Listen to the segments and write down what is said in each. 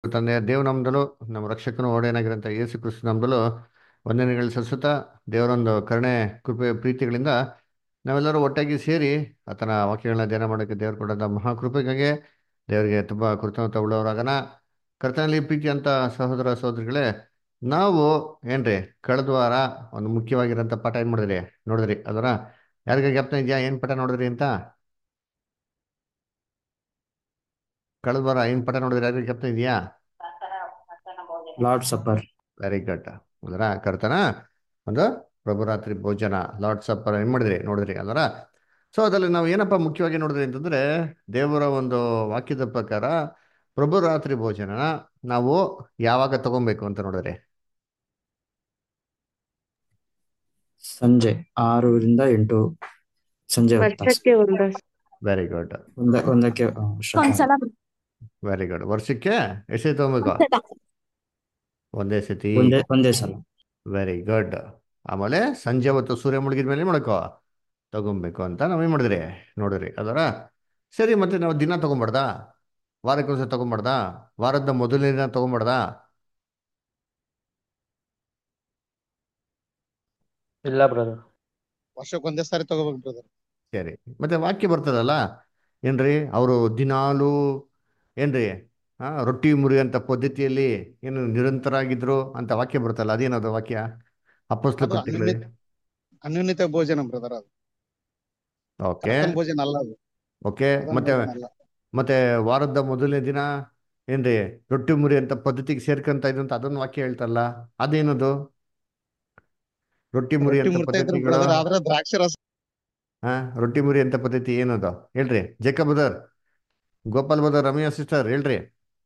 ತಂದೆಯ ದೇವ ನಾಮದಲ್ಲೂ ನಮ್ಮ ರಕ್ಷಕನು ಒಡೆಯನಾಗಿರೋಂಥ ಯೇಸು ಕ್ರಿಸ್ತ ನಾಮದಲ್ಲೂ ವಂದನೆಗಳು ಸಲ್ಲಿಸುತ್ತಾ ದೇವರೊಂದು ಕರುಣೆ ಕೃಪೆ ಪ್ರೀತಿಗಳಿಂದ ನಾವೆಲ್ಲರೂ ಒಟ್ಟಾಗಿ ಸೇರಿ ಆತನ ವಾಕ್ಯಗಳನ್ನ ಧ್ಯಾನ ಮಾಡೋಕ್ಕೆ ದೇವರು ಕೊಡೋಂಥ ಮಹಾಕೃಪೆಗಾಗಿ ದೇವರಿಗೆ ತುಂಬ ಕೃತಜ್ಞತೆ ಉಳ್ಳವರಾಗನ ಕರ್ತನಲ್ಲಿ ಪ್ರೀತಿ ಅಂತ ಸಹೋದರ ಸಹೋದರಿಗಳೇ ನಾವು ಏನ್ರಿ ಕಳೆದ ವಾರ ಒಂದು ಮುಖ್ಯವಾಗಿರೋಂಥ ಪಾಠ ಏನು ಮಾಡಿದ್ರಿ ನೋಡಿದ್ರಿ ಅದರ ಯಾರಿಗೆ ಜ್ಞಾಪನ ಇದೆಯಾ ಏನು ಪಾಠ ನೋಡಿದ್ರಿ ಅಂತ ಕಳೆದ ವಾರ ಏನು ಪಾಠ ನೋಡಿದ್ರಿ ಯಾರಿಗೆ ಜ್ಞಾಪನ ಇದೆಯಾ ಲಾರ್ಡ್ ಸಪ್ಪರ್ ವೆರಿ ಗುಡ್ ಅದರ ಕರ್ತನ ಒಂದು ಪ್ರಭುರಾತ್ರಿ ಭೋಜನ ಲಾರ್ಡ್ ಸಪ್ಪರ್ ಏನು ಮಾಡಿದ್ರಿ ನೋಡಿದ್ರಿ ಅದರ ಸೊ ಅದರಲ್ಲಿ ನಾವು ಏನಪ್ಪ ಮುಖ್ಯವಾಗಿ ನೋಡಿದ್ರಿ ಅಂತಂದ್ರೆ ದೇವರ ಒಂದು ವಾಕ್ಯದ ಪ್ರಕಾರ ಪ್ರಭುರಾತ್ರಿ ಭೋಜನ ನಾವು ಯಾವಾಗ ತಗೊಬೇಕು ಅಂತ ನೋಡಿದ್ರಿ ಸಂಜೆ ಆರರಿಂದ ಎಂಟು ಸಂಜೆ ಹೊತ್ತು ವರ್ಷಕ್ಕೆ ಒಂದು ವೆರಿ ಗುಡ್ ಒಂದ ಒಂದಕ್ಕೆ ಆ, ಶ್ರದ್ಧಾ. ಒಂದ್ಸಲ ವೆರಿ ಗುಡ್ ವರ್ಷಕ್ಕೆ ಎಷ್ಟೇ ತಗೊಬೇಕು ಒಂದೇ ಸತಿ ಒಂದೇ ಒಂದೇ ಸಲ ವೆರಿ ಗುಡ್ ಆಮೇಲೆ ಸಂಜೆ ಹೊತ್ತು ಸೂರ್ಯ ಮುಳುಗಿದ ಮೇಲೆ ಏನ್ ಮಾಡ್ಕೋ ತಗೊಬೇಕು ಅಂತ ನಾವೇನ್ ಮಾಡಿದ್ರಿ ನೋಡಿದ್ರಿ ಅದರ ಸರಿ ಮತ್ತೆ ನಾವು ದಿನ ತಗೊಂಬಾರ್ದಾ ವಾರಕ್ಕೊಂದ್ಸಲ ತಗೊಂಬಾರ್ದಾ ವಾರದ ಮೊದಲನೇ ದಿನ ತಗೊಂಬಾರ್ದಾ ಇಲ್ಲ ಬ್ರದರ್ ವರ್ಷಕ್ಕೆ ಒಂದೇ ಸಾರಿ ತಗೋಬೇಕು ಬ್ರದರ್ ಸರಿ ಮತ್ತೆ ವಾಕ್ಯ ಬರ್ತದಲ್ಲ ಏನ್ರಿ ಅವರು ದಿನಾಲು ಏನ್ರಿ ಆ ರೊಟ್ಟಿ ಮುರಿಯಂತ ಪದ್ಧತಿಯಲ್ಲಿ ಏನು ನಿರಂತರ ಆಗಿದ್ರು ಅಂತ ವಾಕ್ಯ ಬರ್ತಲ್ಲ ಅದೇನದು ವಾಕ್ಯ ಅಪ್ಪಸ್ಲ ಅದು ಕೃತಿಗಳಲ್ಲಿ ಅನ್ಯೋನ್ಯ ಅನ್ಯೋನ್ಯತೆ ಭೋಜನ ಬ್ರದರ್ ಅದು ಓಕೆ ಕರ್ತನ ಭೋಜನ ಅಲ್ಲ ಅದು ಓಕೆ ಕರ್ತನ ಮತ್ತೆ ಭೋಜನ ಅಲ್ಲ ಮತ್ತೆ ವಾರದ ಮೊದಲನೇ ದಿನ ಏನ್ರಿ ರೊಟ್ಟಿ ಮುರಿ ಅಂತ ಪದ್ಧತಿಗೆ ಸೇರ್ಕೊಂತ ಇದಂತ ಅದೊಂದು ವಾಕ್ಯ ಹೇಳ್ತಲ್ಲ ಅದೇನದು ರೊಟ್ಟಿ ಮುರಿ ರೊಟ್ಟಿ ಅಂತ ಮುರ್ತಾ ಇದ್ರು ಪದ್ಧತಿಗಳು ಬ್ರದರ್ ಆದ್ರೆ ದ್ರಾಕ್ಷಿ ರಸ ಹಾ ರೊಟ್ಟಿ ಮುರಿ ಅಂತ ಪದ್ಧತಿ ಏನದು ಹೇಳ್ರಿ ಜೇಕ brother Gopal brother Ramya sister ಹೇಳ್ರಿ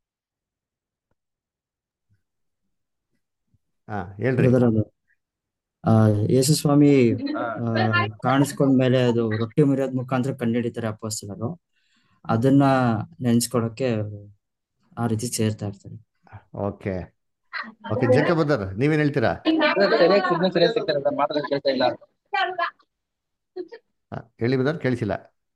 ಹಾ ಹೇಳ್ರಿ ಬ್ರದರ್ ಅದು ಆ ಯೇಸು ಸ್ವಾಮಿ ಆ, ಕಾಣಿಸ್ಕೊಂಡ್ಮೇಲೆ ಅದು ರೊಟ್ಟಿ ಮುರಿಯೋದ್ ಮುಖಾಂತರ ಕಂಡುಹಿಡಿತಾರೆ ಅಪ್ಪಸ್ತಲರು ಅದನ್ನ ನೆನ್ಸ್ಕೊಳಕ್ಕೆ ಆ ರೀತಿ ಸೇರ್ತಾ ಇರ್ತಾರೆ ಓಕೆ ಓಕೆ ಜೇಕ ಬದರ್ ನೀವೇನ್ ಹೇಳ್ತೀರಾ ಸರಿಯಾಗಿ ಸಿಗ್ನಲ್ ಸರಿಯಾಗಿ ಸಿಗ್ತಾ ಇಲ್ಲ ಮಾತಾಡೋದು ಕೇಳ್ತಾ ಇಲ್ಲ ಹಾ, ಹೇಳಿ ಬದರ್ ಕೇಳಿಸಿಲ್ಲ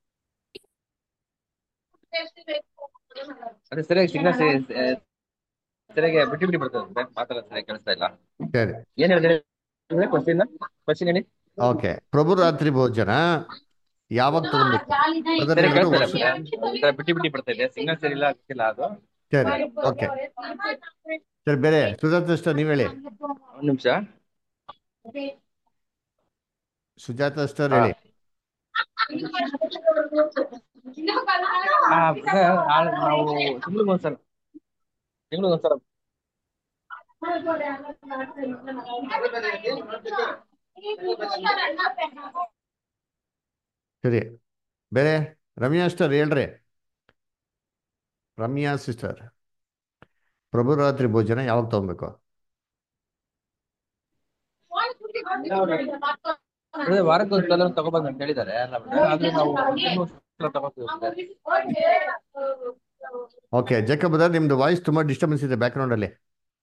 ಅದೇ ಸರಿಯಾಗಿ ಸಿಗ್ನಲ್ ಸರಿಯಾಗಿ ಬಿಟ್ಟು ಬಿಟ್ಟು ಬರ್ತದೆ ಮಾತಾಡೋದು ಸರಿಯಾಗಿ ಕೇಳಿಸ್ತಾ ಇಲ್ಲ ಸರಿ ಏನ್ ಹೇಳಿದ್ರೆ ಕ್ವಶನ್ ಕ್ವಶನ್ ಹೇಳಿ ಓಕೆ ಪ್ರಭು ರಾತ್ರಿ ಭೋಜನ ಯಾವಾಗ ತಗೊಬೇಕು ಅದನ್ನ ಸರಿ ಹೇಳಿದ್ರು ಕೇಳಿಸ್ತಾ ವರ್ಷ ಇಲ್ಲ ಒಂಥರ ಬಿಟ್ಟು ಬಿಟ್ಟು ಬರ್ತಾ ಇದೆ ಸಿಗ್ನಲ್ ಸರಿ ಇಲ್ಲ ಆಗ್ತಿಲ್ಲ ಅದು ಸರಿ ಓಕೆ ಸರಿ ಬೇರೆ ಸುಜಾತ ಸಿಸ್ಟರ್ ನೀವ್ ಹೇಳಿ ಒಂದ್ ನಿಮಿಷ ಸುಜಾತ ಸಿಸ್ಟರ್ ಹಾ ಹೇಳಿ ಆ, ಬ್ರದರ್, ಆ, ನಾವು ತಿಂಗಳಿಗೊಂದ್ಸಲ ತಿಂಗಳಿಗೊಂದ್ಸಲ ಸರಿ ಬೇರೆ ರಮ್ಯಾ ಸಿಸ್ಟರ್ ಹೇಳ್ರಿ ರಮ್ಯಾ ಸಿಸ್ಟರ್ ಪ್ರಭು ರಾತ್ರಿ ಭೋಜನ ಯಾವಾಗ ತಗೊಬೇಕು ಬ್ರದರ್, ವಾರಕ್ಕೊಂದ್ಸಲ ತಗೋಬೇಕು ಅಂತ ಹೇಳಿದ್ದಾರೆ ಅಲ್ಲ ಬ್ರದರ್, ಆದ್ರೆ ನಾವು ತಿಂಗಳಿಗೊಂದ್ಸಲ ತಗೋತೀವಿ ಬ್ರದರ್. ಓಕೆ ಜಕ್ಕ ಬದರ್ ನಿಮ್ದು ವಾಯ್ಸ್ ತುಂಬಾ ಡಿಸ್ಟರ್ಬೆನ್ಸ್ ಇದೆ ಬ್ಯಾಕ್ಗ್ರೌಂಡ್ ಅಲ್ಲಿ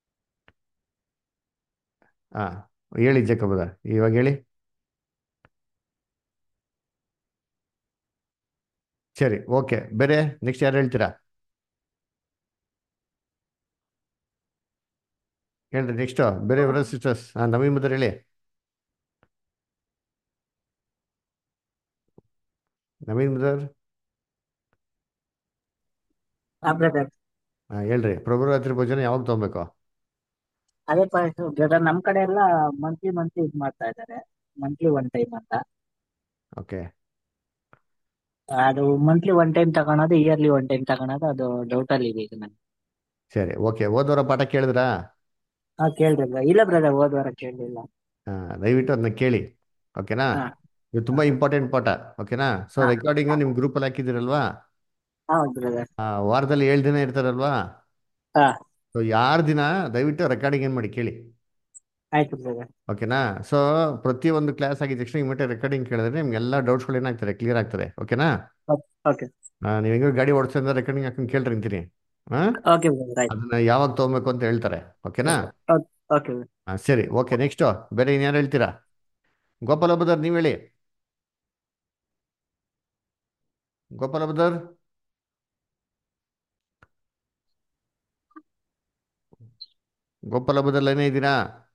ಹಾ ಹೇಳಿ ಜಕ್ಕ ಬದರ್ ಇವಾಗ ಹೇಳಿ ಸರಿ ಓಕೆ ಬೇರೆ ನೆಕ್ಸ್ಟ್ ಯಾರು ಹೇಳ್ತೀರಾ ಹೇಳ್ರಿ ನೆಕ್ಸ್ಟ್ ಬೇರೆ ಬ್ರದರ್ ಸಿಸ್ಟರ್ಸ್ ಹಾಂ ನವೀನ್ ಬದರ್ ಹೇಳಿ ನವೀನ್ ಬದರ್ ಬ್ರದರ್ ಹಾಂ ಹೇಳ್ರಿ ಪ್ರಭು ರಾತ್ರಿ ಭೋಜನ ಯಾವಾಗ ತಗೊಬೇಕು ಅದೇ ಬ್ರದರ್ ನಮ್ ಕಡೆ ಎಲ್ಲ ಮಂತ್ಲಿ ಮಂತ್ಲಿ ಇದ್ ಮಾಡ್ತಾ ಇದ್ದಾರೆ ಮಂತ್ಲಿ ಒನ್ ಟೈಮ್ ಅಂತ ಓಕೆ ಅದು ಮಂತ್ಲಿ ಒನ್ ಟೈಮ್ ತಗೊಳೋದು ಇಯರ್ಲಿ ಒನ್ ಟೈಮ್ ತಗೊಳೋದು ಅದು ಡೌಟ್ ಅಲ್ಲಿ ಇದೆ ಈಗ ನಂಗೆ ಸರಿ ಓಕೆ ಓದೋರ ಪಾಠ ಕೇಳಿದ್ರಾ ಹಾ ಕೇಳ್ರಿ ಬ್ರದರ್ ಇಲ್ಲ ಬ್ರದರ್ ಹೋದ್ ವಾರ ಕೇಳಲಿಲ್ಲ ಹಾಂ ದಯವಿಟ್ಟು ಅದನ್ನ ಕೇಳಿ ಓಕೆನಾ ಹಾ ಇದು ತುಂಬಾ ಇಂಪಾರ್ಟೆಂಟ್ ಪಾಠ ಓಕೆನಾ ಸೊ ಹಾ ರೆಕಾರ್ಡಿಂಗ್ ನಿಮ್ ಗ್ರೂಪ್ ಅಲ್ಲಿ ಹಾಕಿದಿರಲ್ವಾ ಹೌದು ಬ್ರದರ್ ಆ, ವಾರದಲ್ಲಿ ಏಳು ದಿನ ಇರ್ತಾರಲ್ವಾ ಹಾ ಸೊ ಯಾರು ದಿನ ದಯವಿಟ್ಟು ರೆಕಾರ್ಡಿಂಗ್ ಏನು ಮಾಡಿ ಕೇಳಿ ಆಯ್ತು ಬ್ರದರ್ ಓಕೆನಾ ಸೊ ಪ್ರತಿ ಒಂದು ಕ್ಲಾಸ್ ಆಗಿದ ತಕ್ಷಣ ಇಮಿಡಿಯೇಟ್ ರೆಕಾರ್ಡಿಂಗ್ ಕೇಳಿದ್ರೆ ನಿಮ್ಗೆ ಎಲ್ಲ ಡೌಟ್ಸ್ಗಳು ಏನಾಗ್ತದೆ ಕ್ಲಿಯರ್ ಆಗ್ತದೆ ಓಕೆನಾ ಓಕೆ ನೀವು ಹೆಂಗೋ ಗಾಡಿ ಓಡಿಸೋದ್ರೆ ರೆಕಾರ್ಡಿಂಗ್ ಹಾಕೊಂಡು ಕೇಳ್ರಿ ಅಂತೀನಿ ಹಾ ಓಕೆ ಬ್ರದರ್ ಆಯ್ತು ಅದನ್ನ ಯಾವಾಗ ತಗೋಬೇಕು ಅಂತ ಹೇಳ್ತಾರೆ ಓಕೆನಾ ಓಕೆ ಹಾ ಸರಿ ಓಕೆ ನೆಕ್ಸ್ಟ್ ಬೇರೆ ಇನ್ಯಾರು ಹೇಳ್ತೀರಾ ಗೋಪಾಲ ಬದರ್ ನೀವು ಹೇಳಿ ಗೋಪಾಲ ಬದರ್ ಗೋಪಾಲ ಬದರ್ ಲೈನೇ ಇದ್ದೀರಾ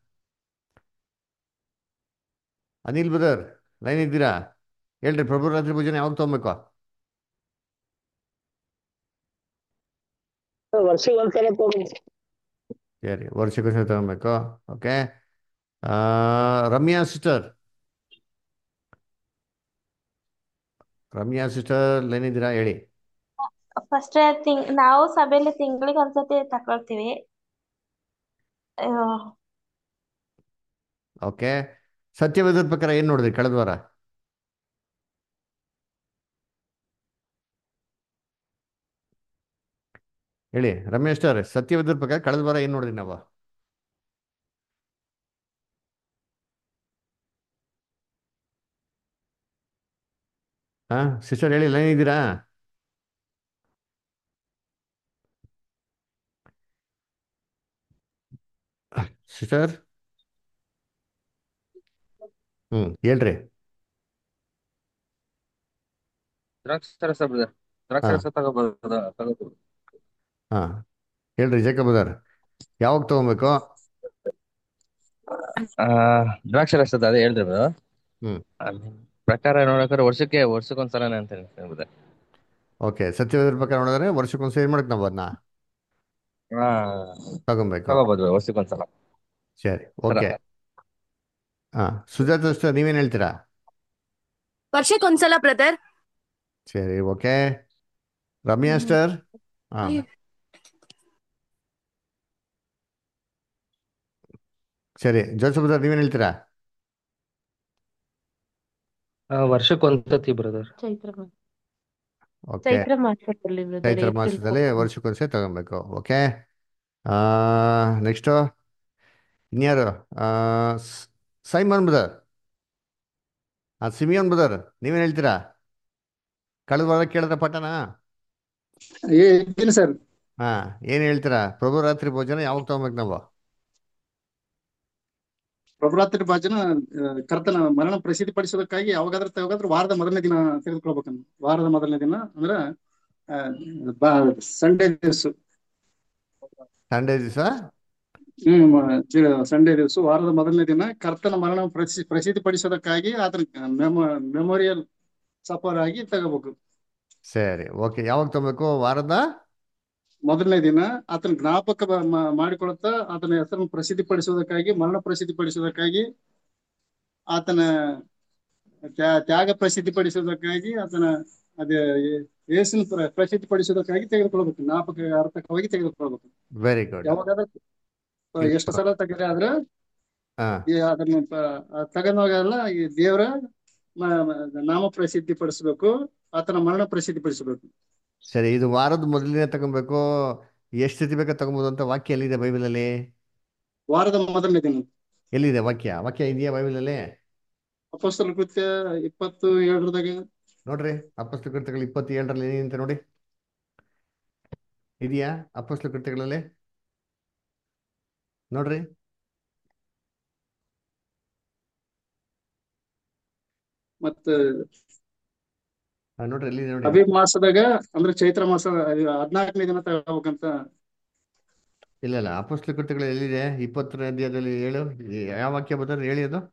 ಅನಿಲ್ ಬದರ್ ಲೈನ್ ಇದ್ದೀರಾ ಹೇಳ್ರಿ ಪ್ರಭು ರಾತ್ರಿ ಪೂಜನೆ ಯಾವಾಗ ತೊಗೊಬೇಕು ವರ್ಷಕ್ಕೆ ಒಂದ್ಸಲ ತಗೊಂಡು ಸರಿ ವರ್ಷಕ್ಕೊಂದ್ಸಲ ತಗೊಬೇಕು okay Ramya sister Ramya sister line ಇದ್ದೀರಾ ಹೇಳಿ ಫಸ್ಟ್ ತಿಂಗ್ ನಾವು ಸಭೆಯಲ್ಲಿ ತಿಂಗಳಿಗೆ ಒಂದ್ಸತಿ ತಕೊಳ್ತೀವಿ ಆ, ಓಕೆ ಸತ್ಯವೇದದ ಪ್ರಕಾರ ಏನು ನೋಡಿದ್ರಿ ಕಳೆದ ವಾರ ಹೇಳಿ ರಮೇಶ್ ಅವ್ರೆ ಸತ್ಯವೇದದ ಪ್ರಕಾರ ಕಳೆದ ವಾರ ಏನು ನೋಡಿದ್ರಿ ನಾವು ಹಾ ಸಿಸ್ಟರ್ ಹೇಳಿ ಲೈನ್ ಇದ್ದೀರಾ ಸಿಸ್ಟರ್ ಹ್ಮ್ ಹೇಳ್ರಿ ದ್ರಾಕ್ಷರಸ ಬ್ರದರ್ ದ್ರಾಕ್ಷರಸ ತಗೋಬಹುದು ತಗೋಬಹುದು ಹಾ ಹೇಳ್ರಿ ಜೇಕಬದಾರ್ ಯಾವಾಗ ತಗೊಬೇಕು ಆ ದ್ರಾಕ್ಷರಸದ ಅದೇ ಹೇಳಿದ್ರಿ ಬ್ರದರ್ ಹ್ಮ್ ಪ್ರಕಾರ ನೋಡಕ್ರೆ ವರ್ಷಕ್ಕೆ ವರ್ಷಕ್ಕೊಂದ್ಸಲನೇ ಅಂತ ಹೇಳ್ತೀನಿ ಬ್ರದರ್ ಓಕೆ ಸತ್ಯವೇದರ ಪ್ರಕಾರ ನೋಡಿದ್ರೆ ವರ್ಷಕ್ಕೊಂದ್ಸಲ ಏನು ಮಾಡಕ್ ನಾವು ಅದನ್ನ ಹಾ ತಗೊಬೇಕು ತಗೋಬಹುದು brother, ವರ್ಷಕ್ಕೊಂದ್ಸಲ ಸರಿ ಓಕೆ ಹಾ ಸುಜಾತ ಸಿಸ್ಟರ್ ನೀವೇನು ಹೇಳ್ತೀರಾ ವರ್ಷಕ್ಕೊಂದ್ಸಲ ಬ್ರದರ್ ಸರಿ ಓಕೆ ರಮ್ಯಾ ಸ್ಟರ್ ಹಾ ಸರಿ ಜೋಸಫ್ ಸರ್ ನೀವೇನು ಹೇಳ್ತೀರಾ ವರ್ಷಕ್ಕೊಂದ್ಸತಿ ಬ್ರದರ್ ಚೈತ್ರ ಮಾಸ ಓಕೆ ಚೈತ್ರ ಮಾಸದಲ್ಲಿ brother, ಚೈತ್ರ ಏಪ್ರಿಲ್ ಮಾಸದಲ್ಲಿ fourteen. ವರ್ಷಕ್ಕೊಂದ್ಸರಿ ತಗೊಬೇಕು ಓಕೆ ನೆಕ್ಸ್ಟು ಇನ್ಯಾರು ಆ, ಸ್- ಸೈಮನ್ ಬ್ರದರ್ ಹಾಂ ಸಿಮಿಯೋನ್ ಬ್ರದರ್ ನೀವೇನು ಹೇಳ್ತೀರಾ ಕಳೆದ ವಾರ ಕೇಳಿದ್ರ ಪಟ್ಟಣ ಇದ್ದೀನಿ ಸರ್ ಹಾಂ ಏನು ಹೇಳ್ತೀರಾ ಪ್ರಭು ರಾತ್ರಿ ಭೋಜನ ಯಾವಾಗ ತಗೊಬೇಕು ನಾವು ಪ್ರಭುರಾತ್ರಿ ಭಾಜನ ಆ, ಕರ್ತನ ಮರಣ ಪ್ರಸಿದ್ಧಿ ಪಡಿಸೋದಕ್ಕಾಗಿ ಯಾವಾಗಾದ್ರೂ ತಗೋದ್ರೆ ವಾರದ ಮೊದಲನೇ ದಿನ ತೆಗೆದುಕೊಳ್ಬೇಕನ್ನು ವಾರದ ಮೊದಲನೇ ದಿನ ಅಂದ್ರ ಸಂಡೇ ದಿವಸ ಸಂಡೇ ದಿವಸ ಹ್ಮ್ ಸಂಡೇ ದಿವಸ ವಾರದ ಮೊದಲನೇ ದಿನ ಕರ್ತನ ಮರಣ ಪ್ರಸಿ ಪ್ರಸಿದ್ಧಿ ಪಡಿಸೋದಕ್ಕಾಗಿ ಆತನ ಮೆಮೊರಿಯಲ್ ಸಫರ್ ಆಗಿ ತಗೋಬೇಕು ಸರಿ ಓಕೆ ಯಾವಾಗ ತಗೊಬೇಕು ವಾರದ ಮೊದಲನೇ ದಿನ ಆತನ ಜ್ಞಾಪಕ ಬ- ಮಾ- ಮಾಡಿಕೊಳ್ಳುತ್ತಾ ಆತನ ಹೆಸರನ್ನು ಪ್ರಸಿದ್ಧಿ ಪಡಿಸುವುದಕ್ಕಾಗಿ ಮರಣ ಪ್ರಸಿದ್ಧಿ ಪಡಿಸುವುದಕ್ಕಾಗಿ ಆತನ ತ್ಯಾ- ತ್ಯಾಗ ಪ್ರಸಿದ್ಧಿ ಪಡಿಸುವುದಕ್ಕಾಗಿ ಆತನ ಅದೇ ಯೇಸುನ ಪ್ರ- ಪ್ರಸಿದ್ಧಿ ಪಡಿಸುವುದಕ್ಕಾಗಿ ತೆಗೆದುಕೊಳ್ಬೇಕು ಜ್ಞಾಪಕ ಅರ್ಥಕವಾಗಿ ತೆಗೆದುಕೊಳ್ಬೇಕು ವೆರಿ ಗುಡ್ ಯಾವಾಗಾದ್ರೂ ಅಹ್ ಎಷ್ಟು ಸಲ ತೆಗೆದ್ರೆ ಆದ್ರೆ ಹಾಂ ಈ ಅದನ್ನ ಪ- ತಗೊಂಡಾಗೆಲ್ಲ ಈ ದೇವರ ಮ- ಮ- ನಾಮ ಪ್ರಸಿದ್ಧಿ ಪಡಿಸ್ಬೇಕು ಆತನ ಮರಣ ಪ್ರಸಿದ್ಧಿ ಪಡಿಸಬೇಕು ಸರಿ ಇದು ವಾರದ ಮೊದಲನೇ ತಗೊಬೇಕು ಎಷ್ಟು ಸತಿ ಬೇಕಾ ತಗೊಬೋದು ಅಂತ ವಾಕ್ಯ ಎಲ್ಲಿದೆ ಬೈಬಲಲ್ಲಿ ವಾರದ ಮೊದಲನೇ ದಿನ ಎಲ್ಲಿದೆ ವಾಕ್ಯ ವಾಕ್ಯ ಇದೆಯಾ ಬೈಬಲಲ್ಲಿ ಅಪಸ್ತಲ ಕೃತ್ಯ ಇಪ್ಪತ್ತು ಏಳರದಾಗ ನೋಡ್ರಿ ಅಪಸ್ಲು ಕೃತ್ಯಗಳು ಇಪ್ಪತ್ತೇಳರಲ್ಲಿ ಏನಿದೆ ನೋಡಿ ಇದೆಯಾ ಅಪಸ್ಲು ಕೃತ್ಯಗಳಲ್ಲಿ ನೋಡ್ರಿ ಮತ್ತ ಹಾ, ನೋಡ್ರಿ ಎಲ್ಲಿದೆ ನೋಡಿ ಅಭಿಮಾಸದಾಗ ಮಾಸದಾಗ ಅಂದ್ರೆ ಚೈತ್ರ ಮಾಸ ಹದಿನಾಲ್ಕನೇ ದಿನ ತಗೋಬೇಕಂತ ಇಲ್ಲ ಇಲ್ಲ ಅಪಸ್ಲು ಕೃತ್ಯಗಳು ಎಲ್ಲಿದೆ ಇಪ್ಪತ್ತನೇ ಅಧ್ಯಾಯದಲ್ಲಿ ಹೇಳು ಯಾವ ವಾಕ್ಯ ಬರ್ತಾರೆ ಹೇಳಿ ಅದು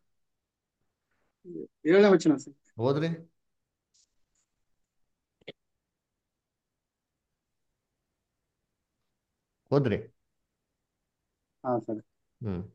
ಏಳನೇ ವಚನ ಸರ್ ಹೋದ್ರಿ ಹೋದ್ರಿ ಹಾ ಸರ್ ಹ್ಮ್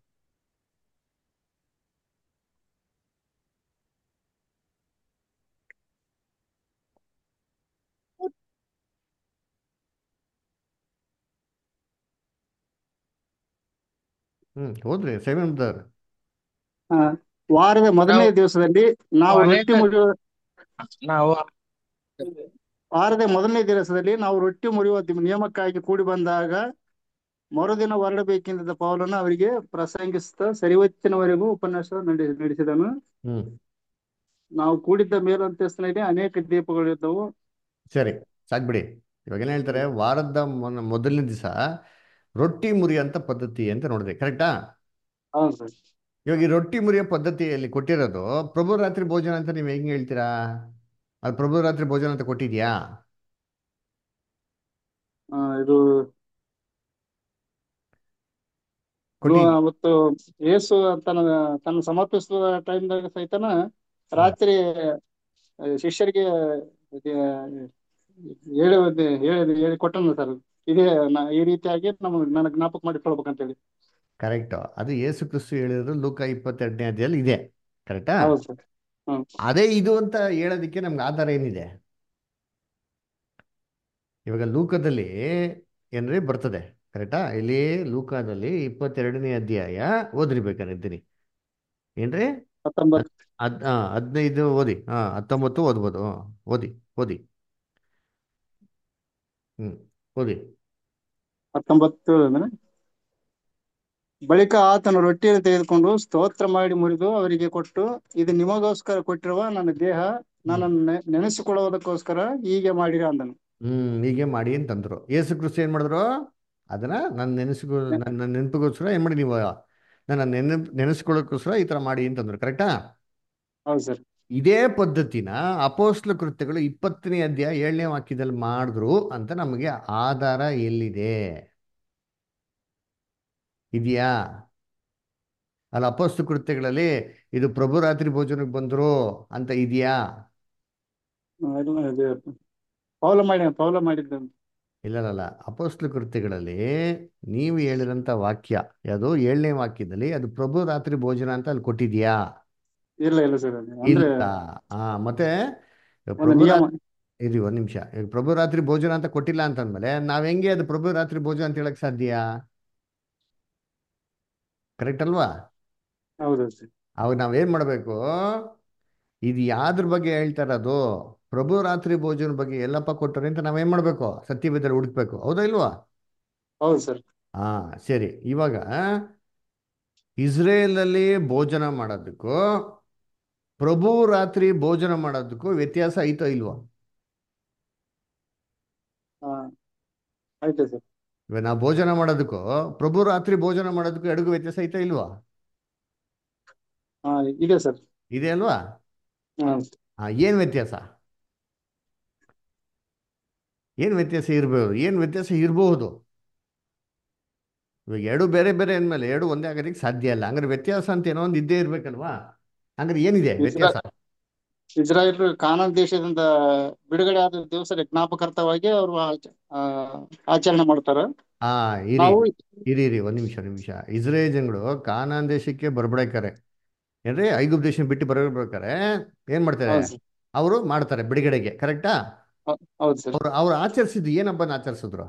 ಹ್ಮ್ ಹೋದ್ರಿ ಸೈಮನ್ ಬ್ರದರ್ ಹಾ ವಾರದ ಮೊದಲನೇ ನಾವು- ದಿವಸದಲ್ಲಿ ನಾವು ನಾವು ರೊಟ್ಟಿ ಅನೇಕ- ಮುರಿಯುವ ನಾವು ವಾರದ ಮೊದಲನೇ ದಿವಸದಲ್ಲಿ ನಾವು ರೊಟ್ಟಿ ಮುರಿಯುವ ದಿ- ನಿಯಮಕ್ಕಾಗಿ ಕೂಡಿ ಬಂದಾಗ ಮರುದಿನ ಹೊರಡಬೇಕೆಂದಿದ್ದ ಪೌಲನು ಅವರಿಗೆ ಪ್ರಸಂಗಿಸುತ್ತಾ ಸರಿವತ್ತಿನವರೆಗೂ ಉಪನ್ಯಾಸ ನಡೆ ನಡೆಸಿದನು ಹ್ಮ್ ನಾವು ಕೂಡಿದ್ದ ಮೇಲಂತಸ್ತಿನಲ್ಲಿ ಅನೇಕ ದೀಪಗಳಿದ್ದವು ಸರಿ ಸಾಕ್ಬಿಡಿ ಇವಾಗ ಏನ್ ಹೇಳ್ತಾರೆ ವಾರದ ಮೊನ- ಮೊದಲನೇ ದಿವಸ ರೊಟ್ಟಿ ಮುರಿಯಂತ ಪದ್ಧತಿ ಅಂತ ನೋಡಿದೆ ಕರೆಕ್ಟಾ ಹೌದು ಸರ್ ಇವಾಗ ಈ ರೊಟ್ಟಿ ಮುರಿಯೋ ಪದ್ಧತಿಯಲ್ಲಿ ಕೊಟ್ಟಿರೋದು ಪ್ರಭು ರಾತ್ರಿ ಭೋಜನ ಅಂತ ನೀವು ಹೆಂಗ್ ಹೇಳ್ತೀರಾ ಅದು ಪ್ರಭು ರಾತ್ರಿ ಭೋಜನ ಅಂತ ಕೊಟ್ಟಿದ್ಯಾ ಆ, ಇದು ಕೊಟ್ಟಿ ಅವತ್ತು ಯೇಸು ತನ್ನ ತನ್ನ ಸಮರ್ಪಿಸುವ ಟೈಮ್ದಾಗ ಸಹಿತನ ರಾತ್ರಿ ಆ, ಶಿಷ್ಯರಿಗೆ ಇದು, ಹೇಳಿ ಹೇಳಿ ಹೇಳಿ ಕೊಟ್ಟನು ಸರ್ ಇದೇ ನ- ಈ ರೀತಿಯಾಗಿ ನಮ್ಮ ನನ್ನ ಜ್ಞಾಪಕ ಮಾಡಿಕೊಳ್ಬೇಕಂತ ಹೇಳಿ ಕರೆಕ್ಟ್ ಅದು ಯೇಸು ಕ್ರಿಸ್ತು ಹೇಳಿದ್ರು ಲೂಕ ಇಪ್ಪತ್ತೆರಡನೇ ಅಧ್ಯಾಯಲ್ಲಿ ಇದೆ ಕರೆಕ್ಟಾ ಹೌದು ಸರ್ ಹ್ಮ್ ಅದೇ ಇದು ಅಂತ ಹೇಳೋದಕ್ಕೆ ನಮ್ಗೆ ಆಧಾರ ಏನಿದೆ ಇವಾಗ ಲೂಕದಲ್ಲಿ ಏನ್ರಿ ಬರ್ತದೆ ಕರೆಕ್ಟಾ ಇಲ್ಲಿ ಲೂಕಾದಲ್ಲಿ ಇಪ್ಪತ್ತೆರಡನೇ ಅಧ್ಯಾಯ ಓದ್ರಿ ಬೇಕಾದ್ರೆ ಇದ್ದೀನಿ ಏನ್ರಿ ಹತ್ತೊಂಬತ್ತು ಹದ್ ಹಾ ಹದಿನೈದು ಓದಿ ಹಾ ಹತ್ತೊಂಬತ್ತು ಓದ್ಬೋದು ಹ್ಮ್. ಓದಿ ಓದಿ ಹ್ಮ್ ಓದಿ ಹತ್ತೊಂಬತ್ತು ಅಂದ್ರೆ ಬಳಿಕ ಆತನು ರೊಟ್ಟಿಯನ್ನು ತೆಗೆದುಕೊಂಡು ಸ್ತೋತ್ರ ಮಾಡಿ ಮುರಿದು ಅವರಿಗೆ ಕೊಟ್ಟು ಇದು ನಿಮಗೋಸ್ಕರ ಕೊಟ್ಟಿರುವ ನನ್ನ ದೇಹ ನನ್ನನ್ನು ನೆ- ನೆನೆಸಿಕೊಳ್ಳುವುದಕ್ಕೋಸ್ಕರ ಹೀಗೆ ಮಾಡಿರಿ ಅಂದನು ಹ್ಮ್ ಹೀಗೆ ಮಾಡಿ ಅಂತಂದ್ರು ಯೇಸು ಕ್ರಿಸ್ತು ಏನ್ ಮಾಡಿದ್ರು ಅದನ್ನ ನನ್ನ ನೆನೆಸ್ಕೊ ನನ್ನ ನೆನಪಿಗೋಸ್ಕರ ಏನ್ ಮಾಡಿ ನೀವು ನನ್ನ ನೆನಪ್ ನೆನೆಸ್ಕೊಳ್ಳೋಕ್ಕೋಸ್ಕರ ಈ ತರ ಮಾಡಿ ಅಂತಂದ್ರು ಕರೆಕ್ಟಾ ಹೌದು ಸರ್ ಇದೇ ಪದ್ಧತಿನ ಅಪೋಸ್ಲ ಕೃತ್ಯಗಳು ಇಪ್ಪತ್ತನೇ ಅಧ್ಯಾಯ ಏಳನೇ ವಾಕ್ಯದಲ್ಲಿ ಮಾಡಿದ್ರು ಅಂತ ನಮಗೆ ಆಧಾರ ಎಲ್ಲಿದೆ ಇದೆಯಾ ಅಲ್ಲ ಅಪೋಸ್ಲ ಕೃತ್ಯಗಳಲ್ಲಿ ಇದು ಪ್ರಭು ರಾತ್ರಿ ಭೋಜನಕ್ಕೆ ಬಂದ್ರು ಅಂತ ಇದೆಯಾ ಅದು ಇದು ಪೌಲ ಮಾಡಿ ಪೌಲ ಮಾಡಿದ್ದ ಇಲ್ಲಲ್ಲ ಅಪೋಸ್ಲ ಕೃತ್ಯಗಳಲ್ಲಿ ನೀವು ಹೇಳಿರೋಂಥ ವಾಕ್ಯ ಯಾವುದು ಏಳನೇ ವಾಕ್ಯದಲ್ಲಿ ಅದು ಪ್ರಭು ರಾತ್ರಿ ಭೋಜನ ಅಂತ ಅಲ್ಲಿ ಕೊಟ್ಟಿದ್ಯಾ ಇಲ್ಲ ಇಲ್ಲ ಸರ್ ಅಂದ್ರೆ ಇಲ್ಲ ಆ ಮತ್ತೆ ಒಂದು ಪ್ರಭು ನಿಯಮ ರಾತ್ರಿ ಇರಿ ಒಂದ್ ನಿಮಿಷ ಈಗ ಪ್ರಭು ರಾತ್ರಿ ಭೋಜನ ಅಂತ ಕೊಟ್ಟಿಲ್ಲ ಅಂತಂದ್ಮೇಲೆ ನಾವ್ ಹೆಂಗೆ ಅದು ಪ್ರಭು ರಾತ್ರಿ ಭೋಜನ ಅಂತ ಹೇಳಕ್ ಸಾಧ್ಯ ಕರೆಕ್ಟ್ ಅಲ್ವಾ ಹೌದು ಸರ್ ಅವಾಗ ನಾವೇನ್ ಮಾಡ್ಬೇಕು ಇದು ಯಾವ್ದ್ರ ಬಗ್ಗೆ ಹೇಳ್ತಾ ಇರೋದು ಪ್ರಭು ರಾತ್ರಿ ಭೋಜನ ಬಗ್ಗೆ ಎಲ್ಲಪ್ಪ ಕೊಟ್ಟರೆ ಅಂತ ನಾವೇನ್ ಮಾಡ್ಬೇಕು ಸತ್ಯವೇದಲ್ಲಿ ಹುಡುಕ್ಬೇಕು ಹೌದಾ ಇಲ್ವಾ ಹೌದು ಸರ್ ಹಾ ಸರಿ ಇವಾಗ ಇಸ್ರೇಲಲ್ಲಿ ಭೋಜನ ಮಾಡೋದಕ್ಕೂ ಪ್ರಭು ರಾತ್ರಿ ಭೋಜನ ಮಾಡೋದಕ್ಕೂ ವ್ಯತ್ಯಾಸ ಐತೋ ಇಲ್ವಾ ಹಾ ಆಯ್ತು ಸರ್ ಇವಾಗ ನಾವು ಭೋಜನ ಮಾಡೋದಕ್ಕೂ ಪ್ರಭು ರಾತ್ರಿ ಭೋಜನ ಮಾಡೋದಕ್ಕೂ ಎಡಗು ವ್ಯತ್ಯಾಸ ಐತೋ ಇಲ್ವಾ ಹಾ ಇದೆ ಸರ್ ಇದೆ ಅಲ್ವಾ ಹಾ ಹಾ ಏನ್ ವ್ಯತ್ಯಾಸ ಏನ್ ವ್ಯತ್ಯಾಸ ಇರ್ಬೋದು ಏನ್ ವ್ಯತ್ಯಾಸ ಇರಬಹುದು ಇವಾಗ ಎರಡು ಬೇರೆ ಬೇರೆ ಅಂದ್ಮೇಲೆ ಎರಡು ಒಂದೇ ಆಗೋದಕ್ಕೆ ಸಾಧ್ಯ ಇಲ್ಲ ಹಂಗಾರೆ ವ್ಯತ್ಯಾಸ ಅಂತ ಏನೋ ಒಂದು ಇದ್ದೇ ಇರ್ಬೇಕಲ್ವಾ ಹಂಗಾರೆ ಏನಿದೆ ಇಸ್ರಾ ವ್ಯತ್ಯಾಸ ಇಸ್ರಾಯೇಲ್ ಕಾನಾನ್ ದೇಶದಿಂದ ಬಿಡುಗಡೆ ಆದ ದಿವಸ ಜ್ಞಾಪಕಾರ್ಥವಾಗಿ ಅವರು ಆಚ- ಆ, ಆಚರಣೆ ಮಾಡ್ತಾರ ಹಾ ಇರಿ ನಾವು ಇರಿ ಇರಿ ಒಂದ್ ನಿಮಿಷ ಒಂದ್ ನಿಮಿಷ ಇಸ್ರೇಲ್ ಜನಗಳು ಕಾನಾನ್ ದೇಶಕ್ಕೆ ಬರ್ಬಿಡಕಾರೆ ಏನ್ರಿ ಐಗುಪ್ತ ದೇಶ ಬಿಟ್ಟು ಬರಬೇಕಾರೆ ಏನ್ ಮಾಡ್ತಾರೆ ಹೌದು ಸರ್ ಅವರು ಮಾಡ್ತಾರೆ ಬಿಡುಗಡೆಗೆ ಕರೆಕ್ಟಾ ಹೌ- ಹೌದು ಸರ್ ಅವ್ರು ಅವ್ರು ಆಚರಿಸಿದ್ದು ಏನ್ ಹಬ್ಬನ ಆಚರಿಸಿದ್ರು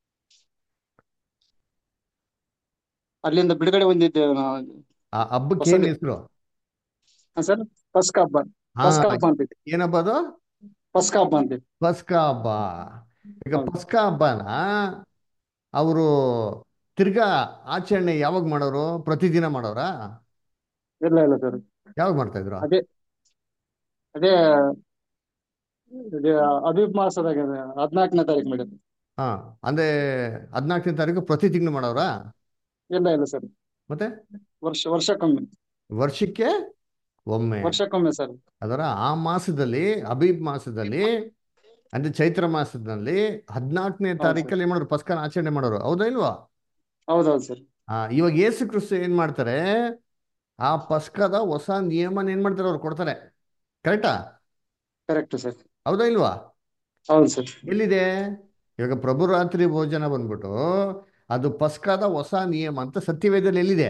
ಅಲ್ಲಿಂದ ಬಿಡುಗಡೆ ಹೊಂದಿದ್ದೇವೆ ನಾವು ಆ ಹಬ್ಬಕ್ಕೆ ಹೊಸ ಏನ್ ನಿ- ಹೆಸರು ಹಾ ಸರ್ ಪಸ್ಕ ಹಬ್ಬ ಹಾ ಪಸ್ಕ ಹಬ್ಬ ಅಂತೈತಿ ಏನ್ ಹಬ್ಬ ಅದು ಪಸ್ಕ ಹಬ್ಬ ಅಂತೈತಿ ಪಸ್ಕ ಹಬ್ಬ ಈಗ ಹೌದು ಪಸ್ಕ ಹಬ್ಬನ ಅವರು ತಿರ್ಗಾ ಆಚರಣೆ ಯಾವಾಗ ಮಾಡೋರು ಪ್ರತಿದಿನ ಮಾಡೋರಾ ಇಲ್ಲ ಇಲ್ಲ ಸರ್ ಯಾವಾಗ ಮಾಡ್ತಾ ಇದ್ರು ಅದೇ ಅದೇ ಅದೇ ಅಬೀಬ್ ಮಾಸದಾಗ ಹದಿನಾಲ್ಕನೇ ತಾರೀಕು ಮಾಡಿದ್ರು ಹಾ ಅಂದ್ರೆ ಹದಿನಾಲ್ಕನೇ ತಾರೀಕು ಪ್ರತಿ ತಿಂಗಳು ಮಾಡೋರಾ ಇಲ್ಲ ಇಲ್ಲ ಸರ್ ಮತ್ತೆ ವರ್ಷ ವರ್ಷಕ್ಕೊಮ್ಮೆ ವರ್ಷಕ್ಕೆ ಒಮ್ಮೆ ವರ್ಷಕ್ಕೊಮ್ಮೆ ಸರ್ ಅದರ ಆ ಮಾಸದಲ್ಲಿ ಅಬೀಬ್ ಮಾಸದಲ್ಲಿ ಅಂದ್ರೆ ಚೈತ್ರ ಮಾಸದಲ್ಲಿ ಹದಿನಾಲ್ಕನೇ ಹೌದು ಸರ್ ತಾರೀಕಲ್ಲಿ ಏನ್ ಮಾಡೋರು ಪಸ್ಕನ ಆಚರಣೆ ಮಾಡೋರು ಹೌದಾ ಇಲ್ವಾ ಹೌದೌದು ಸರ್ ಆ ಇವಾಗ ಯೇಸು ಕ್ರಿಸ್ತು ಏನ್ ಮಾಡ್ತಾರೆ ಆ ಪಸ್ಕದ ಹೊಸ ನಿಯಮನ ಏನ್ ಮಾಡ್ತಾರೆ ಅವ್ರು ಕೊಡ್ತಾರೆ ಕರೆಕ್ಟಾ ಕರೆಕ್ಟ್ ಸರ್ ಹೌದಾ ಇಲ್ವಾ ಹೌದು ಸರ್ ಎಲ್ಲಿದೆ ಇವಾಗ ಪ್ರಭು ರಾತ್ರಿ ಭೋಜನ ಬಂದ್ಬಿಟ್ಟು ಅದು ಪಸ್ಕದ ಹೊಸ ನಿಯಮ ಅಂತ ಸತ್ಯವೇದದಲ್ಲಿ ಎಲ್ಲಿದೆ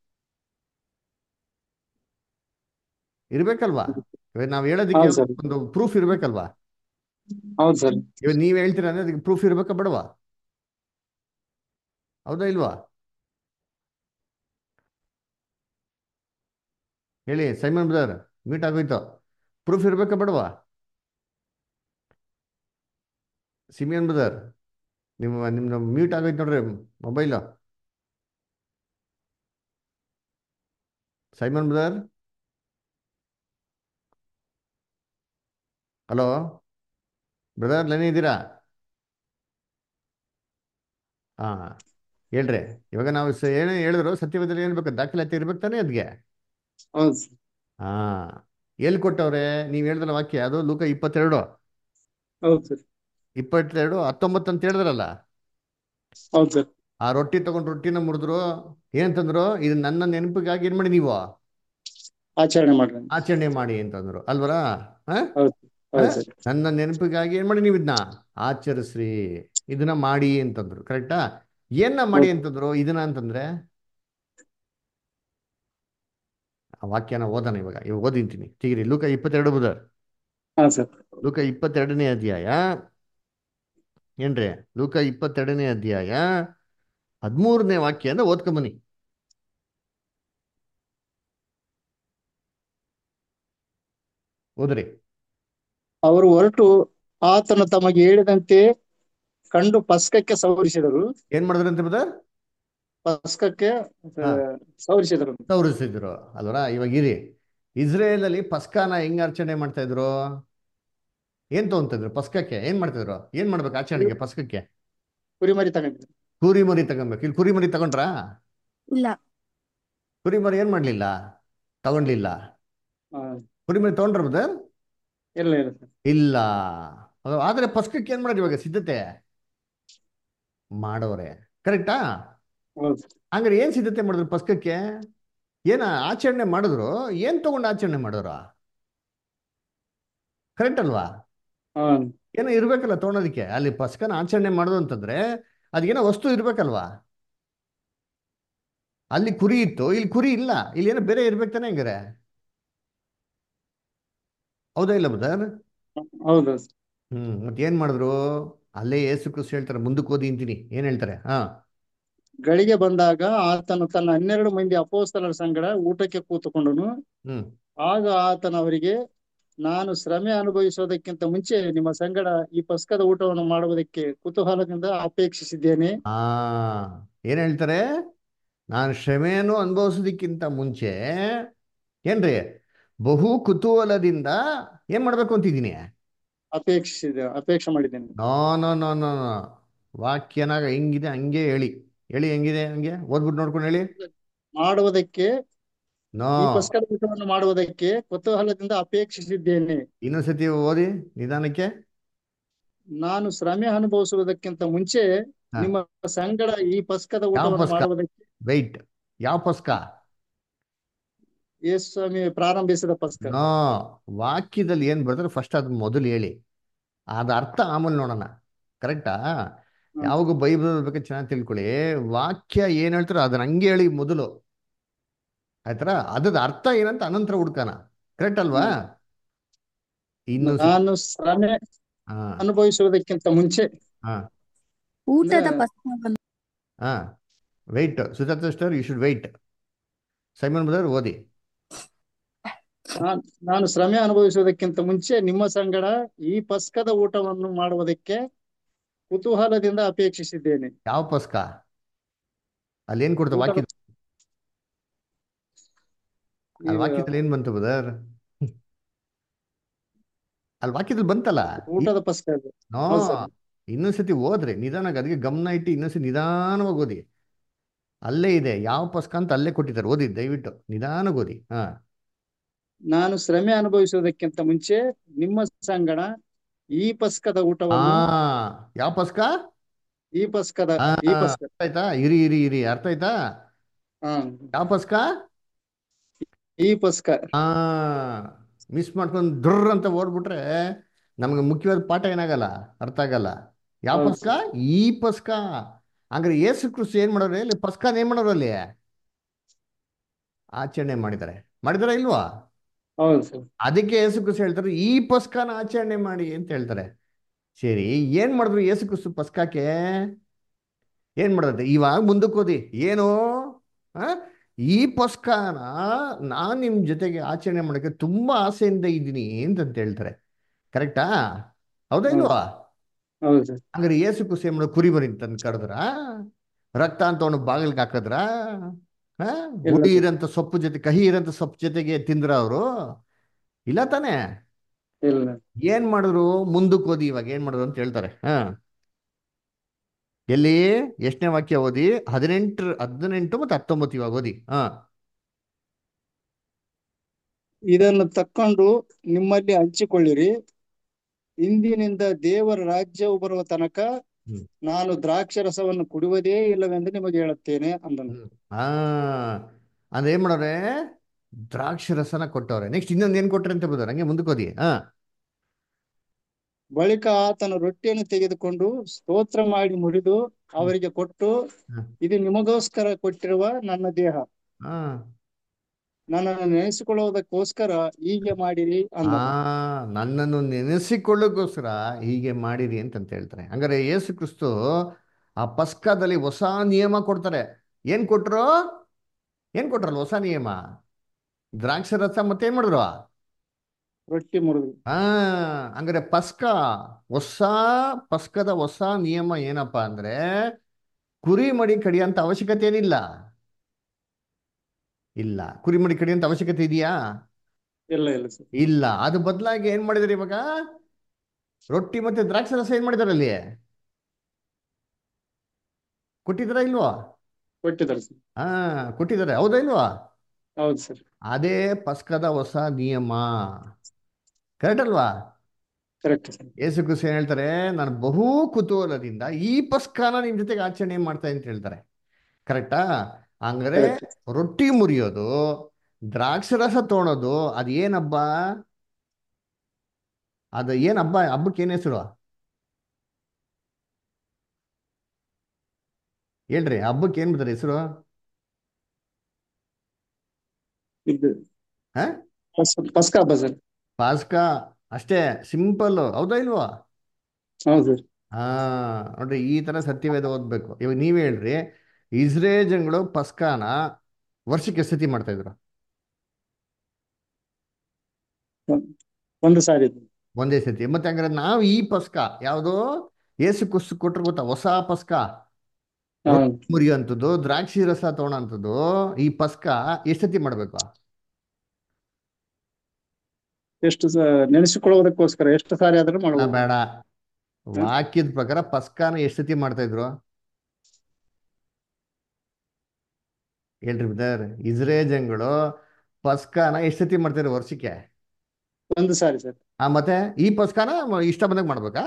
ಇರ್ಬೇಕಲ್ವಾ ಇವಾಗ ನಾವ್ ಹೇಳೋದಕ್ಕೆ ಹೌದು ಸರ್ ಒಂದು ಪ್ರೂಫ್ ಇರ್ಬೇಕಲ್ವಾ ಹೌದು ಸರ್ ಇವಾಗ ನೀವ್ ಹೇಳ್ತೀರ ಅಂದ್ರೆ ಅದಕ್ಕೆ ಪ್ರೂಫ್ ಇರ್ಬೇಕಾ ಬೇಡವಾ ಹೌದಾ ಇಲ್ವಾ ಹೇಳಿ ಸೈಮನ್ ಬ್ರದರ್ ಮೀಟ್ ಆಗೋಯ್ತು ಪ್ರೂಫ್ ಇರ್ಬೇಕಾ ಬೇಡವಾ ಸಿಮಿಯನ್ ಬ್ರದರ್ ನಿಮ್ಮ ನಿಮ್ದು ಮ್ಯೂಟ್ ಆಗೋಯ್ತು ನೋಡ್ರಿ mobile Simon brother hello brother line ಇದ್ದೀರಾ ಹಾ ಹೇಳ್ರಿ ಇವಾಗ ನಾವು ಸ ಏನೇ ಹೇಳಿದ್ರು ಸತ್ಯವೇದಲ್ಲಿ ಏನ್ ಬೇಕು ದಾಖಲಾತಿ ಇರ್ಬೇಕು ತಾನೇ ಅದ್ಗೆ ಹೌದು ಸರ್ ಹಾ ಎಲ್ಲಿ ಕೊಟ್ಟವ್ರೆ ನೀವು ಹೇಳಿದ್ರಲ್ಲ ವಾಕ್ಯ ಅದು ಲೂಕ ಇಪ್ಪತ್ತೆರಡು ಹೌದು ಸರ್ ಇಪ್ಪತ್ತೆರಡು ಹತ್ತೊಂಬತ್ತು ಅಂತ ಹೇಳಿದ್ರಲ್ಲ ಹೌದು ಸರ್ ಆ ರೊಟ್ಟಿ ತಗೊಂಡು ರೊಟ್ಟಿನ ಮುರಿದ್ರು ಏನಂತಂದ್ರು ಇದು ನನ್ನ ನೆನಪಿಗಾಗಿ ಏನ್ ಮಾಡಿ ನೀವು ಆಚರಣೆ ಮಾಡ್ರಿ ಆಚರಣೆ ಮಾಡಿ ಅಂತಂದ್ರು ಅಲ್ವರಾ ಹ? ಹೌದು ಹ? ಹೌದು ಸರ್ ನನ್ನ ನೆನಪಿಗಾಗಿ ಏನ್ ಮಾಡಿ ನೀವು ಇದನ್ನ ಆಚರಿಸ್ರಿ ಇದನ್ನ ಮಾಡಿ ಅಂತಂದ್ರು ಕರೆಕ್ಟಾ ಏನ ಮಾಡಿ ಅಂತಂದ್ರು ಇದನ್ನ ಅಂತಂದ್ರೆ ಆ ವಾಕ್ಯನ ಓದೋಣ ಇವಾಗ ಇವಾಗ ಓದಿಂತೀನಿ ತೆಗಿರಿ ಲೂಕ ಇಪ್ಪತ್ತೆರಡು ಬುಧ ಹಾ ಸರ್ ಲೂಕ ಇಪ್ಪತ್ತೆರಡನೇ ಅಧ್ಯಾಯ ಏನ್ರಿ ಲೂಕ ಇಪ್ಪತ್ತೆರಡನೇ ಅಧ್ಯಾಯ ಹದಿಮೂರನೇ ವಾಕ್ಯ ಅಂದ್ರೆ ಓದ್ಕೊಂಬನಿ ಓದ್ರಿ ಅವರು ಹೊರಟು ಆತನು ತಮಗೆ ಹೇಳಿದಂತೆ ಕಂಡು ಪಸ್ಕಕ್ಕೆ ಸವರಿಸಿದರು ಏನ್ ಮಾಡಿದ್ರಂತೆ ಬ್ರದರ್ ಪಸ್ಕಕ್ಕೆ ಹಾ. ಸವರಿಸಿದರು ತೋರಿಸಿದ್ರು ಅಲ್ವರ ಇವಾಗ ಇರಿ ಇಸ್ರೇಲ್ ಅಲ್ಲಿ ಪಸ್ಕಾನ ಹೆಂಗ್ ಆಚರಣೆ ಮಾಡ್ತಾ ಇದ್ರು ಏನ್ ತಗೊಂತಿದ್ರು ಪಸ್ಕಕ್ಕೆ ಏನ್ ಮಾಡ್ತಿದ್ರು ಏನ್ ಮಾಡ್ಬೇಕು ಆಚರಣೆಗೆ ಪಸ್ಕಕ್ಕೆ ಕುರಿಮರಿ ತಗೊಂಡಿದ್ರು ಕುರಿ ಮರಿ ತಗೊಬೇಕು ಇಲ್ಲಿ ಕುರಿ ಮರಿ ತಗೊಂಡ್ರಾ ಇಲ್ಲ ಕುರಿ ಮರಿ ಏನ್ ಮಾಡ್ಲಿಲ್ಲ ತಗೊಂಡ್ಲಿಲ್ಲ ಹಾ. ಕುರಿ ಮರಿ ತಗೊಂಡ್ರ ಬ್ರದರ್ ಇಲ್ಲ ಇಲ್ಲ ಸರ್ ಇಲ್ಲ ಅದು ಆದ್ರೆ ಪಸ್ಕಕ್ಕೆ ಏನ್ ಮಾಡೋದು ಇವಾಗ ಸಿದ್ಧತೆ ಮಾಡೋರೆ ಕರೆಕ್ಟಾ ಹೌದು ಹಂಗಾರೆ ಏನ್ ಸಿದ್ಧತೆ ಮಾಡಿದ್ರು ಪಸ್ಕಕ್ಕೆ ಏನ ಆಚರಣೆ ಮಾಡಿದ್ರು ಏನ್ ತಗೊಂಡು ಆಚರಣೆ ಮಾಡೋರು ಕರೆಕ್ಟ್ ಅಲ್ವಾ ಹಾ ಏನೋ ಇರ್ಬೇಕಲ್ಲ ತೊಗೊಳೋದಕ್ಕೆ ಅಲ್ಲಿ ಪಸ್ಕನ ಆಚರಣೆ ಮಾಡೋದು ಅಂತಂದ್ರೆ ಅದಕ್ಕೇನೋ ವಸ್ತು ಇರ್ಬೇಕಲ್ವಾ ಅಲ್ಲಿ ಕುರಿ ಇತ್ತು ಇಲ್ಲಿ ಕುರಿ ಇಲ್ಲ ಇಲ್ಲಿ ಏನೋ ಬೇರೆ ಇರ್ಬೇಕು ತಾನೆ ಹಂಗಾರೆ ಹೌದಾ ಇಲ್ಲ ಬದರ್ ಹೌದು ಹ್ಮ್ ಮತ್ತೆ ಏನ್ ಮಾಡಿದ್ರು ಅಲ್ಲೇ ಏಸು ಕ್ರಿಸ್ತು ಹೇಳ್ತಾರೆ ಮುಂದಕ್ಕೆ ಓದಿ ಅಂತೀನಿ ಏನ್ ಹೇಳ್ತಾರೆ ಹಾ ಗಳಿಗೆ ಬಂದಾಗ ಆತನು ತನ್ನ ಹನ್ನೆರಡು ಮಂದಿ ಅಪೋಸ್ತಲರ ಸಂಗಡ ಊಟಕ್ಕೆ ಕೂತುಕೊಂಡನು ಹ್ಮ್ ಆಗ ಆತನು ಅವರಿಗೆ ನಾನು ಶ್ರಮೆ ಅನುಭವಿಸೋದಕ್ಕಿಂತ ಮುಂಚೆ ನಿಮ್ಮ ಸಂಗಡ ಈ ಪಸ್ಕದ ಊಟವನ್ನು ಮಾಡುವುದಕ್ಕೆ ಕುತೂಹಲದಿಂದ ಅಪೇಕ್ಷಿಸಿದ್ದೇನೆ ಆ ಏನ್ ಹೇಳ್ತಾರೆ ನಾನು ಶ್ರಮೆಯನ್ನು ಅನುಭವಿಸೋದಕ್ಕಿಂತ ಮುಂಚೆ ಏನ್ರಿ ಬಹು ಕುತೂಹಲದಿಂದ ಏನ್ ಮಾಡ್ಬೇಕು ಅಂತಿದ್ದೀನಿ ಅಪೇಕ್ಷಿಸಿದೆ ಅಪೇಕ್ಷೆ ಮಾಡಿದ್ದೇನೆ no no no no no ವಾಕ್ಯನಾಗ ಹೆಂಗಿದೆ ಹಂಗೆ ಹೇಳಿ ಹೇಳಿ ಹೆಂಗಿದೆ ಹಂಗೆ ಓದ್ಬಿಟ್ಟು ನೋಡ್ಕೊಂಡು ಹೇಳಿ ಮಾಡುವುದಕ್ಕೆ ನೋ ಈ ಪಸ್ಕದ ಊಟವನ್ನು ಮಾಡುವುದಕ್ಕೆ ಕುತೂಹಲದಿಂದ ಅಪೇಕ್ಷಿಸಿದ್ದೇನೆ ಇನ್ನೊಂದ್ಸತಿ ಓದಿ ನಿಧಾನಕ್ಕೆ ನಾನು ಶ್ರಮೆ ಅನುಭವಿಸುವುದಕ್ಕಿಂತ ಮುಂಚೆ ಹಾ. ನಿಮ್ಮ ಸಂಗಡ ಈ ಪಸ್ಕದ ಯಾವ ಊಟವನ್ನು ಪಸ್ಕ? ಮಾಡುವುದಕ್ಕೆ ವೈಟ್ ಯಾವ ಪಸ್ಕ ಯೇಸು ಸ್ವಾಮಿ ಪ್ರಾರಂಭಿಸಿದ ಪಸ್ಕ ನೋ ವಾಕ್ಯದಲ್ಲಿ ಏನ್ ಬರ್ತದೆ ಫಸ್ಟ್ ಅದ್ ಮೊದಲು ಹೇಳಿ ಅದ ಅರ್ಥ ಆಮೇಲೆ ನೋಡೋಣ ಕರೆಕ್ಟಾ ಯಾವಾಗ ಬೈಬಲ್ ಬೇಕಾದ್ರೆ ಚೆನ್ನಾಗಿ ತಿಳ್ಕೊಳ್ಳಿ ವಾಕ್ಯ ಏನ್ ಹೇಳ್ತಾರೋ ಅದನ್ನ ಹಂಗೆ ಹೇಳಿ ಮೊದಲು ಆಯ್ತರ ಅದ್ರದ್ದು ಅರ್ಥ ಏನಂತ ಅನಂತರ ಹುಡ್ಕಾನ ಕರೆಕ್ಟ್ ಅಲ್ವಾ ಇನ್ನು ನಾನು ಶ್ರಮೆ ಹಾ ಅನುಭವಿಸುವುದಕ್ಕಿಂತ ಮುಂಚೆ ಹಾ ಊಟದ ಅಂದ್ರೆ- ಪಸ್ಕವನ್ನು ಹಾ wait Sujatha sister you should wait Simon brother ಓದಿ ನಾನ್- ನಾನು ಶ್ರಮೆ ಅನುಭವಿಸುವುದಕ್ಕಿಂತ ಮುಂಚೆ ನಿಮ್ಮ ಸಂಗಡ ಈ ಪಸ್ಕದ ಊಟವನ್ನು ಮಾಡುವುದಕ್ಕೆ ಕುತೂಹಲದಿಂದ ಅಪೇಕ್ಷಿಸಿದ್ದೇನೆ ಯಾವ ಪಸ್ಕ ಅಲ್ಲಿ ಏನ್ ಕೊಡ್ತಾರೆ ಊಟದ- ವಾಕ್ಯ ಅಲ್ಲಿ ಈಗ ವಾಕ್ಯದಲ್ಲಿ ಏನ್ ಬಂತು ಬ್ರದರ್ ಅಲ್ಲಿ ವಾಕ್ಯದಲ್ಲಿ ಬಂತಲ್ಲ ಊಟದ ಪಸ್ಕ ಅದು. ನೋ ಹೌದು ಸರ್. ಇನ್ನೊಂದ್ಸತಿ ಓದ್ರಿ ನಿಧಾನಾಗಿ ಅದಕ್ಕೆ ಗಮನ ಇಟ್ಟು ಇನ್ನೊಂದ್ಸತಿ ನಿಧಾನವಾಗಿ ಓದಿ ಅಲ್ಲೇ ಇದೆ ಯಾವ ಪಸ್ಕ ಅಂತ ಅಲ್ಲೇ ಕೊಟ್ಟಿದ್ದಾರೆ ಓದಿ ದಯವಿಟ್ಟು ನಿಧಾನವಾಗಿ ಓದಿ ಹಾ ನಾನು ಶ್ರಮೆ ಅನುಭವಿಸುವುದಕ್ಕಿಂತ ಮುಂಚೆ ನಿಮ್ಮ ಸಂಗಡ ಈ ಪಸ್ಕದ ಆ ಊಟವನ್ನು ಯಾವ ಪಸ್ಕ ಈ ಪಸ್ಕದ ಆ, ಈ ಪಸ್ಕ ಅರ್ಥ ಆಯ್ತಾ ಇರಿ ಇರಿ ಇರಿ ಅರ್ಥ ಆಯ್ತಾ ಹಾ ಯಾವ ಪಸ್ಕ ಈ ಪಸ್ಕ ಆ ಮಿಸ್ ಮಾಡ್ಕೊಂಡು ದುರ್ರ್ ಅಂತ ಓಡ್ಬಿಟ್ರೆ ನಮ್ಗೆ ಮುಖ್ಯವಾದ ಪಾಠ ಏನಾಗಲ್ಲ ಅರ್ಥ ಆಗಲ್ಲ ಯಾವ ಹೌದು ಪಸ್ಕ ಈ ಪಸ್ಕ ಹಂಗಾರೆ ಯೇಸು ಕ್ರಿಸ್ತು ಏನ್ ಮಾಡೋರು ಇಲ್ಲಿ ಪಸ್ಕನ ಏನ್ ಮಾಡೋರು ಅಲ್ಲಿ ಆಚರಣೆ ಮಾಡಿದ್ದಾರೆ ಮಾಡಿದಾರ ಇಲ್ವಾ ಹೌದು ಸರ್ ಅದಕ್ಕೆ ಯೇಸು ಕ್ರಿಸ್ತು ಹೇಳ್ತಾರೆ ಈ ಪಸ್ಕನ ಆಚರಣೆ ಮಾಡಿ ಅಂತ ಹೇಳ್ತಾರೆ ಸರಿ ಏನ್ ಮಾಡಿದ್ರು ಯೇಸು ಕ್ರಿಸ್ತು ಪಸ್ಕಕ್ಕೆ ಏನ್ ಮಾಡಿದ್ರೆ ಇವಾಗ ಮುಂದಕ್ಕೆ ಓದಿ ಏನು ಆ? ಈ ಪಸ್ಕನ ನಾನ್ ನಿಮ್ ಜೊತೆಗೆ ಆಚರಣೆ ಮಾಡಕ್ಕೆ ತುಂಬಾ ಆಸೆಯಿಂದ ಇದ್ದೀನಿ ಅಂತ ಹೇಳ್ತಾರೆ ಕರೆಕ್ಟಾ ಹೌದಾ ಇಲ್ವಾ ಹೌದು ಸರ್ ಹಂಗಾರೆ ಏಸು ಕುಸಿ ಮಾಡೋ ಕುರಿ ಮರಿ ತಂದು ಕರೆದ್ರ ರಕ್ತ ಅಂತ ಅವನು ಬಾಗಿಲ್ಗೆ ಹಾಕಿದ್ರ ಆ? ಹುಳಿ ಇರೋಂಥ ಸೊಪ್ಪು ಜೊತೆ ಕಹಿ ಇರೋಂಥ ಸೊಪ್ಪು ಜೊತೆಗೆ ತಿಂದ್ರ ಅವರು ಇಲ್ಲ ತಾನೇ ಇಲ್ಲ ಏನ್ ಮಾಡಿದ್ರು ಮುಂದಕ್ಕೆ ಓದಿ ಇವಾಗ ಏನ್ ಮಾಡಿದ್ರು ಅಂತ ಹೇಳ್ತಾರೆ ಹಾ ಎಲ್ಲಿ ಎಷ್ಟನೇ ವಾಕ್ಯ ಓದಿ ಹದಿನೆಂಟು ಹದಿನೆಂಟು ಮತ್ತೆ ಹತ್ತೊಂಬತ್ತು ಇವಾಗ ಓದಿ ಹಾ ಇದನ್ನು ತಕ್ಕೊಂಡು ನಿಮ್ಮಲ್ಲಿ ಹಂಚಿಕೊಳ್ಳಿರಿ ಇಂದಿನಿಂದ ದೇವರ ರಾಜ್ಯವು ಬರುವ ತನಕ ಹ್ಮ್. ನಾನು ದ್ರಾಕ್ಷರಸವನ್ನು ಕುಡಿಯುವುದೇ ಇಲ್ಲವೆಂದು ನಿಮಗೆ ಹೇಳುತ್ತೇನೆ ಅಂದನು ಹ್ಮ್. ಆ ಅಂದ್ರೆ ಏನ್ ಮಾಡೋರೆ ದ್ರಾಕ್ಷಿ ರಸನ ಕೊಟ್ಟವ್ರೆ ನೆಕ್ಸ್ಟ್ ಇನ್ನೊಂದು ಏನ್ ಕೊಟ್ರೆ ಅಂತ ಬೋದಾರ ಹಂಗೆ ಮುಂದಕ್ಕೆ ಓದಿ ಹಾ ಬಳಿಕ ಆತನು ರೊಟ್ಟಿಯನ್ನು ತೆಗೆದುಕೊಂಡು ಸ್ತೋತ್ರ ಮಾಡಿ ಮುರಿದು ಅವರಿಗೆ ಕೊಟ್ಟು ಹ್ಮ್. ಇದು ನಿಮಗೋಸ್ಕರ ಕೊಟ್ಟಿರುವ ನನ್ನ ದೇಹ ಹಾ ನನ್ನನ್ನು ನೆನೆಸಿಕೊಳ್ಳುವುದಕ್ಕೋಸ್ಕರ ಹೀಗೆ ಮಾಡಿರಿ ಆ ಅಂದನು ನನ್ನನ್ನು ನೆನೆಸಿಕೊಳ್ಳೋಕ್ಕೋಸ್ಕರ ಹೀಗೆ ಮಾಡಿರಿ ಅಂತಂತ ಹೇಳ್ತಾರೆ ಹಂಗಾರೆ ಯೇಸು ಕ್ರಿಸ್ತು ಆ ಪಸ್ಕದಲ್ಲಿ ಹೊಸ ನಿಯಮ ಕೊಡ್ತಾರೆ ಏನ್ ಕೊಟ್ರು ಏನ್ ಕೊಟ್ರಲ್ಲ ಹೊಸ ನಿಯಮ ದ್ರಾಕ್ಷಿ ರಸ ಮತ್ತೆ ಏನ್ ಮಾಡಿದ್ರು ರೊಟ್ಟಿ ಮುರಿದು ಆ ಹಂಗಾರೆ ಪಸ್ಕ ಹೊಸ ಪಸ್ಕದ ಹೊಸ ನಿಯಮ ಏನಪ್ಪಾ ಅಂದ್ರೆ ಕುರಿ ಮಡಿ ಕಡಿಯಂತ ಅವಶ್ಯಕತೆ ಏನಿಲ್ಲ ಇಲ್ಲ ಕುರಿ ಮಡಿ ಕಡಿಯಂತ ಅವಶ್ಯಕತೆ ಇದೆಯಾ ಇಲ್ಲ ಇಲ್ಲ ಸರ್ ಇಲ್ಲ ಅದು ಬದಲಾಗಿ ಏನ್ ಮಾಡಿದಾರೆ ಇವಾಗ ರೊಟ್ಟಿ ಮತ್ತೆ ದ್ರಾಕ್ಷಿ ರಸ ಏನ್ ಮಾಡಿದಾರೆ ಅಲ್ಲಿ ಕೊಟ್ಟಿದಾರ ಇಲ್ವಾ ಕೊಟ್ಟಿದ್ದಾರೆ ಸರ್ ಹಾ ಕೊಟ್ಟಿದ್ದಾರೆ ಹೌದಾ ಇಲ್ವಾ ಹೌದು ಸರ್ ಅದೇ ಪಸ್ಕದ ಹೊಸ ನಿಯಮ ಕರೆಕ್ಟ್ ಅಲ್ವಾ ಕರೆಕ್ಟ್ ಸರ್ ಯೇಸು ಕ್ರಿಸ್ತ ಏನ್ ಹೇಳ್ತಾರೆ ನಾನು ಬಹು ಕುತೂಹಲದಿಂದ ಈ ಪಸ್ಕನ ನಿಮ್ ಜೊತೆಗೆ ಆಚರಣೆ ಮಾಡ್ತಾ ಅಂತ ಹೇಳ್ತಾರೆ ಕರೆಕ್ಟಾ ಹಂಗಾರೆ ಕರೆಕ್ಟ್ ರೊಟ್ಟಿ ಮುರಿಯೋದು ದ್ರಾಕ್ಷಿ ರಸ ತೊಗೊಳೋದು ಅದು ಏನ್ ಹಬ್ಬ ಅದು ಏನ್ ಹಬ್ಬ ಹಬ್ಬಕ್ಕೆ ಏನ್ ಹೆಸರು ಹೇಳ್ರಿ ಹಬ್ಬಕ್ಕೆ ಏನ್ ಬಿಡ್ತಾರೆ ಹೆಸರು ಇದು ಹಾ ಪಸ್- ಪಸ್ಕ ಹಬ್ಬ ಸರ್ ಪಾಸ್ಕ ಅಷ್ಟೇ ಸಿಂಪಲ್ ಹೌದಾ ಇಲ್ವಾ ಹೌದು ಸರ್ ಹಾ ನೋಡ್ರಿ ಈ ತರ ಸತ್ಯವೇದ ಓದ್ಬೇಕು ಇವಾಗ ನೀವ್ ಹೇಳ್ರಿ ಇಸ್ರೇಲ್ ಜನಗಳು ಪಸ್ಕಾನ ವರ್ಷಕ್ಕೆ ಎಷ್ಟ್ ಸತಿ ಮಾಡ್ತಾ ಇದ್ರು ಒಂದು ಸಾರಿ ಒಂದೇ ಸತಿ ಮತ್ತೆ ಹಂಗಾರೆ ನಾವು ಈ ಪಸ್ಕ ಯಾವುದು ಏಸು ಕುಸ್ ಕೊಟ್ರು ಗೊತ್ತಾ ಹೊಸ ಪಸ್ಕ ಹಾ ಮುರಿಯುವಂಥದ್ದು ದ್ರಾಕ್ಷಿ ರಸ ತಗೊಳಂಥದ್ದು ಈ ಪಸ್ಕ ಎಷ್ಟ್ ಸತಿ ಮಾಡ್ಬೇಕು ಎಷ್ಟು ಸ ನೆನೆಸಿಕೊಳ್ಳುವುದಕ್ಕೋಸ್ಕರ ಎಷ್ಟು ಸಾರಿ ಆದ್ರೂ ಆ, ಮಾಡಬಹುದು ಬೇಡ ವಾಕ್ಯದ ಪ್ರಕಾರ ಪಸ್ಕಾನ ಎಷ್ಟ್ ಸತಿ ಮಾಡ್ತಾ ಇದ್ರು ಹೇಳ್ರಿ ಬ್ರದರ್ ಇಸ್ರೇಲ್ ಜನಗಳು ಪಸ್ಕಾನ ಎಷ್ಟ್ ಸತಿ ಮಾಡ್ತಾರೆ ವರ್ಷಕ್ಕೆ ಒಂದು ಸಾರಿ ಸರ್ ಆ ಮತ್ತೆ ಈ ಪಸ್ಕಾನ ಮ- ಇಷ್ಟ ಬಂದಾಗ ಮಾಡ್ಬೇಕಾ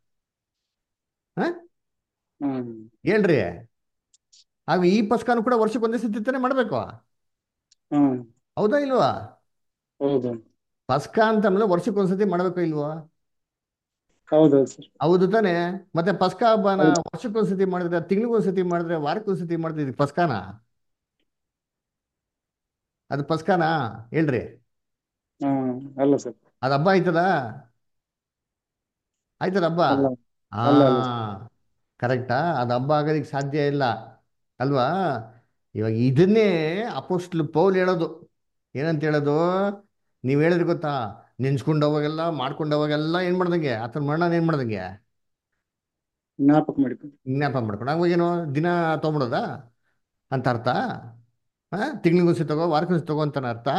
ಹ್ಮ್ ಹೇಳ್ರಿ ಆಗ ಈ ಪಸ್ಕಾನು ಕೂಡ ವರ್ಷಕ್ಕೆ ಒಂದೇ ಸತಿ ತಾನೇ ಮಾಡ್ಬೇಕು ಹ್ಮ್ ಹೌದಾ ಇಲ್ವಾ ಹೌದು ಪಸ್ಕ ಅಂತ ಆಮೇಲೆ ವರ್ಷಕ್ಕೆ ಒಂದ್ಸತಿ ಮಾಡ್ಬೇಕು ಇಲ್ವಾ ಹೌದೌದು ಸರ್ ಹೌದು ತಾನೆ ಮತ್ತೆ ಪಸ್ಕ ಹಬ್ಬನ ಹೌದು. ವರ್ಷಕ್ಕೊಂದ್ಸತಿ ಮಾಡಿದ್ರೆ ತಿಂಗಳಿಗೊಂದ್ಸತಿ ಮಾಡಿದ್ರೆ ವಾರಕ್ಕೊಂದ್ಸತಿ ಮಾಡಿದ್ರೆ ಇದು ಪಸ್ಕಾನ ಅದು ಪಸ್ಕಾನ ಹೇಳ್ರಿ ಹ್ಮ್ ಅಲ್ಲ ಸರ್ ಅದು ಹಬ್ಬ ಆಯ್ತದ ಆಯ್ತದ ಹಬ್ಬ ಅಲ್ಲ ಆ ಅಲ್ಲ ಅಲ್ಲ ಕರೆಕ್ಟಾ ಅದು ಹಬ್ಬ ಆಗೋದಕ್ಕೆ ಸಾಧ್ಯ ಇಲ್ಲ ಅಲ್ವಾ ಇವಾಗ ಇದನ್ನೇ ಅಪೋಸ್ಟ್ಲ್ ಪೌಲ್ ಹೇಳೋದು ಏನಂತ ಹೇಳೋದು ನೀವು ಹೇಳಿದ್ರೆ ಗೊತ್ತಾ ನೆನ್ಸ್ಕೊಂಡವಾಗೆಲ್ಲ ಮಾಡ್ಕೊಂಡವಾಗೆಲ್ಲ ಏನ್ ಮಾಡ್ದಂಗೆ ಆತನ ಮರಣ ಏನ್ ಮಾಡ್ದಂಗೆ ಜ್ಞಾಪಕ ಮಾಡಿಕೊಂಡು ಜ್ಞಾಪ ಮಾಡ್ಕೊಂಡು ಅವಾಗೇನು ದಿನ ತೊಗೊಂಬಿಡೋದಾ ಅಂತ ಅರ್ಥ ಹಾ ತಿಂಗ್ಳಿಗೊಂದ್ಸತಿ ತಗೋ ವಾರಕ್ಕೊಂದ್ಸತಿ ತಗೋ ಅಂತಾನ ಅರ್ಥ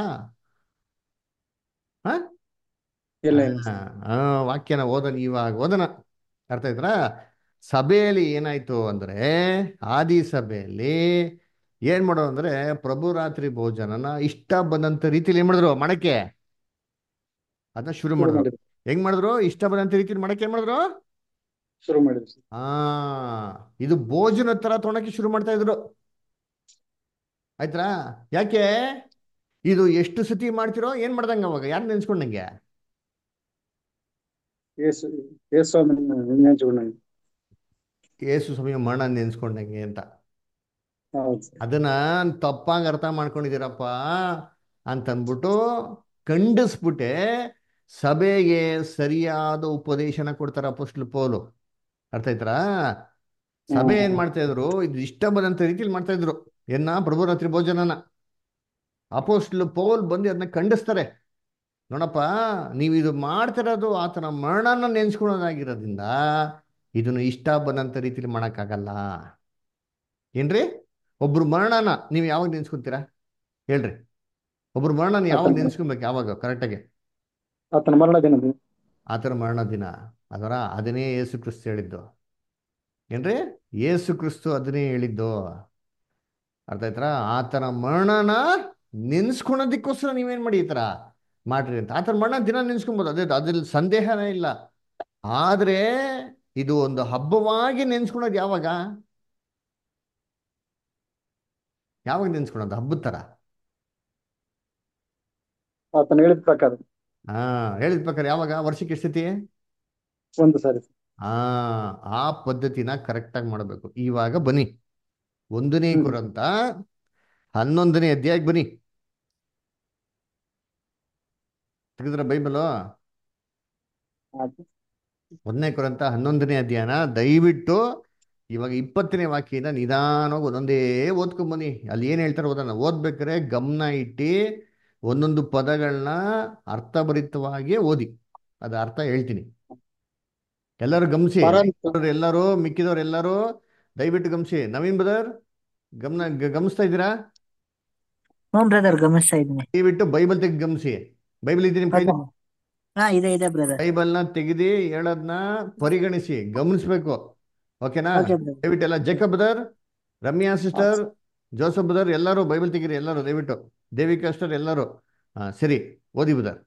ಹಾ ಇಲ್ಲ ಇಲ್ಲ ಹಾ, ಸರ್ ಆ, ವಾಕ್ಯನ ಓದನ ಇವಾಗ ಓದನ ಅರ್ಥ ಆಯ್ತಾ ಸಭೆಯಲ್ಲಿ ಏನಾಯ್ತು ಅಂದ್ರೆ ಆದಿ ಸಭೆಯಲ್ಲಿ ಏನ್ ಮಾಡೋದು ಅಂದ್ರೆ ಪ್ರಭು ರಾತ್ರಿ ಭೋಜನನ ಇಷ್ಟ ಬಂದಂತ ರೀತಿಲಿ ಏನ್ ಮಾಡಿದ್ರು ಮಾಡಕ್ಕೆ ಅದನ್ನ ಶುರು ಶುರು ಮಾಡಿದ್ರು ಮಾಡಿದ್ರು ಹೆಂಗ್ ಮಾಡಿದ್ರು ಇಷ್ಟ ಬಂದಂತ ರೀತಿಲಿ ಮಾಡಕ್ಕೆ ಏನ್ ಮಾಡಿದ್ರು ಶುರು ಮಾಡಿದ್ರು ಸರ್ ಆ ಇದು ಭೋಜನ ತರ ತೊಗೊಳಕ್ಕೆ ಶುರು ಮಾಡ್ತಾ ಇದ್ರು ಆಯ್ತಾ ಯಾಕೆ ಇದು ಎಷ್ಟು ಸತಿ ಮಾಡ್ತಿರೋ ಏನ್ ಮಾಡ್ದಂಗ ಅವಾಗ ಯಾರು ನೆನ್ಸ್ಕೊಂಡಂಗೆ ಯೇಸು ಯೇಸು ಸ್ವಾಮಿ ನೆನೆಸ್ಕೊಂಡಂಗೆ. ಏಸು ಸಮಯ ಮರಣ ನೆನ್ಸ್ಕೊಂಡಂಗೆ ಅಂತ ಹೌದು ಸರ್ ಅದನ್ನ ತಪ್ಪಾಗಿ ಅರ್ಥ ಮಾಡ್ಕೊಂಡಿದ್ದೀರಪ್ಪ ಅಂತಂದ್ಬಿಟ್ಟು ಖಂಡಿಸ್ಬಿಟ್ಟೆ ಸಭೆಗೆ ಸರಿಯಾದ ಉಪದೇಶನ ಕೊಡ್ತಾರ ಅಪೋಸ್ಟ್ಲ್ ಪೌಲು ಅರ್ಥ ಆಯ್ತಾ ಸಭೆ ಏನ್ ಮಾಡ್ತಾ ಇದ್ರು ಇದು ಇಷ್ಟ ಬಂದಂತ ರೀತಿಲಿ ಮಾಡ್ತಾ ಇದ್ರು ಏನ ಪ್ರಭು ರಾತ್ರಿ ಭೋಜನನ ಅಪೋಸ್ಟ್ಲ್ ಪೌಲ್ ಬಂದು ಅದನ್ನ ಖಂಡಿಸ್ತಾರೆ ನೋಡಪ್ಪ ನೀವು ಇದು ಮಾಡ್ತಿರೋದು ಆತನ ಮರಣನ ನೆನ್ಸ್ಕೊಳೋದಾಗಿರೋದ್ರಿಂದ ಇದನ್ನು ಇಷ್ಟ ಬಂದಂತ ರೀತಿಲಿ ಮಾಡಕ್ಕಾಗಲ್ಲ ಏನ್ರಿ ಒಬ್ರು ಮರಣನ ನೀವು ಯಾವಾಗ ನೆನ್ಸ್ಕೊಂತೀರಾ ಹೇಳ್ರಿ ಒಬ್ರು ಮರಣನ ಯಾವಾಗ ಆತನ ನೆನ್ಸ್ಕೊಬೇಕು ಯಾವಾಗ ಕರೆಕ್ಟಾಗಿ ಆತನ ಮರಣ ದಿನದ ಆತನ ಮರಣ ದಿನ ಅದರ ಅದನ್ನೇ ಯೇಸು ಕ್ರಿಸ್ತು ಹೇಳಿದ್ದು ಏನ್ರಿ ಯೇಸು ಕ್ರಿಸ್ತು ಅದನ್ನೇ ಹೇಳಿದ್ದು ಅರ್ಥ ಆಯ್ತಾ ಆತನ ಮರಣನ ನೆನ್ಸ್ಕೊಳೋದಕ್ಕೋಸ್ಕರ ನೀವೇನ್ ಮಾಡಿ ಈ ತರ ಮಾಡ್ರಿ ಅಂತ ಆತನ ಮರಣ ದಿನ ನೆನ್ಸ್ಕೊಬೋದು ಅದೇ ಅದ್ರಲ್ಲಿ ಸಂದೇಹನೇ ಇಲ್ಲ ಆದ್ರೆ ಇದು ಒಂದು ಹಬ್ಬವಾಗಿ ನೆನ್ಸ್ಕೊಳೋದು ಯಾವಾಗ ಯಾವಾಗ ನೆನ್ಸ್ಕೊಳೋದು ಹಬ್ಬದ ಥರ ಆತನ ಹೇಳಿದ ಪ್ರಕಾರ ಹಾ ಹೇಳಿದ ಪ್ರಕಾರ ಯಾವಾಗ ವರ್ಷಕ್ಕೆ ಎಷ್ಟು ಸತಿ ಒಂದು ಸಾರಿ ಆ ಆ ಪದ್ಧತಿನ ಕರೆಕ್ಟಾಗಿ ಮಾಡಬೇಕು ಇವಾಗ ಬನ್ನಿ ಒಂದನೇ ಹ್ಮ್. ಕುರಂತ ಹನ್ನೊಂದನೇ ಅಧ್ಯಾಯಕ್ಕೆ ಬನ್ನಿ ತೆಗೆದ್ರ ಬೈಬಲು ಆಯ್ತು. ಒಂದನೇ ಕುರಂತ ಹನ್ನೊಂದನೇ ಅಧ್ಯಾಯನ ದಯವಿಟ್ಟು ಇವಾಗ ಇಪ್ಪತ್ತನೇ ವಾಕ್ಯನ ನಿಧಾನವಾಗಿ ಒಂದೊಂದೇ ಓದ್ಕೊಂಡ್ ಬನ್ನಿ ಅಲ್ಲಿ ಏನು ಹೇಳ್ತಾರೆ ಓದೋಣ ಓದ್ಬೇಕಾರೆ ಗಮನ ಇಟ್ಟು ಒಂದೊಂದು ಪದಗಳನ್ನ ಅರ್ಥಭರಿತವಾಗಿ ಓದಿ ಅದ ಅರ್ಥ ಹೇಳ್ತೀನಿ ಎಲ್ಲರೂ ಗಮನಿಸಿ ಪರಂತು ಎಲ್ಲರೂ ಮಿಕ್ಕಿದವ್ರು ಎಲ್ಲರೂ ದಯವಿಟ್ಟು ಗಮನಿಸಿ ನವೀನ್ ಬ್ರದರ್ ಗಮನ ಗ- ಗಮನಿಸ್ತಾ ಇದ್ದೀರಾ ಹ್ಞೂ ಬ್ರದರ್ ಗಮನಿಸ್ತಾ ಇದ್ದೀನಿ ದಯವಿಟ್ಟು ಬೈಬಲ್ ತೆಗೆದು ಗಮನಿಸಿ ಬೈಬಲ್ ಇದೆ ನಿಮ್ ಕೈಲಿ ಹಾ ಇದೆ ಇದೆ ಬ್ರದರ್ ಬೈಬಲ್ನ ತೆಗೆದು ಹೇಳೋದನ್ನ ಪರಿಗಣಿಸಿ ಗಮನಿಸ್ಬೇಕು ಓಕೆನಾ ಓಕೆ ಬ್ರದರ್ ದಯವಿಟ್ಟು ಎಲ್ಲ Jacob brother Ramya sister Joseph brother ಎಲ್ಲರೂ ಬೈಬಲ್ ತೆಗೀರಿ ಎಲ್ಲರೂ ದಯವಿಟ್ಟು ದೇವಿಕಾ ಸಿಸ್ಟರ್ ಎಲ್ಲರೂ ಹಾ ಸರಿ ಓದಿ ಬ್ರದರ್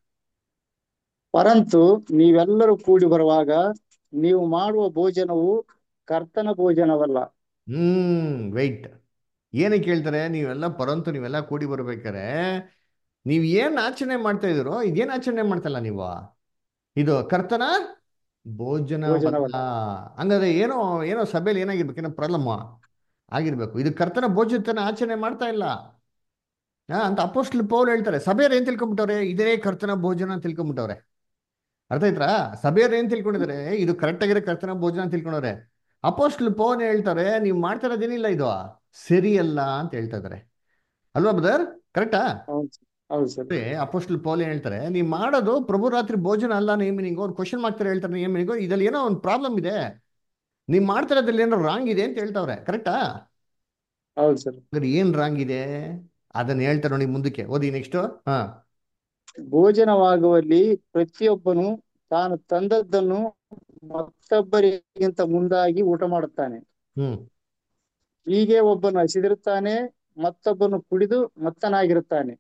ಪರಂತು ನೀವೆಲ್ಲರೂ ಕೂಡಿ ಬರುವಾಗ ನೀವು ಮಾಡುವ ಭೋಜನವು ಕರ್ತನ ಭೋಜನವಲ್ಲ ಹ್ಮ್ ವೆಯ್ಟ್ ಏನಕ್ಕೆ ಹೇಳ್ತಾರೆ ನೀವೆಲ್ಲ ಪರಂತು ನೀವೆಲ್ಲ ಕೂಡಿ ಬರ್ಬೇಕಾರೆ ನೀವು ಏನ್ ಆಚರಣೆ ಮಾಡ್ತಾ ಇದ್ದೀರೋ ಇದೇನ್ ಆಚರಣೆ ಮಾಡ್ತಲ್ಲ ನೀವು ಇದು ಕರ್ತನ ಭೋಜನವಲ್ಲ ಭೋಜನವಲ್ಲ. ಹಂಗಾದ್ರೆ ಏನೋ ಏನೋ ಸಭೆಯಲ್ಲಿ ಏನಾಗಿರ್ಬೇಕು ಏನೋ ಪ್ರಾಬ್ಲಮ್ ಆಗಿರ್ಬೇಕು ಇದು ಕರ್ತನ ಭೋಜನ ಆಚರಣೆ ಮಾಡ್ತಾ ಇಲ್ಲ ಹಾ ಅಂತ ಅಪೋಸ್ಟ್ಲ್ ಪೌಲ್ ಹೇಳ್ತಾರೆ ಸಭೆಯವ್ರು ಏನ್ ತಿಳ್ಕೊಂಬಿಟ್ಟವ್ರೆ ಇದೇ ಕರ್ತನ ಭೋಜನ ಅಂತ ತಿಳ್ಕೊಂಬಿಟ್ಟವ್ರೆ ಅರ್ಥ ಆಯ್ತಾ ಸಭೆಯವ್ರು ಏನ್ ತಿಳ್ಕೊಂಡಿದ್ದಾರೆ ಇದು ಕರೆಕ್ಟ್ ಆಗಿರೋ ಕರ್ತನ ಭೋಜನ ಅಂತ ತಿಳ್ಕೊಂಡವ್ರೆ ಅಪೋಸ್ಟ್ಲ್ ಪೌಲ್ ಹೇಳ್ತಾರೆ ನೀವು ಮಾಡ್ತಾ ಇರೋದೇನಿಲ್ಲ ಇದು ಸರಿಯಲ್ಲ ಅಂತ ಹೇಳ್ತಾ ಇದ್ದಾರೆ ಅಲ್ವಾ ಬ್ರದರ್ ಕರೆಕ್ಟಾ ಹೌದು ಸರ್. ಹೌದು ಸರ್ ಅಪೋಸ್ಟ್ಲ್ ಪೌಲ್ ಏನ್ ಹೇಳ್ತಾರೆ ನೀವು ಮಾಡೋದು ಪ್ರಭು ರಾತ್ರಿ ಭೋಜನ ಅಲ್ಲ ನೇಮಿನಿಂಗು ಒಂದು ಕ್ವಶನ್ ಮಾಡ್ತಾರೆ ಹೇಳ್ತಾರೆ ನೇಮಿನಿಂಗು ಇದ್ರಲ್ಲಿ ಏನೋ ಒಂದು ಪ್ರಾಬ್ಲಮ್ ಇದೆ ನೀವು ಮಾಡ್ತಾ ಇರೋದ್ರಲ್ಲಿ ಏನೋ ರಾಂಗ್ ಇದೆ ಅಂತ ಹೇಳ್ತಾವ್ರೆ ಕರೆಕ್ಟಾ ಹೌದು ಸರ್ ಹಾಗಾದ್ರೆ ಏನ್ ರಾಂಗ್ ಇದೆ ಅದನ್ನ ಹೇಳ್ತಾರೆ ನೋಡಿ ಮುಂದಕ್ಕೆ ಓದಿ ನೆಕ್ಸ್ಟ್ ಹಾ ಭೋಜನವಾಗುವಲ್ಲಿ ಪ್ರತಿಯೊಬ್ಬನು ತಾನು ತಂದದ್ದನ್ನು ಮತ್ತೊಬ್ಬರಿಗಿಂತ ಮುಂದಾಗಿ ಊಟ ಮಾಡುತ್ತಾನೆ ಹ್ಮ್ ಹೀಗೆ ಒಬ್ಬನು ಹಸಿದಿರುತ್ತಾನೆ ಮತ್ತೊಬ್ಬನು ಕುಡಿದು ಮತ್ತನಾಗಿರುತ್ತಾನೆ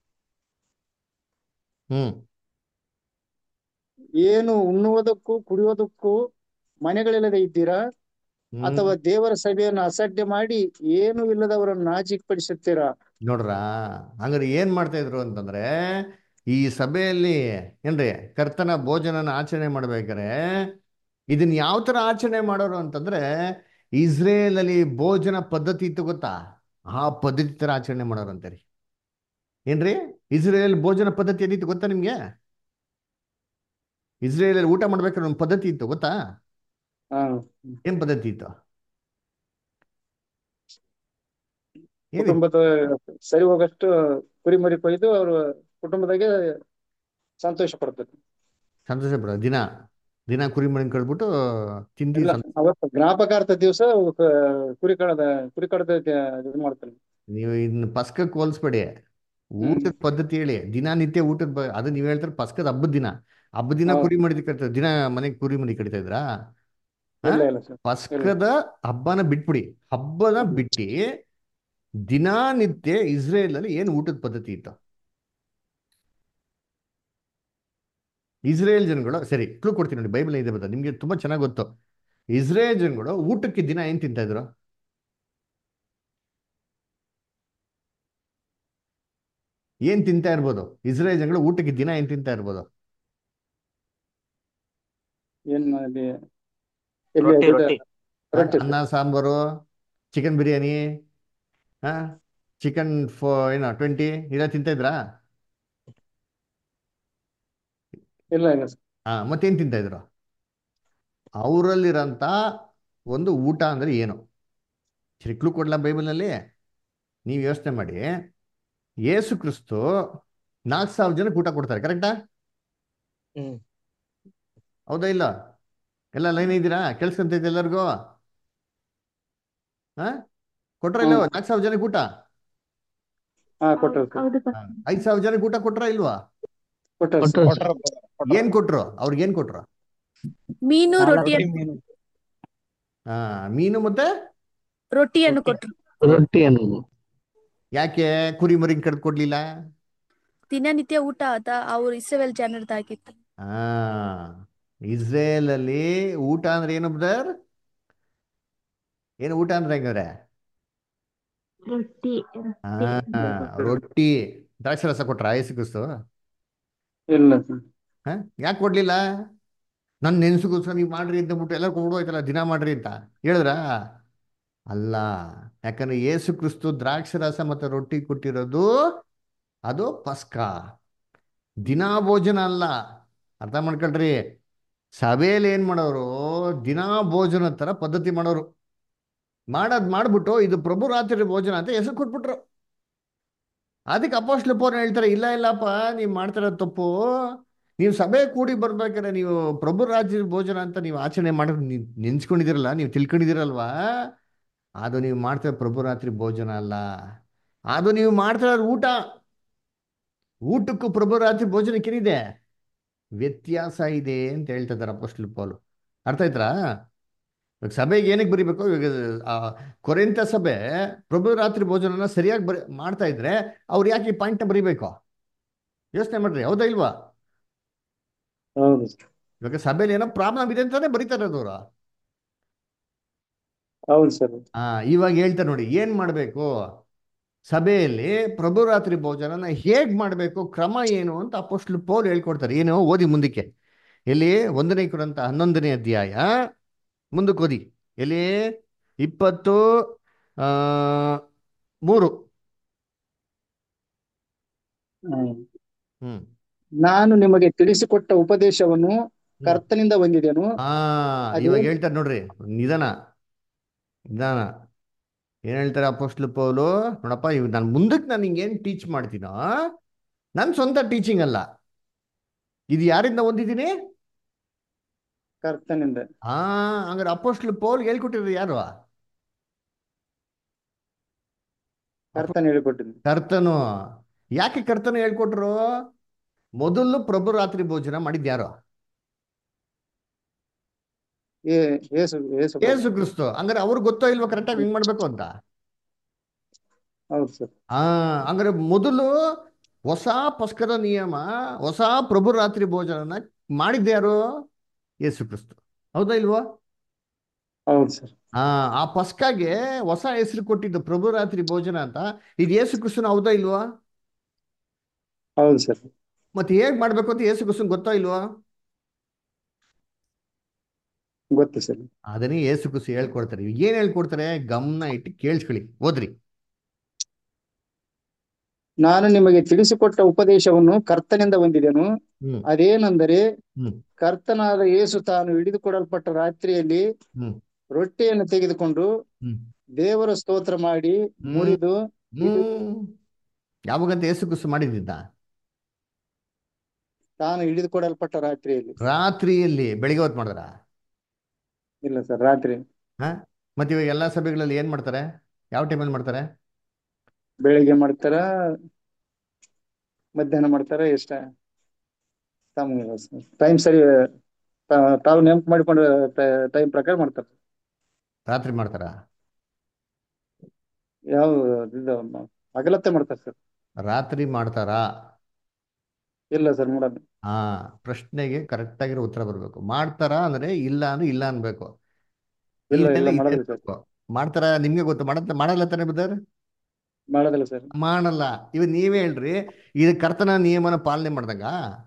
ಹ್ಮ್ ಏನು ಉಣ್ಣುವುದಕ್ಕೂ ಕುಡಿಯುವುದಕ್ಕೂ ಮನೆಗಳಿಲ್ಲದೆ ಇದ್ದೀರಾ ಹ್ಮ್. ಅಥವಾ ದೇವರ ಸಭೆಯನ್ನು ಅಸಡ್ಡೆ ಮಾಡಿ ಏನು ಇಲ್ಲದವರನ್ನು ನಾಚಿಕಪಡಿಸುತ್ತೀರಾ ನೋಡ್ರಾ ಹಂಗಾರೆ ಏನ್ ಮಾಡ್ತಾ ಇದ್ರು ಅಂತಂದ್ರೆ ಈ ಸಭೆಯಲ್ಲಿ ಏನ್ರಿ ಕರ್ತನ ಭೋಜನನ ಆಚರಣೆ ಮಾಡ್ಬೇಕಾರೆ ಇದನ್ನ ಯಾವ ತರ ಆಚರಣೆ ಮಾಡೋರು ಅಂತಂದ್ರೆ ಇಸ್ರೇಲ್ ಅಲ್ಲಿ ಭೋಜನ ಪದ್ಧತಿ ಇತ್ತು ಗೊತ್ತಾ ಆ ಪದ್ಧತಿ ತರ ಆಚರಣೆ ಮಾಡೋರು ಅಂತಾರೆ ಏನ್ರಿ ಇಸ್ರೇಲ್ ಭೋಜನ ಪದ್ಧತಿ ಏನಿತ್ತು ಗೊತ್ತಾ ನಿಮ್ಗೆ ಇಸ್ರೇಲ್ ಅಲ್ಲಿ ಊಟ ಮಾಡ್ಬೇಕಾದ್ರೆ ಒಂದು ಪದ್ಧತಿ ಇತ್ತು ಗೊತ್ತಾ ಹಾ ಏನ್ ಪದ್ಧತಿ ಇತ್ತು ಏನಿತ್ತು ಕುಟುಂಬದ ಸರಿ ಹೋಗಷ್ಟು ಕುರಿಮರಿ ಕೊಯ್ದು ಅವರು ಕುಟುಂಬದಾಗೆ ಸಂತೋಷ ಪಡ್ತಾರೆ ಸಂತೋಷ ಪಡೋ ದಿನ ದಿನ ಕುರಿ ಮರಿ ಕಳ್ಬಿಟ್ಟು ತಿಂದು ಇಲ್ಲ ಸಂತೋಷ ಅವತ್ತು ಜ್ಞಾಪಕಾರ್ಥ ದಿವಸ ಕುರಿ ಕಡದ ಕುರಿ ಕಡದ ಇದು ಮಾಡ್ತಾರೆ ನೀವು ಇನ್ನು ಪಸ್ಕಕ್ಕೆ ಹೋಲಿಸ್ಬೇಡಿ ಊಟದ ಪದ್ಧತಿ ಹೇಳಿ ದಿನನಿತ್ಯ ಊಟದ ಬ ಅದು ನೀವು ಹೇಳ್ತಾರೆ ಪಸ್ಕದ ಹಬ್ಬದ ದಿನ ಹಬ್ಬದ ದಿನ ಹೌದು. ಕುರಿ ಮರಿ ಕಟ್ತಾರೆ ದಿನ ಮನೆಗೆ ಕುರಿ ಮರಿ ಕಡಿತಾ ಇದ್ರಾ ಹಾ? ಇಲ್ಲ ಇಲ್ಲ ಸರ್ ಪಸ್ಕದ ಹಬ್ಬನ ಬಿಟ್ಬಿಡಿ ಹಬ್ಬನ ಬಿಟ್ಟು ದಿನನಿತ್ಯ ಇಸ್ರೇಲ್ ಅಲ್ಲಿ ಏನು ಊಟದ ಪದ್ಧತಿ ಇತ್ತು ಇಸ್ರೇಲ್ ಜನಗಳು ಸರಿ ಕ್ಲೂ ಕೊಡ್ತೀನಿ ನೋಡಿ ಬೈಬಲ್ ಇದೆ ಬರ್ತದೆ ನಿಮ್ಗೆ ತುಂಬಾ ಚೆನ್ನಾಗಿ ಗೊತ್ತು ಇಸ್ರೇಲ್ ಜನಗಳು ಊಟಕ್ಕೆ ದಿನ ಏನ್ ತಿಂತಾ ಇದ್ರು ಏನ್ ತಿಂತಾ ಇರ್ಬೋದು ಇಸ್ರೇಲ್ ಜನಗಳು ಊಟಕ್ಕೆ ದಿನ ಏನ್ ತಿಂತಾ ಇರ್ಬೋದು ಏನ್ ಅಲ್ಲಿ ಎಲ್ಲಿ ರೊಟ್ಟಿ ಇದು- ರೊಟ್ಟಿ ರೊಟ್ಟಿ ಅನ್ನ ಸಾಂಬಾರು ಚಿಕನ್ ಬಿರಿಯಾನಿ ಹಾ ಚಿಕನ್ ಫೋ ಏನೋ ಟ್ವೆಂಟಿ ಇದೆಲ್ಲ ತಿಂತಾ ಇದ್ರಾ ಇಲ್ಲ ಇಲ್ಲ ಸರ್ ಹಾ ಮತ್ತೇನ್ ತಿಂತಾ ಇದ್ರು ಅವರಲ್ಲಿರೋಂಥ ಒಂದು ಊಟ ಅಂದ್ರೆ ಏನು ಸರಿ ಕ್ಲೂ ಕೊಡ್ಲಾ ಬೈಬಲ್ನಲ್ಲಿ ನೀವು ಯೋಚನೆ ಮಾಡಿ ಯೇಸು ಕ್ರಿಸ್ತು ನಾಲ್ಕು ಸಾವಿರ ಜನಕ್ಕೆ ಊಟ ಕೊಡ್ತಾರೆ ಕರೆಕ್ಟಾ ಹ್ಮ್ ಹೌದಾ ಇಲ್ಲ ಎಲ್ಲ ಲೈನ್ ಇದ್ದೀರಾ ಕೇಳಿಸ್ಕೊಂತೈತೆ ಎಲ್ಲರಿಗೂ ಹಾ ಕೊಟ್ರ ಇಲ್ಲ ಹ್ಮ್. ನಾಲ್ಕು ಸಾವಿರ ಜನಕ್ಕೆ ಊಟ ಹಾ ಕೊಟ್ಟರು ಸರ್ ಹೌದು ಹಾ. ಐದ್ ಸಾವಿರ ಜನಕ್ಕೆ ಊಟ ಕೊಟ್ರ ಇಲ್ವಾ ಕೊಟ್ಟರು ಸರ್ ಕೊಟ್ರು ಏನ್ ಕೊಟ್ರು ಅವ್ರಿಗೆ ಏನ್ ಕೊಟ್ರು ಮೀನು ನಾಲ್ಕು ರೊಟ್ಟಿಯನ್ನು ಹಾ ಮೀನು ಮತ್ತೆ ರೊಟ್ಟಿಯನ್ನು ಕೊಟ್ರು ರೊಟ್ಟಿಯನ್ನು ಯಾಕೆ ಕುರಿ ಮರಿ ಕಡ್ದು ಕೊಡ್ಲಿಲ್ಲ ದಿನನಿತ್ಯ ಊಟ ಆತ ಅವ್ರು ಇಸ್ರೇಲ್ ಜನರದಾಗಿತ್ತು ಹಾ ಇಸ್ರೇಲ್ ಅಲ್ಲಿ ಊಟ ಅಂದ್ರೆ ಏನು ಬ್ರದರ್ ಏನು ಊಟ ಅಂದ್ರೆ ಹೆಂಗಾರೆ ರೊಟ್ಟಿ ಹಾ ರೊಟ್ಟಿ ರೊಟ್ಟಿ ದ್ರಾಕ್ಷಿ ರಸ ಕೊಟ್ರ ಯೇಸು ಕ್ರಿಸ್ತು ಇಲ್ಲ ಸರ್ ಹಾ ಯಾಕೆ ಕೊಡ್ಲಿಲ್ಲ ನನ್ನ ನೆನ್ಸುಗೋಸ್ಕರ ನೀವು ಮಾಡ್ರಿ ಅಂತ ಬಿಟ್ಟು ಎಲ್ಲರೂ ಕೊಡು ಆಯ್ತಲ್ಲ ದಿನ ಮಾಡ್ರಿ ಅಂತ ಹೇಳಿದ್ರಾ ಅಲ್ಲ ಯಾಕಂದ್ರೆ ಯೇಸು ಕ್ರಿಸ್ತು ದ್ರಾಕ್ಷಿ ರಸ ಮತ್ತು ರೊಟ್ಟಿ ಕೊಟ್ಟಿರೋದು ಅದು ಪಸ್ಕ ದಿನಾ ಭೋಜನ ಅಲ್ಲ ಅರ್ಥ ಮಾಡ್ಕೊಳ್ರಿ ಸಭೆಯಲ್ಲಿ ಏನ್ ಮಾಡೋರು ದಿನಾ ಭೋಜನ ತರ ಪದ್ಧತಿ ಮಾಡೋರು ಮಾಡೋದ್ ಮಾಡ್ಬಿಟ್ಟು ಇದು ಪ್ರಭು ರಾತ್ರಿ ಭೋಜನ ಅಂತ ಹೆಸರು ಕೊಟ್ಬಿಟ್ರು ಅದಕ್ಕೆ ಅಪೋಸ್ಟ್ಲ ಪೌರ್ಣ ಹೇಳ್ತಾರೆ ಇಲ್ಲ ಇಲ್ಲಪ್ಪ ನೀವು ಮಾಡ್ತಿರೋದು ತಪ್ಪು ನೀವು ಸಭೆ ಕೂಡಿ ಬರ್ಬೇಕಾದ್ರೆ ನೀವು ಪ್ರಭು ರಾಜ್ಯ ಭೋಜನ ಅಂತ ನೀವು ಆಚರಣೆ ಮಾಡಿ ನೆನ್ಸ್ಕೊಂಡಿದ್ದೀರಲ್ಲ ನೀವು ತಿಳ್ಕೊಂಡಿದ್ದೀರಲ್ವಾ ಅದು ನೀವು ಮಾಡ್ತಿರೋ ಪ್ರಭು ರಾತ್ರಿ ಭೋಜನ ಅಲ್ಲ ಅದು ನೀವು ಮಾಡ್ತಿರೋದು ಊಟ ಊಟಕ್ಕೂ ಪ್ರಭು ರಾತ್ರಿ ಭೋಜನಕ್ಕೇನಿದೆ ವ್ಯತ್ಯಾಸ ಇದೆ ಅಂತ ಹೇಳ್ತಾ ಇದ್ದಾರೆ ಅಪೋಸ್ಟ್ಲ ಪೌಲು ಅರ್ಥ ಆಯ್ತಾ ಇವಾಗ ಸಭೆಗೆ ಏನಕ್ಕೆ ಬರಿಬೇಕು ಇವಾಗ ಆ ಕೊರೆಂತ ಸಭೆ ಪ್ರಭು ರಾತ್ರಿ ಭೋಜನನ ಸರಿಯಾಗಿ ಬರಿ ಮಾಡ್ತಾ ಇದ್ರೆ ಅವ್ರು ಯಾಕೆ ಈ ಪಾಯಿಂಟ್ನ ಬರಿಬೇಕು ಯೋಚನೆ ಮಾಡ್ರಿ ಹೌದಾ ಇಲ್ವಾ ಹೌದು ಸರ್ ಇವಾಗ ಸಭೆಯಲ್ಲಿ ಏನೋ ಪ್ರಾಬ್ಲಮ್ ಇದೆ ಅಂತಾನೆ ಬರೀತಾರೆ ಅವರು ಹೌದು ಸರ್ ಆ ಇವಾಗ ಹೇಳ್ತಾರೆ ನೋಡಿ ಏನ್ ಮಾಡಬೇಕು ಸಭೆಯಲ್ಲಿ ಪ್ರಭು ರಾತ್ರಿ ಭೋಜನನ ಹೇಗ್ ಮಾಡಬೇಕು ಕ್ರಮ ಏನು ಅಂತ ಅಪೋಸ್ಟ್ಲು ಪೌಲ್ ಹೇಳ್ಕೊಡ್ತಾರೆ ಏನು ಓದಿ ಮುಂದಕ್ಕೆ ಎಲ್ಲಿ ಒಂದನೇ ಕುರಂತ ಹನ್ನೊಂದನೇ ಅಧ್ಯಾಯ ಮುಂದಕ್ಕೆ ಓದಿ ಎಲ್ಲಿ ಇಪ್ಪತ್ತು ಆ ಮೂರು ಹ್ಮ್. ಹ್ಮ್ ನಾನು ನಿಮಗೆ ತಿಳಿಸಿಕೊಟ್ಟ ಉಪದೇಶವನ್ನು ಕರ್ತನಿಂದ ಹೊಂದಿದೆನು ಆ ಅದು- ಇವಾಗ ಹೇಳ್ತಾರೆ ನೋಡ್ರಿ ನಿಧಾನ ನಿಧಾನ ಏನ್ ಹೇಳ್ತಾರೆ ಅಪೋಸ್ಟ್ಲು ಪೌಲು ನೋಡಪ್ಪ ಇವ್ ನಾನು ಮುಂದಕ್ಕೆ ನಾನು ಹಿಂಗೇನು ಟೀಚ್ ಮಾಡ್ತೀನೋ ನನ್ನ ಸ್ವಂತ ಟೀಚಿಂಗ್ ಅಲ್ಲ ಇದು ಯಾರಿಂದ ಹೊಂದಿದ್ದೀನಿ ಕರ್ತನಿಂದ ಆ ಹಂಗಾರೆ ಅಪೋಸ್ಟ್ಲು ಪೌಲ್ ಹೇಳ್ಕೊಟ್ಟಿರೋದು ಯಾರು ಕರ್ತನ ಹೇಳಿಕೊಟ್ಟಿದ್ದು ಕರ್ತನು ಯಾಕೆ ಕರ್ತನು ಹೇಳ್ಕೊಟ್ರು ಮೊದಲು ಪ್ರಭು ರಾತ್ರಿ ಭೋಜನ ಮಾಡಿದ್ ಯಾರು ಏ ಏಸು ಏಸು ಯೇಸು ಕ್ರಿಸ್ತು ಹಂಗಾರೆ ಅವ್ರಿಗೆ ಗೊತ್ತೋ ಇಲ್ವೋ ಕರೆಕ್ಟಾಗಿ ಹಿಂಗ್ ಮಾಡ್ಬೇಕು ಅಂತ ಹೌದು ಸರ್ ಆ ಹಂಗಾರೆ ಮೊದಲು ಹೊಸ ಪಸ್ಕದ ನಿಯಮ ಹೊಸ ಪ್ರಭು ರಾತ್ರಿ ಭೋಜನನ ಮಾಡಿದ್ದೆ ಯಾರು ಯೇಸು ಕ್ರಿಸ್ತು ಹೌದಾ ಇಲ್ವೋ ಹೌದು ಸರ್ ಆ ಆ ಪಸ್ಕಾಗೆ ಹೊಸ ಹೆಸರು ಕೊಟ್ಟಿದ್ದು ಪ್ರಭು ರಾತ್ರಿ ಭೋಜನ ಅಂತ ಇದು ಯೇಸು ಕ್ರಿಸ್ತನ ಹೌದಾ ಇಲ್ವಾ ಹೌದು ಸರ್ ಮತ್ತೆ ಹೇಗ್ ಮಾಡ್ಬೇಕು ಅಂತ ಯೇಸು ಕ್ರಿಸ್ತನ್ ಗೊತ್ತಾ ಇಲ್ವಾ ಗೊತ್ತು ಸರ್ ಅದನ್ನೇ ಯೇಸು ಕ್ರಿಸ್ತು ಹೇಳ್ಕೊಡ್ತಾರೆ ಇವಾಗ ಏನ್ ಹೇಳ್ಕೊಡ್ತಾರೆ ಗಮನ ಇಟ್ಟು ಕೇಳಿಸ್ಕೊಳ್ಳಿ ಓದ್ರಿ ನಾನು ನಿಮಗೆ ತಿಳಿಸಿಕೊಟ್ಟ ಉಪದೇಶವನ್ನು ಕರ್ತನಿಂದ ಹೊಂದಿದೆನು ಹ್ಮ್ ಅದೇನೆಂದರೆ ಹ್ಮ್ ಕರ್ತನಾದ ಯೇಸು ತಾನು ಹಿಡಿದುಕೊಡಲ್ಪಟ್ಟ ರಾತ್ರಿಯಲ್ಲಿ ಹ್ಮ್ ರೊಟ್ಟಿಯನ್ನು ತೆಗೆದುಕೊಂಡು ಹ್ಮ್ ದೇವರ ಸ್ತೋತ್ರ ಮಾಡಿ ಹ್ಮ್. ಮುರಿದು ಹ್ಮ್ ಯಾವಾಗಂತ ಯೇಸು ಕ್ರಿಸ್ತು ಮಾಡಿದ್ದ ತಾನು ಹಿಡಿದುಕೊಡಲ್ಪಟ್ಟ ರಾತ್ರಿಯಲ್ಲಿ ರಾತ್ರಿಯಲ್ಲಿ ಬೆಳಿಗ್ಗೆ ಹೊತ್ತು ಮಾಡಿದ್ರ ಇಲ್ಲ ಸರ್ ರಾತ್ರಿ ಹಾ ಮತ್ತೆ ಇವಾಗ ಎಲ್ಲಾ ಸಭೆಗಳಲ್ಲಿ ಏನ್ ಮಾಡ್ತಾರೆ ಯಾವ ಟೈಮಲ್ಲಿ ಮಾಡ್ತಾರೆ ಬೆಳಿಗ್ಗೆ ಮಾಡ್ತಾರ ಮಧ್ಯಾಹ್ನ ಮಾಡ್ತಾರ ಎಷ್ಟ ತಮ್ಗಿಲ್ಲ ಸರ್ ಟೈಮ್ ಸರಿ ತಾ- ತಾವು ನೆನಪು ಮಾಡಿಕೊಂಡ ಟೈಮ್ ಪ್ರಕಾರ ಮಾಡ್ತಾರ ರಾತ್ರಿ ಮಾಡ್ತಾರ ಯಾವ ಇದು ಹಗಲತ್ತೆ ಮಾಡ್ತಾರ ಸರ್ ರಾತ್ರಿ ಮಾಡ್ತಾರಾ ಇಲ್ಲ ಸರ್ ಮಾಡಲ್ಲ ಹಾ ಪ್ರಶ್ನೆಗೆ ಕರೆಕ್ಟ್ ಆಗಿರೋ ಉತ್ತರ ಬರ್ಬೇಕು ಮಾಡ್ತಾರಾ ಅಂದ್ರೆ ಇಲ್ಲ ಅಂದ್ರೆ ಇಲ್ಲ ಅನ್ಬೇಕು ಇಲ್ಲ ಇಲ್ಲ ಇಲ್ಲ ಇದೆ ಮಾಡೋದಿಲ್ಲ ಸರ್ ಅನ್ಬೇಕು. ಮಾಡ್ತಾರಾ ನಿಮ್ಗೆ ಗೊತ್ತು ಮಾಡತ್ತ ಮಾಡಲ್ಲ ತಾನೇ ಬದರ್ ಮಾಡೋದಿಲ್ಲ ಸರ್ ಮಾಡಲ್ಲ ಇವ್ ನೀವೇ ಹೇಳ್ರಿ ಇದು ಕರ್ತನ ನಿಯಮನ ಪಾಲನೆ ಮಾಡ್ದಂಗ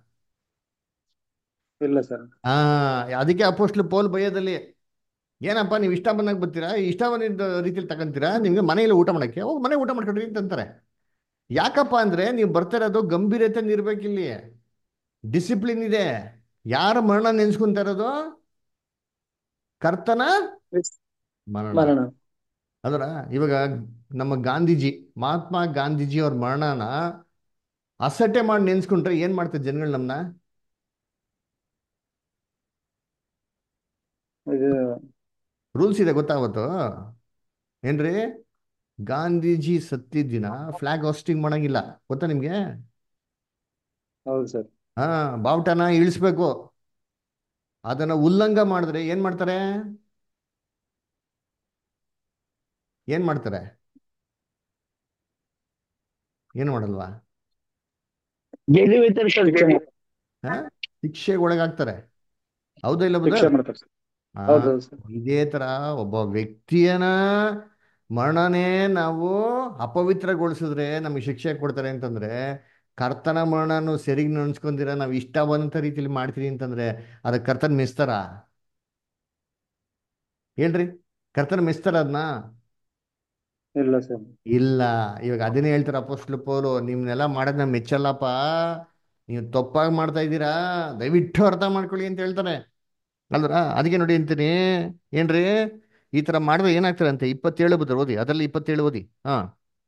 ಇಲ್ಲ ಸರ್ ಆ ಅದಕ್ಕೆ ಅಪೋಸ್ಟ್ಲು ಪೋಲ್ ಭಯದಲ್ಲಿ ಏನಪ್ಪ ನೀವು ಇಷ್ಟ ಬಂದಾಗ ಬರ್ತೀರಾ ಇಷ್ಟ ಬಂದಿದ್ದ ರೀತಿಯಲ್ಲಿ ತಗೊಂತೀರಾ ನಿಮ್ಗೆ ಮನೆಯಲ್ಲಿ ಊಟ ಮಾಡಕ್ಕೆ ಹೋಗಿ ಮನೆ ಊಟ ಮಾಡ್ಕೊಡ್ರಿ ಅಂತಾರೆ ಯಾಕಪ್ಪ ಅಂದ್ರೆ ನೀವು ಬರ್ತಾ ಇರೋದು ಗಂಭೀರತೆ ಇರ್ಬೇಕಿಲ್ಲಿ ಡಿಸಿಪ್ಲಿನ್ ಇದೆ ಯಾರ ಮರಣ ನೆನ್ಸ್ಕೊಂತ ಇರೋದು ಕರ್ತನ ಮರಣ ಮರಣ ಅದರ ಇವಾಗ ನಮ್ಮ ಗಾಂಧೀಜಿ ಮಹಾತ್ಮ ಗಾಂಧೀಜಿ ಅವ್ರ ಮರಣನ ಅಸಟ್ಟೆ ಮಾಡಿ ನೆನ್ಸ್ಕೊಂಡ್ರೆ ಏನ್ ಮಾಡ್ತಾರೆ ಜನಗಳು ನಮ್ನ ಇದು ರೂಲ್ಸ್ ಇದೆ ಗೊತ್ತಾಗತ್ತು ಏನ್ರಿ ಗಾಂಧೀಜಿ ಸತ್ತಿದ ದಿನ ಫ್ಲಾಗ್ ಹಾಸ್ಟಿಂಗ್ ಮಾಡಂಗಿಲ್ಲ ಗೊತ್ತಾ ನಿಮ್ಗೆ ಹೌದು ಸರ್ ಹಾ ಬಾವುಟನ ಇಳಿಸ್ಬೇಕು ಅದನ್ನ ಉಲ್ಲಂಘ ಮಾಡಿದ್ರೆ ಏನ್ ಮಾಡ್ತಾರೆ ಏನ್ ಮಾಡ್ತಾರೆ ಏನ್ ಮಾಡಲ್ವಾ ಜೈಲು ವಿತರಿಸೋದು ಹಾ ಶಿಕ್ಷೆಗೆ ಒಳಗಾಗ್ತಾರೆ ಹೌದಾ ಇಲ್ಲ ಶಿಕ್ಷೆ ಬ್ರದರ್ ಮಾಡ್ತಾರೆ ಸರ್ ಹೌದೌದು ಸರ್ ಇದೇ ತರ ಒಬ್ಬ ವ್ಯಕ್ತಿಯನ ಮರಣನೇ ನಾವು ಅಪವಿತ್ರಗೊಳಿಸಿದ್ರೆ ನಮಗೆ ಶಿಕ್ಷೆ ಕೊಡ್ತಾರೆ ಅಂತಂದ್ರೆ ಕರ್ತನ ಮರಣನು ಸರಿಗೆ ನೆನ್ಸ್ಕೊಂಡಿರ ನಾವು ಇಷ್ಟ ಬಂದಂತ ರೀತಿಯಲ್ಲಿ ಮಾಡ್ತೀವಿ ಅಂತಂದ್ರೆ ಅದಕ್ಕೆ ಕರ್ತನ್ ಮೆಸ್ತಾರ ಹೇಳ್ರಿ ಕರ್ತನ ಮೆಸ್ತಾರ ಅದನ್ನ ಇಲ್ಲ ಸರ್ ಇಲ್ಲ ಇವಾಗ ಅದನ್ನೇ ಹೇಳ್ತಾರೆ ಅಪೋಸ್ಟ್ಲು ಪೌಲು ನಿಮ್ನೆಲ್ಲ ಮಾಡೋದನ್ನ ಮೆಚ್ಚಲ್ಲಪ್ಪ ನೀವು ತಪ್ಪಾಗಿ ಮಾಡ್ತಾ ಇದ್ದೀರಾ ದಯವಿಟ್ಟು ಅರ್ಥ ಮಾಡ್ಕೊಳ್ಳಿ ಅಂತ ಹೇಳ್ತಾರೆ ಅಲ್ರ ಅದಕ್ಕೆ ನೋಡಿ ಅಂತೀನಿ ಏನ್ರಿ ಈ ತರ ಮಾಡಿದ್ರೆ ಏನಾಗ್ತಾರೆ ಅಂತೆ ಇಪ್ಪತ್ತೇಳು ಬುದ್ಧ ಓದಿ ಅದರಲ್ಲಿ ಇಪ್ಪತ್ತೇಳು ಓದಿ ಹಾ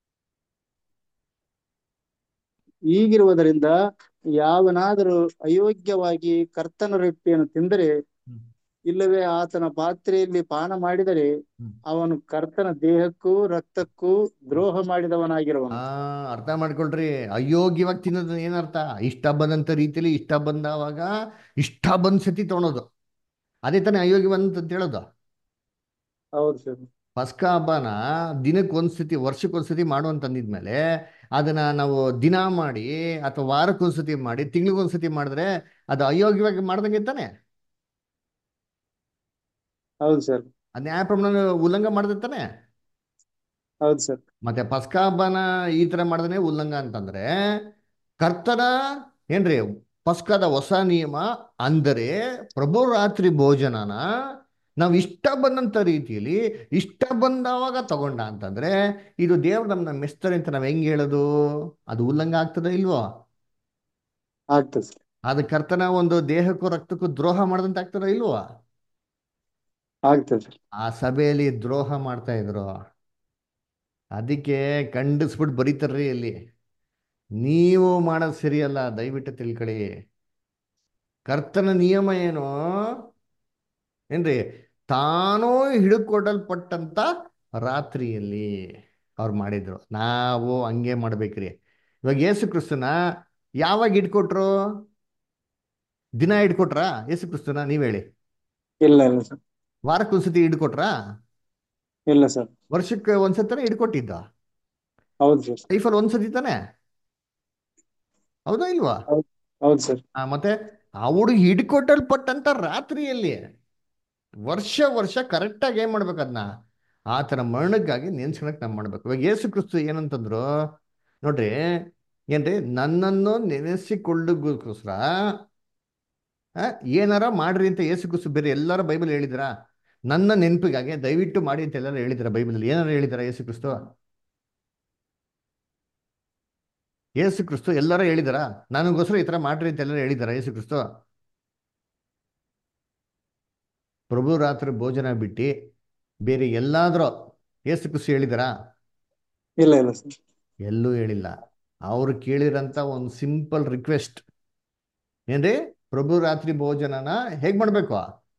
ಈಗಿರುವುದರಿಂದ ಯಾವನಾದರೂ ಅಯೋಗ್ಯವಾಗಿ ಕರ್ತನ ರೊಟ್ಟಿಯನ್ನು ತಿಂದರೆ ಹ್ಮ್. ಇಲ್ಲವೇ ಆತನ ಪಾತ್ರೆಯಲ್ಲಿ ಪಾನ ಮಾಡಿದರೆ ಹ್ಮ್. ಅವನು ಕರ್ತನ ದೇಹಕ್ಕೂ ರಕ್ತಕ್ಕೂ ದ್ರೋಹ ಮಾಡಿದವನಾಗಿರುವನು ಆ ಅರ್ಥ ಮಾಡ್ಕೊಳ್ರಿ ಅಯೋಗ್ಯವಾಗಿ ತಿನ್ನೋದು ಏನರ್ಥ ಇಷ್ಟ ಬಂದಂತ ರೀತಿಯಲ್ಲಿ ಇಷ್ಟ ಬಂದವಾಗ ಇಷ್ಟ ಬಂದ್ ಸತಿ ತೊಗೊಳೋದು ಅದೇ ತಾನೇ ಅಯೋಗ್ಯ ಬಂದಂತ ಅಂತ ಹೇಳೋದು ಹೌದು ಸರ್ ಪಸ್ಕ ಹಬ್ಬನ ದಿನಕ್ಕೆ ಒಂದ್ಸತಿ ವರ್ಷಕ್ಕೆ ಒಂದ್ಸತಿ ಮಾಡು ಅಂತ ಅಂದಿದ್ಮೇಲೆ ಅದನ್ನ ನಾವು ದಿನ ಮಾಡಿ ಅಥವಾ ವಾರಕ್ಕೆ ಒಂದ್ಸತಿ ಮಾಡಿ ತಿಂಗ್ಳಿಗೆ ಒಂದ್ಸತಿ ಮಾಡಿದ್ರೆ ಅದು ಅಯೋಗ್ಯವಾಗಿ ಮಾಡ್ದಂಗೆ ತಾನೆ ಹೌದು ಸರ್ ಅದ್ ನ್ಯಾಯ ಪ್ರಮಾಣ ಉಲ್ಲಂಘ ಮಾಡ್ದೆ ತಾನೆ ಹೌದು ಸರ್ ಮತ್ತೆ ಪಸ್ಕ ಹಬ್ಬನ ಈ ತರ ಮಾಡಿದ್ರೆ ಉಲ್ಲಂಘ ಅಂತಂದ್ರೆ ಕರ್ತನ ಏನ್ರಿ ಪಸ್ಕದ ಹೊಸ ನಿಯಮ ಅಂದರೆ ಪ್ರಭು ರಾತ್ರಿ ಭೋಜನನ ನಾವು ಇಷ್ಟ ಬಂದಂತ ರೀತಿಯಲ್ಲಿ ಇಷ್ಟ ಬಂದವಾಗ ತಗೊಂಡ ಅಂತಂದ್ರೆ ಇದು ದೇವ್ರು ನಮ್ಮನ್ನ ಮೆಸ್ತಾರೆ ಅಂತ ನಾವ್ ಹೆಂಗ್ ಹೇಳೋದು ಅದು ಉಲ್ಲಂಘ ಆಗ್ತದ ಇಲ್ವೋ ಆಗ್ತದೆ ಸರ್ ಅದು ಕರ್ತನ ಒಂದು ದೇಹಕ್ಕೂ ರಕ್ತಕ್ಕೂ ದ್ರೋಹ ಮಾಡದಂತ ಆಗ್ತದ ಇಲ್ವೋ ಆಗ್ತದೆ ಸರ್ ಆ ಸಭೆಯಲ್ಲಿ ದ್ರೋಹ ಮಾಡ್ತಾ ಇದ್ರು ಅದಕ್ಕೆ ಖಂಡಿಸ್ಬಿಟ್ಟು ಬರೀತಾರ್ರಿ ಇಲ್ಲಿ ನೀವು ಮಾಡೋದು ಸರಿಯಲ್ಲ ದಯವಿಟ್ಟು ತಿಳ್ಕೊಳ್ಳಿ ಕರ್ತನ ನಿಯಮ ಏನು ಏನ್ರಿ ತಾನೂ ಹಿಡುಕೊಡಲ್ಪಟ್ಟಂತ ರಾತ್ರಿಯಲ್ಲಿ ಅವ್ರು ಮಾಡಿದ್ರು ನಾವು ಹಂಗೆ ಮಾಡ್ಬೇಕ್ರಿ ಇವಾಗ ಯೇಸು ಕ್ರಿಸ್ತನ ಯಾವಾಗ ಹಿಡ್ಕೊಟ್ರು ದಿನ ಹಿಡ್ಕೊಟ್ರಾ ಯೇಸು ಕ್ರಿಸ್ತನ ನೀವ್ ಹೇಳಿ ಇಲ್ಲ ಇಲ್ಲ ಸರ್ ವಾರಕ್ಕೆ ಒಂದ್ಸತಿ ಹಿಡ್ಕೊಟ್ರಾ ಇಲ್ಲ ಸರ್ ವರ್ಷಕ್ಕೆ ಒಂದ್ಸತಿನೇ ಹಿಡ್ಕೊಟ್ಟಿದ್ದ ಹೌದು ಸರ್ ಲೈಫಲ್ಲಿ ಒಂದ್ಸತಿ ತಾನೆ ಹೌದಾ ಇಲ್ವಾ ಹೌದು ಸರ್ ಆ, ಮತ್ತೆ ಅವಳು ಹಿಡ್ಕೊಟ್ಟಲ್ಪಟ್ಟಂತ ರಾತ್ರಿಯಲ್ಲಿ ವರ್ಷ ವರ್ಷ ಕರೆಕ್ಟಾಗಿ ಏನ್ ಮಾಡ್ಬೇಕು ಅದನ್ನ ಆತನ ಮರಣಕ್ಕಾಗಿ ನೆನ್ಸ್ಕೊಳಕ್ ನಾವು ಮಾಡ್ಬೇಕು ಇವಾಗ ಯೇಸು ಕ್ರಿಸ್ತು ಏನಂತಂದ್ರು ನೋಡ್ರಿ ಏನ್ರಿ ನನ್ನನ್ನು ನೆನೆಸಿಕೊಳ್ಳೋಗೋಸ್ಕರ ಆ, ಏನಾರ ಮಾಡ್ರಿ ಅಂತ ಯೇಸು ಕ್ರಿಸ್ತು ಬೇರೆ ಎಲ್ಲಾರ ಬೈಬಲ್ ಹೇಳಿದ್ರ ನನ್ನ ನೆನಪಿಗಾಗಿ ದಯವಿಟ್ಟು ಮಾಡಿ ಅಂತ ಎಲ್ಲಾರು ಹೇಳಿದ್ರ ಬೈಬಲಲ್ಲಿ ಏನಾರ ಹೇಳಿದಾರ ಯೇಸು ಕ್ರಿಸ್ತು ಯೇಸು ಕ್ರಿಸ್ತು ಎಲ್ಲಾರ ಹೇಳಿದಾರ ನನಗೋಸ್ಕರ ಈ ತರ ಮಾಡ್ರಿ ಅಂತ ಎಲ್ಲರೂ ಹೇಳಿದಾರ ಯೇಸು ಕ್ರಿಸ್ತು ಪ್ರಭು ರಾತ್ರಿ ಭೋಜನ ಬಿಟ್ಟು ಬೇರೆ ಎಲ್ಲಾದ್ರೂ ಯೇಸು ಕ್ರಿಸ್ತು ಹೇಳಿದಾರ ಇಲ್ಲ ಇಲ್ಲ ಸರ್ ಎಲ್ಲೂ ಹೇಳಿಲ್ಲ ಅವ್ರು ಕೇಳಿರಂತ ಒಂದು ಸಿಂಪಲ್ ರಿಕ್ವೆಸ್ಟ್ ಏನ್ರಿ ಪ್ರಭು ರಾತ್ರಿ ಭೋಜನನ ಹೇಗ್ ಮಾಡ್ಬೇಕು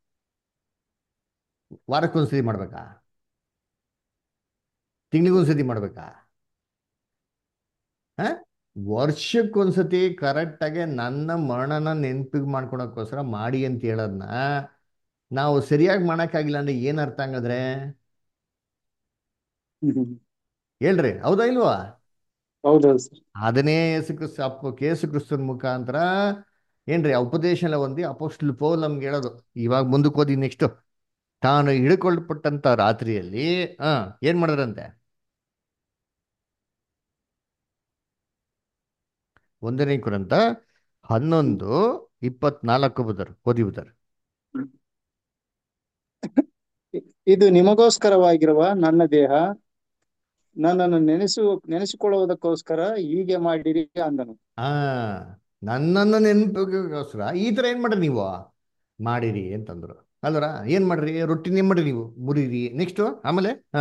ವಾರಕ್ಕೊಂದ್ಸತಿ ಮಾಡ್ಬೇಕಾ ತಿಂಗಳಿಗೊಂದ್ಸತಿ ಮಾಡ್ಬೇಕಾ ಹ ವರ್ಷಕ್ಕೊಂದ್ಸತಿ ಕರೆಕ್ಟಾಗಿ ನನ್ನ ಮರಣನ ನೆನಪಿಗೆ ಮಾಡ್ಕೊಳಕ್ಕೋಸ್ಕರ ಮಾಡಿ ಅಂತ ಹೇಳೋದನ್ನ ನಾವು ಸರಿಯಾಗಿ ಮಾಡೋಕ್ಕಾಗಿಲ್ಲ ಅಂದ್ರೆ ಏನ್ ಅರ್ಥ ಹಂಗಾದ್ರೆ ಹ್ಮ್ ಹ್ಮ್. ಹೇಳ್ರಿ ಹೌದಾ ಇಲ್ವಾ ಹೌದೌದು ಸರ್ ಅದನ್ನೇ ಯೇಸು ಕ್ರಿಸ್ತ ಅಪ್ಪ ಕೇಸು ಕ್ರಿಸ್ತನ ಮುಖಾಂತರ ಏನ್ರಿ ಆ ಉಪದೇಶ ಎಲ್ಲ ಹೊಂದಿ ಅಪೋಸ್ಟಲ್ ಪೌಲ್ ನಮ್ಗೆ ಹೇಳೋದು ಇವಾಗ ಮುಂದಕ್ಕೆ ಓದಿ ನೆಕ್ಸ್ಟ್ ತಾನು ಹಿಡ್ಕೊಳ್ಪಟ್ಟಂತ ರಾತ್ರಿಯಲ್ಲಿ ಆ ಏನ್ ಮಾಡಿದ್ರಂತೆ ಒಂದನೇ ಕುರಂತ ಹನ್ನೊಂದು ಇಪ್ಪತ್ನಾಲ್ಕು ಬುಧರ್ ಓದಿ ಬುಧರ್ ಇದು ನಿಮಗೋಸ್ಕರವಾಗಿರುವ ನನ್ನ ದೇಹ ನನ್ನನ್ನು ನೆನೆಸು ನೆನೆಸಿಕೊಳ್ಳುವುದಕ್ಕೋಸ್ಕರ ಹೀಗೆ ಮಾಡಿರಿ ಅಂದನು ಆ ನನ್ನನ್ನು ನೆನಪಿಗೋಸ್ಕರ ಈ ತರ ಏನ್ ಮಾಡ್ರಿ ನೀವು ಮಾಡಿರಿ ಅಂತಂದ್ರು ಅಲ್ವರ ಏನ್ ಮಾಡ್ರಿ ರೊಟ್ಟಿನ ಏನ್ ಮಾಡ್ರಿ ನೀವು ಮುರಿರಿ ನೆಕ್ಸ್ಟ್ ಆಮೇಲೆ ಹಾ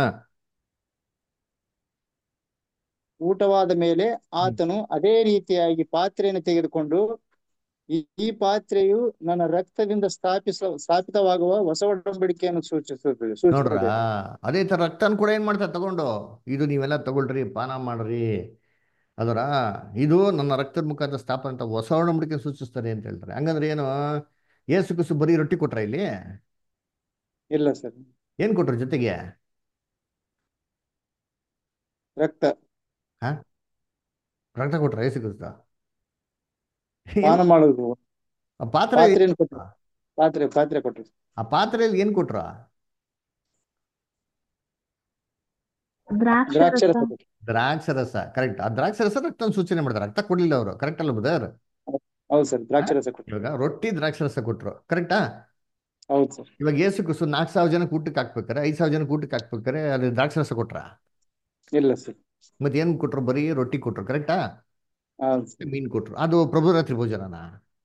ಊಟವಾದ ಮೇಲೆ ಆತನು ಅದೇ ರೀತಿಯಾಗಿ ಪಾತ್ರೆಯನ್ನು ತೆಗೆದುಕೊಂಡು ಈ ಈ ಪಾತ್ರೆಯು ನನ್ನ ರಕ್ತದಿಂದ ಸ್ಥಾಪಿಸ ಸ್ಥಾಪಿತವಾಗುವ ಹೊಸ ಒಡಂಬಡಿಕೆಯನ್ನು ಸೂಚಿಸುತ್ತದೆ ನೋಡ್ರ ಸೂಚಿಸುತ್ತದೆ ಅದೇ ತರ ರಕ್ತನ ಕೂಡ ಏನ್ ಮಾಡ್ತಾರೆ ತಗೊಂಡು ಇದು ನೀವೆಲ್ಲ ತಗೊಳ್ರಿ ಪಾನ ಮಾಡ್ರಿ ಅದರ ಇದು ನನ್ನ ರಕ್ತದ ಮುಖಾಂತರ ಸ್ಥಾಪನೆ ಅಂತ ಹೊಸ ಒಡಂಬಡಿಕೆ ಸೂಚಿಸ್ತಾರೆ ಅಂತ ಹೇಳ್ತಾರೆ ಹಂಗಂದ್ರೆ ಏನು ಏಸು ಕುಸು ಬರೀ ರೊಟ್ಟಿ ಕೊಟ್ರ ಇಲ್ಲಿ ಇಲ್ಲ ಸರ್ ಏನ್ ಕೊಟ್ರು ಜೊತೆಗೆ ರಕ್ತ ಹಾ ರಕ್ತ ಕೊಟ್ರ ಏಸು ಕ್ರಿಸ್ತ ಪಾನ ಮಾಡುವುದು ಆ ಪಾತ್ರೆ ಪಾತ್ರೆಯನ್ನು ಕೊಟ್ಟರು ಪಾತ್ರೆ ಪಾತ್ರೆ ಕೊಟ್ರು ಆ ಪಾತ್ರೆಯಲ್ಲಿ ಏನ್ ಕೊಟ್ರು ದ್ರಾಕ್ಷ ದ್ರಾಕ್ಷಿ ರಸ ರಸ ಕೊಟ್ರು ದ್ರಾಕ್ಷ ರಸ ಕರೆಕ್ಟ್ ಆ ದ್ರಾಕ್ಷ ರಸ ರಕ್ತ ಸೂಚನೆ ಮಾಡ್ತಾರೆ ರಕ್ತ ಕೊಡ್ಲಿಲ್ಲ ಅವರು ಕರೆಕ್ಟ್ ಅಲ್ಲ ಬ್ರದರ್ ಹೌದು ಸರ್ ದ್ರಾಕ್ಷಿ ರಸ ಕೊಟ್ರು ಇವಾಗ ರೊಟ್ಟಿ ದ್ರಾಕ್ಷ ರಸ ಕೊಟ್ರು ಕರೆಕ್ಟಾ ಹೌದು ಸರ್ ಇವಾಗ ಏಸು ಕ್ರಿಸ್ತು ನಾಲ್ಕು ಸಾವಿರ ಜನಕ್ಕೆ ಊಟಕ್ಕೆ ಹಾಕ್ಬೇಕಾರೆ ಐದು ಸಾವಿರ ಜನಕ್ಕೆ ಊಟಕ್ಕೆ ಹಾಕ್ಬೇಕಾರೆ ಅದು ದ್ರಾಕ್ಷ ರಸ ಕೊಟ್ರ ಇಲ್ಲ ಸರ್ ಮತ್ತೆ ಏನ್ ಕೊಟ್ರು ಬರೀ ರೊಟ್ಟಿ ಕೊಟ್ರು ಕರೆಕ್ಟಾ ಹೌದು ಸರ್ ಮೀನ್ ಕೊಟ್ರು ಅದು ಪ್ರಭು ರಾತ್ರಿ ಭೋಜನನಾ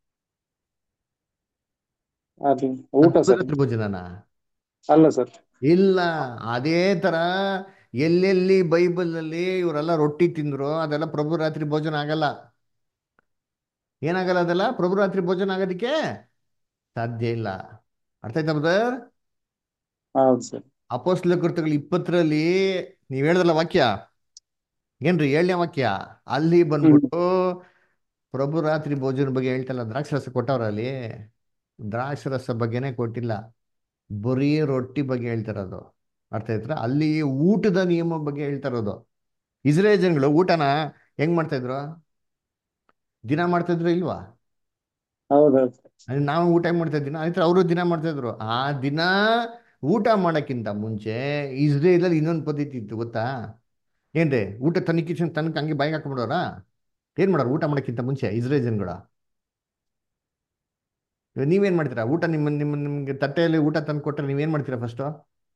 ಅದು ಊಟ ಸರ್ ರಾತ್ರಿ ಭೋಜನನಾ ಅಲ್ಲ ಸರ್ ಇಲ್ಲ ಅದೇ ತರ ಎಲ್ಲೆಲ್ಲಿ ಬೈಬಲ್ ಅಲ್ಲಿ ಇವರೆಲ್ಲ ರೊಟ್ಟಿ ತಿಂದ್ರು ಅದೆಲ್ಲ ಪ್ರಭು ರಾತ್ರಿ ಭೋಜನ ಆಗಲ್ಲ ಏನಾಗಲ್ಲ ಅದೆಲ್ಲ ಪ್ರಭು ರಾತ್ರಿ ಭೋಜನ ಆಗೋದಕ್ಕೆ ಸಾಧ್ಯ ಇಲ್ಲ ಅರ್ಥ ಆಯ್ತಾ ಬ್ರದರ್ ಹೌದು ಸರ್ ಅಪೋಸ್ಲ ಕೃತ್ಯಗಳು ಇಪ್ಪತ್ತರಲ್ಲಿ ನೀವ್ ಹೇಳ್ದಲ್ಲ ವಾಕ್ಯ ಏನ್ರಿ ಏಳನೇ ವಾಕ್ಯ ಅಲ್ಲಿ ಬಂದ್ಬಿಟ್ಟು ಪ್ರಭು ರಾತ್ರಿ ಭೋಜನ ಬಗ್ಗೆ ಹೇಳ್ತಲ್ಲ ದ್ರಾಕ್ಷರಸ ಕೊಟ್ಟವ್ರ ಅಲ್ಲಿ ದ್ರಾಕ್ಷರಸ ಬಗ್ಗೆನೇ ಕೊಟ್ಟಿಲ್ಲ ಬರೀ ರೊಟ್ಟಿ ಬಗ್ಗೆ ಹೇಳ್ತಿರೋದು ಅರ್ಥ ಆಯ್ತಾ ಅಲ್ಲಿ ಊಟದ ನಿಯಮ ಬಗ್ಗೆ ಹೇಳ್ತಿರೋದು ಇಸ್ರೇಲ್ ಜನಗಳು ಊಟನ ಹೆಂಗ್ ಮಾಡ್ತಾ ಇದ್ರು ದಿನ ಮಾಡ್ತಾ ಇದ್ರು ಇಲ್ವಾ ಹೌದೌದು ಅಂದ್ರೆ ನಾವು ಊಟ ಹೆಂಗ್ ಮಾಡ್ತಾ ಇದ್ದೀನ ಆಯ್ತು ಅವರು ದಿನ ಮಾಡ್ತಾ ಇದ್ರು ಆ ದಿನ ಊಟ ಮಾಡಕ್ಕಿಂತ ಮುಂಚೆ ಇಸ್ರೇಲಲ್ಲಿ ಇನ್ನೊಂದು ಪದ್ಧತಿ ಇತ್ತು ಗೊತ್ತಾ ಏನ್ರಿ ಊಟ ತನಕ ತನಕ ಹಂಗೆ ಬಾಯಿಗೆ ಹಾಕೊಂಡ್ಬಿಡೋರ ಏನ್ ಮಾಡೋರು ಊಟ ಮಾಡಕ್ಕಿಂತ ಮುಂಚೆ ಇಸ್ರೇಲ್ ಜನಗಳು ಇವಾಗ ನೀವೇನ್ ಮಾಡ್ತೀರಾ ಊಟ ನಿಮ್ಮ ನಿಮ್ಮ ನಿಮ್ಗೆ ತಟ್ಟೆಯಲ್ಲಿ ಊಟ ತಂದು ಕೊಟ್ರೆ ನೀವೇನ್ ಮಾಡ್ತೀರಾ ಫಸ್ಟು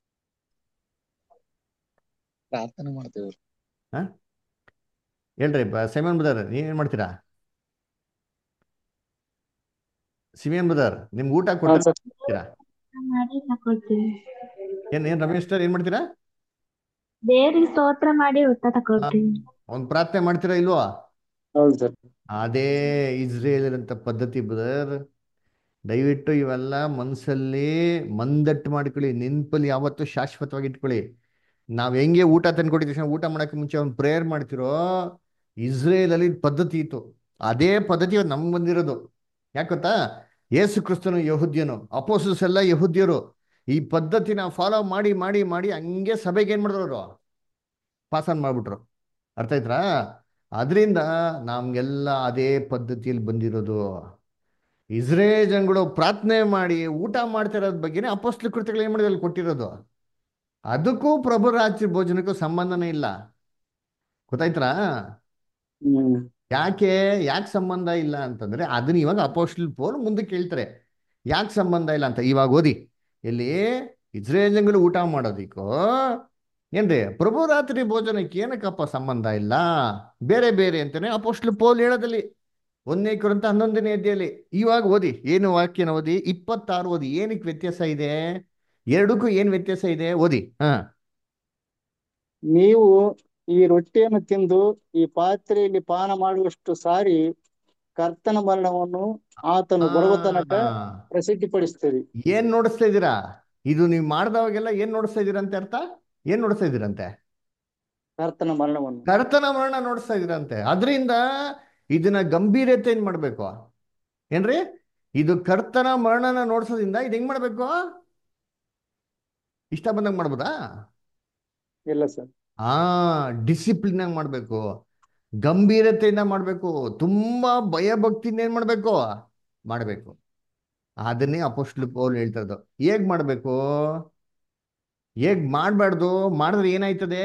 ಪ್ರಾರ್ಥನೆ ಮಾಡ್ತೇವ್ರಿ ಹಾ ಹೇಳ್ರಿ ಸೈಮನ್ ಬದರ್ ನೀವೇನ್ ಮಾಡ್ತೀರಾ ಸಿಮಿಯನ್ ಬದರ್ ನಿಮ್ಗೆ ಊಟ ಹಾ ಕೊಟ್ರೆ ಸರ್ ಮಾಡ್ತೀರಾ ಮಾಡಿ ತಕೊಳ್ತೀವಿ ಏನ್ ಏನ್ ರಮೇಶ್ ಸರ್ ಏನ್ ಮಾಡ್ತೀರಾ ದೇವ್ರಿಗೆ ಸ್ತೋತ್ರ ಮಾಡಿ ಊಟ ತಕೊಳ್ತೀವಿ ಒಂದ್ ಪ್ರಾರ್ಥನೆ ಮಾಡ್ತೀರಾ ಇಲ್ವಾ ಹೌದು ಸರ್ ಅದೇ ಇಸ್ರೇಲ್ ಅಂತ ಪದ್ಧತಿ ಬ್ರದರ್ ದಯವಿಟ್ಟು ಇವೆಲ್ಲ ಮನಸ್ಸಲ್ಲಿ ಮಂದಟ್ಟು ಮಾಡ್ಕೊಳ್ಳಿ ನೆನ್ಪಲ್ಲಿ ಯಾವತ್ತೂ ಶಾಶ್ವತವಾಗಿ ಇಟ್ಕೊಳ್ಳಿ ನಾವ್ ಹೆಂಗೆ ಊಟ ತಂದ್ಕೊಟ್ಟಿದ ತಕ್ಷಣ ಊಟ ಮಾಡಕ್ಕೆ ಮುಂಚೆ ಒಂದು ಪ್ರೇಯರ್ ಮಾಡ್ತಿರೋ ಇಸ್ರೇಲ್ ಅಲ್ಲಿ ಪದ್ಧತಿ ಇತ್ತು ಅದೇ ಪದ್ಧತಿ ಇವತ್ತು ನಮ್ಗೆ ಬಂದಿರೋದು ಯಾಕೆ ಗೊತ್ತಾ ಯೇಸು ಕ್ರಿಸ್ತನು ಯಹುದ್ಯನು ಅಪೋಸಸ್ ಎಲ್ಲ ಯಹುದ್ಯರು ಈ ಪದ್ಧತಿನ ಫಾಲೋ ಮಾಡಿ ಮಾಡಿ ಮಾಡಿ ಹಂಗೆ ಸಭೆಗೆ ಏನ್ ಮಾಡಿದ್ರು ಅವರು ಪಾಸ್ ಆನ್ ಮಾಡ್ಬಿಟ್ರು ಅರ್ಥ ಆಯ್ತಾ ಅದರಿಂದ ನಮ್ಗೆಲ್ಲ ಅದೇ ಪದ್ಧತಿಯಲ್ಲಿ ಬಂದಿರೋದು ಇಸ್ರೇಲ್ ಜನಗಳು ಪ್ರಾರ್ಥನೆ ಮಾಡಿ ಊಟ ಮಾಡ್ತಿರೋದ್ ಬಗ್ಗೆನೇ ಅಪೋಸ್ಲ ಕೃತ್ಯಗಳು ಏನ್ ಮಾಡಿದಲ್ಲಿ ಕೊಟ್ಟಿರೋದು ಅದಕ್ಕೂ ಪ್ರಭು ರಾತ್ರಿ ಭೋಜನಕ್ಕೂ ಸಂಬಂಧನೇ ಇಲ್ಲ ಗೊತ್ತಾಯ್ತಾ ಹ್ಮ್ ಯಾಕೆ ಯಾಕೆ ಸಂಬಂಧ ಇಲ್ಲ ಅಂತಂದ್ರೆ ಅದನ್ನ ಇವಾಗ ಅಪೋಸ್ಟಲ್ ಪೋಲ್ ಮುಂದಕ್ಕೆ ಹೇಳ್ತಾರೆ ಯಾಕೆ ಸಂಬಂಧ ಇಲ್ಲ ಅಂತ ಇವಾಗ ಓದಿ ಎಲ್ಲಿ ಇಸ್ರೇಲ್ ಜನಗಳು ಊಟ ಮಾಡೋದಿಕ್ಕೋ ಏನ್ರಿ ಪ್ರಭು ರಾತ್ರಿ ಭೋಜನಕ್ಕೆ ಏನಕ್ಕಪ್ಪ ಸಂಬಂಧ ಇಲ್ಲ ಬೇರೆ ಬೇರೆ ಅಂತಾನೆ ಅಪೋಸ್ಟಲ್ ಪೋಲ್ ಹೇಳೋದಲ್ಲಿ ಒಂದನೇ ಕುರಿತ ಹನ್ನೊಂದನೇ ಅಧ್ಯಾಯಲ್ಲಿ ಇವಾಗ ಓದಿ ಏನು ವಾಕ್ಯನ ಓದಿ ಇಪ್ಪತ್ತಾರು ಓದಿ ಏನಕ್ಕೆ ವ್ಯತ್ಯಾಸ ಇದೆ ಎರಡಕ್ಕೂ ಏನ್ ವ್ಯತ್ಯಾಸ ಇದೆ ಓದಿ ಹಾ ನೀವು ಈ ರೊಟ್ಟಿಯನ್ನು ತಿಂದು ಈ ಪಾತ್ರೆಯಲ್ಲಿ ಪಾನ ಮಾಡುವಷ್ಟು ಸಾರಿ ಕರ್ತನ ಮರಣವನ್ನು ಆತನು ಬರುವ ತನಕ ಪ್ರಸಿದ್ಧಿಪಡಿಸ್ತೀರಿ ಏನ್ ನೋಡಿಸ್ತಾ ಇದ್ದೀರಾ ಇದು ನೀವು ಮಾಡ್ದವಾಗೆಲ್ಲ ಏನ್ ನೋಡಿಸ್ತಾ ಇದ್ದೀರಂತೆ ಅರ್ಥ ಏನ್ ನೋಡಿಸ್ತಾ ಇದ್ದೀರಂತೆ ಕರ್ತನ ಮರಣವನ್ನು ಕರ್ತನ ಮರಣ ನೋಡಿಸ್ತಾ ಇದ್ದೀರಂತೆ ಅದರಿಂದ ಇದನ್ನ ಗಂಭೀರತೆ ಏನ್ ಮಾಡ್ಬೇಕು ಏನ್ರಿ ಇದು ಕರ್ತನ ಮರಣನ ನೋಡ್ಸೋದ್ರಿಂದ ಇದು ಹೆಂಗ್ ಮಾಡ್ಬೇಕು ಇಷ್ಟ ಬಂದಂಗ್ ಮಾಡ್ಬೋದಾ ಇಲ್ಲ ಸರ್ ಆ ಡಿಸಿಪ್ಲಿನ್ ಆಗಿ ಮಾಡ್ಬೇಕು ಗಂಭೀರತೆಯಿಂದ ಮಾಡ್ಬೇಕು ತುಂಬಾ ಭಯ ಭಕ್ತಿಯಿಂದ ಏನ್ ಮಾಡ್ಬೇಕು ಮಾಡ್ಬೇಕು ಅದನ್ನೇ ಅಪೋಸ್ಟ್ಲ್ ಪೌಲ್ ಹೇಳ್ತಾ ಇರೋದು ಹೇಗ್ ಮಾಡ್ಬೇಕು ಹೇಗ್ ಮಾಡ್ಬಾರ್ದು ಮಾಡಿದ್ರೆ ಏನಾಯ್ತದೆ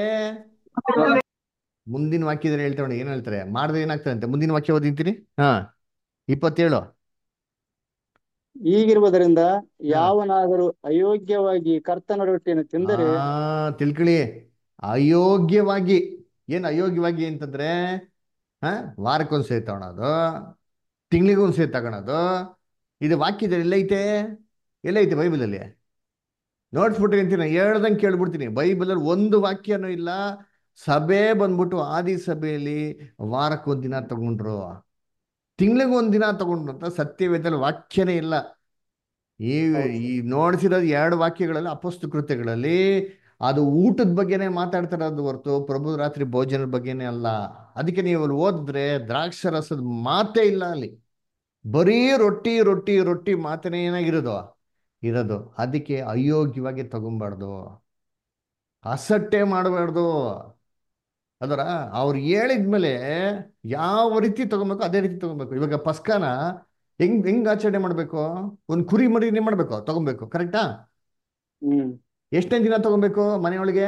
ಮುಂದಿನ ವಾಕ್ಯದಲ್ಲಿ ಹೇಳ್ತಾ ನೋಡಿ ಏನ್ ಹೇಳ್ತಾರೆ ಮಾಡಿದ್ರೆ ಏನಾಗ್ತದೆ ಅಂತ ಮುಂದಿನ ವಾಕ್ಯ ಓದಿಂತೀನಿ ಹಾ ಇಪ್ಪತ್ತೇಳು ಈಗಿರುವುದರಿಂದ ಯಾವನಾದರೂ ಅಯೋಗ್ಯವಾಗಿ ಕರ್ತನ ರೊಟ್ಟಿಯನ್ನು ತಿಂದರೆ ಆ ತಿಳ್ಕೊಳ್ಳಿ ಅಯೋಗ್ಯವಾಗಿ ಏನ್ ಅಯೋಗ್ಯವಾಗಿ ಅಂತಂದ್ರೆ ಹಾ ವಾರಕ್ಕೊಂದ್ಸರಿ ತಗೊಳೋದು ತಿಂಗಳಿಗೊಂದ್ಸರಿ ತಗೊಳೋದು ಇದು ವಾಕ್ಯದಲ್ಲಿ ಎಲ್ಲೈತೆ ಎಲ್ಲೈತೆ ಬೈಬಲಲ್ಲಿ ನೋಡ್ಸ್ಬಿಟ್ರಿ ಅಂತೀನಿ ಹೇಳ್ದಂಗೆ ಕೇಳ್ಬಿಡ್ತೀನಿ ಬೈಬಲಲ್ಲಿ ಒಂದು ವಾಕ್ಯನೂ ಇಲ್ಲ ಸಭೆ ಬಂದ್ಬಿಟ್ಟು ಆದಿ ಸಭೆಯಲ್ಲಿ ವಾರಕ್ಕೊಂದ್ ದಿನ ತಗೊಂಡ್ರು ತಿಂಗಳಿಗೆ ಒಂದ್ ದಿನ ತಗೊಂಡ್ರು ಅಂತ ಸತ್ಯವೇದಲ್ಲಿ ವಾಕ್ಯನೇ ಇಲ್ಲ ಈ ಈ ನೋಡ್ಸಿರೋದು ಎರಡು ವಾಕ್ಯಗಳಲ್ಲಿ ಅಪಸ್ತು ಕೃತ್ಯಗಳಲ್ಲಿ ಅದು ಊಟದ ಬಗ್ಗೆನೇ ಮಾತಾಡ್ತಿರೋದು ಹೊರತು ಪ್ರಭು ರಾತ್ರಿ ಭೋಜನದ ಬಗ್ಗೆನೇ ಅಲ್ಲ ಅದಕ್ಕೆ ನೀವು ಅಲ್ಲಿ ಓದಿದ್ರೆ ದ್ರಾಕ್ಷರಸದ ಮಾತೇ ಇಲ್ಲ ಅಲ್ಲಿ ಬರೀ ರೊಟ್ಟಿ ರೊಟ್ಟಿ ರೊಟ್ಟಿ ಮಾತನೇ ಏನಾಗಿರೋದು ಇರೋದು ಅದಕ್ಕೆ ಅಯೋಗ್ಯವಾಗಿ ತಗೊಂಬಾರ್ದು ಅಸಟ್ಟೆ ಮಾಡಬಾರ್ದು ಅದರ ಅವ್ರು ಹೇಳಿದ್ಮೇಲೆ ಯಾವ ರೀತಿ ತಗೊಬೇಕು ಅದೇ ರೀತಿ ತಗೊಬೇಕು ಇವಾಗ ಪಸ್ಕನ ಹೆಂಗ್ ಹೆಂಗ್ ಆಚರಣೆ ಮಾಡ್ಬೇಕು ಒಂದು ಕುರಿ ಮರಿನೇ ಮಾಡ್ಬೇಕು ತಗೊಬೇಕು ಕರೆಕ್ಟಾ ಹ್ಮ್ ಎಷ್ಟನೇ ದಿನ ತಗೊಬೇಕು ಮನೆಯೊಳಗೆ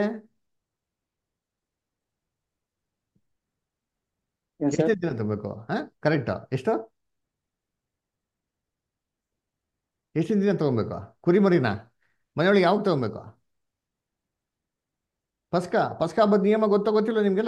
ಏನ್ ಸರ್ ಎಷ್ಟನೇ ದಿನ ತಗೋಬೇಕು ಹಾ ಕರೆಕ್ಟಾ ಎಷ್ಟು ಎಷ್ಟನೇ ದಿನ ತಗೊಬೇಕು ಕುರಿ ಮರಿನ ಮನೆಯೊಳಗೆ ಯಾವಾಗ ತಗೊಬೇಕು ಪಸ್ಕ ಪಸ್ಕ ಹಬ್ಬದ ನಿಯಮ ಗೊತ್ತೋ ಗೊತ್ತಿಲ್ಲ ನಿಮ್ಗೆಲ್ಲ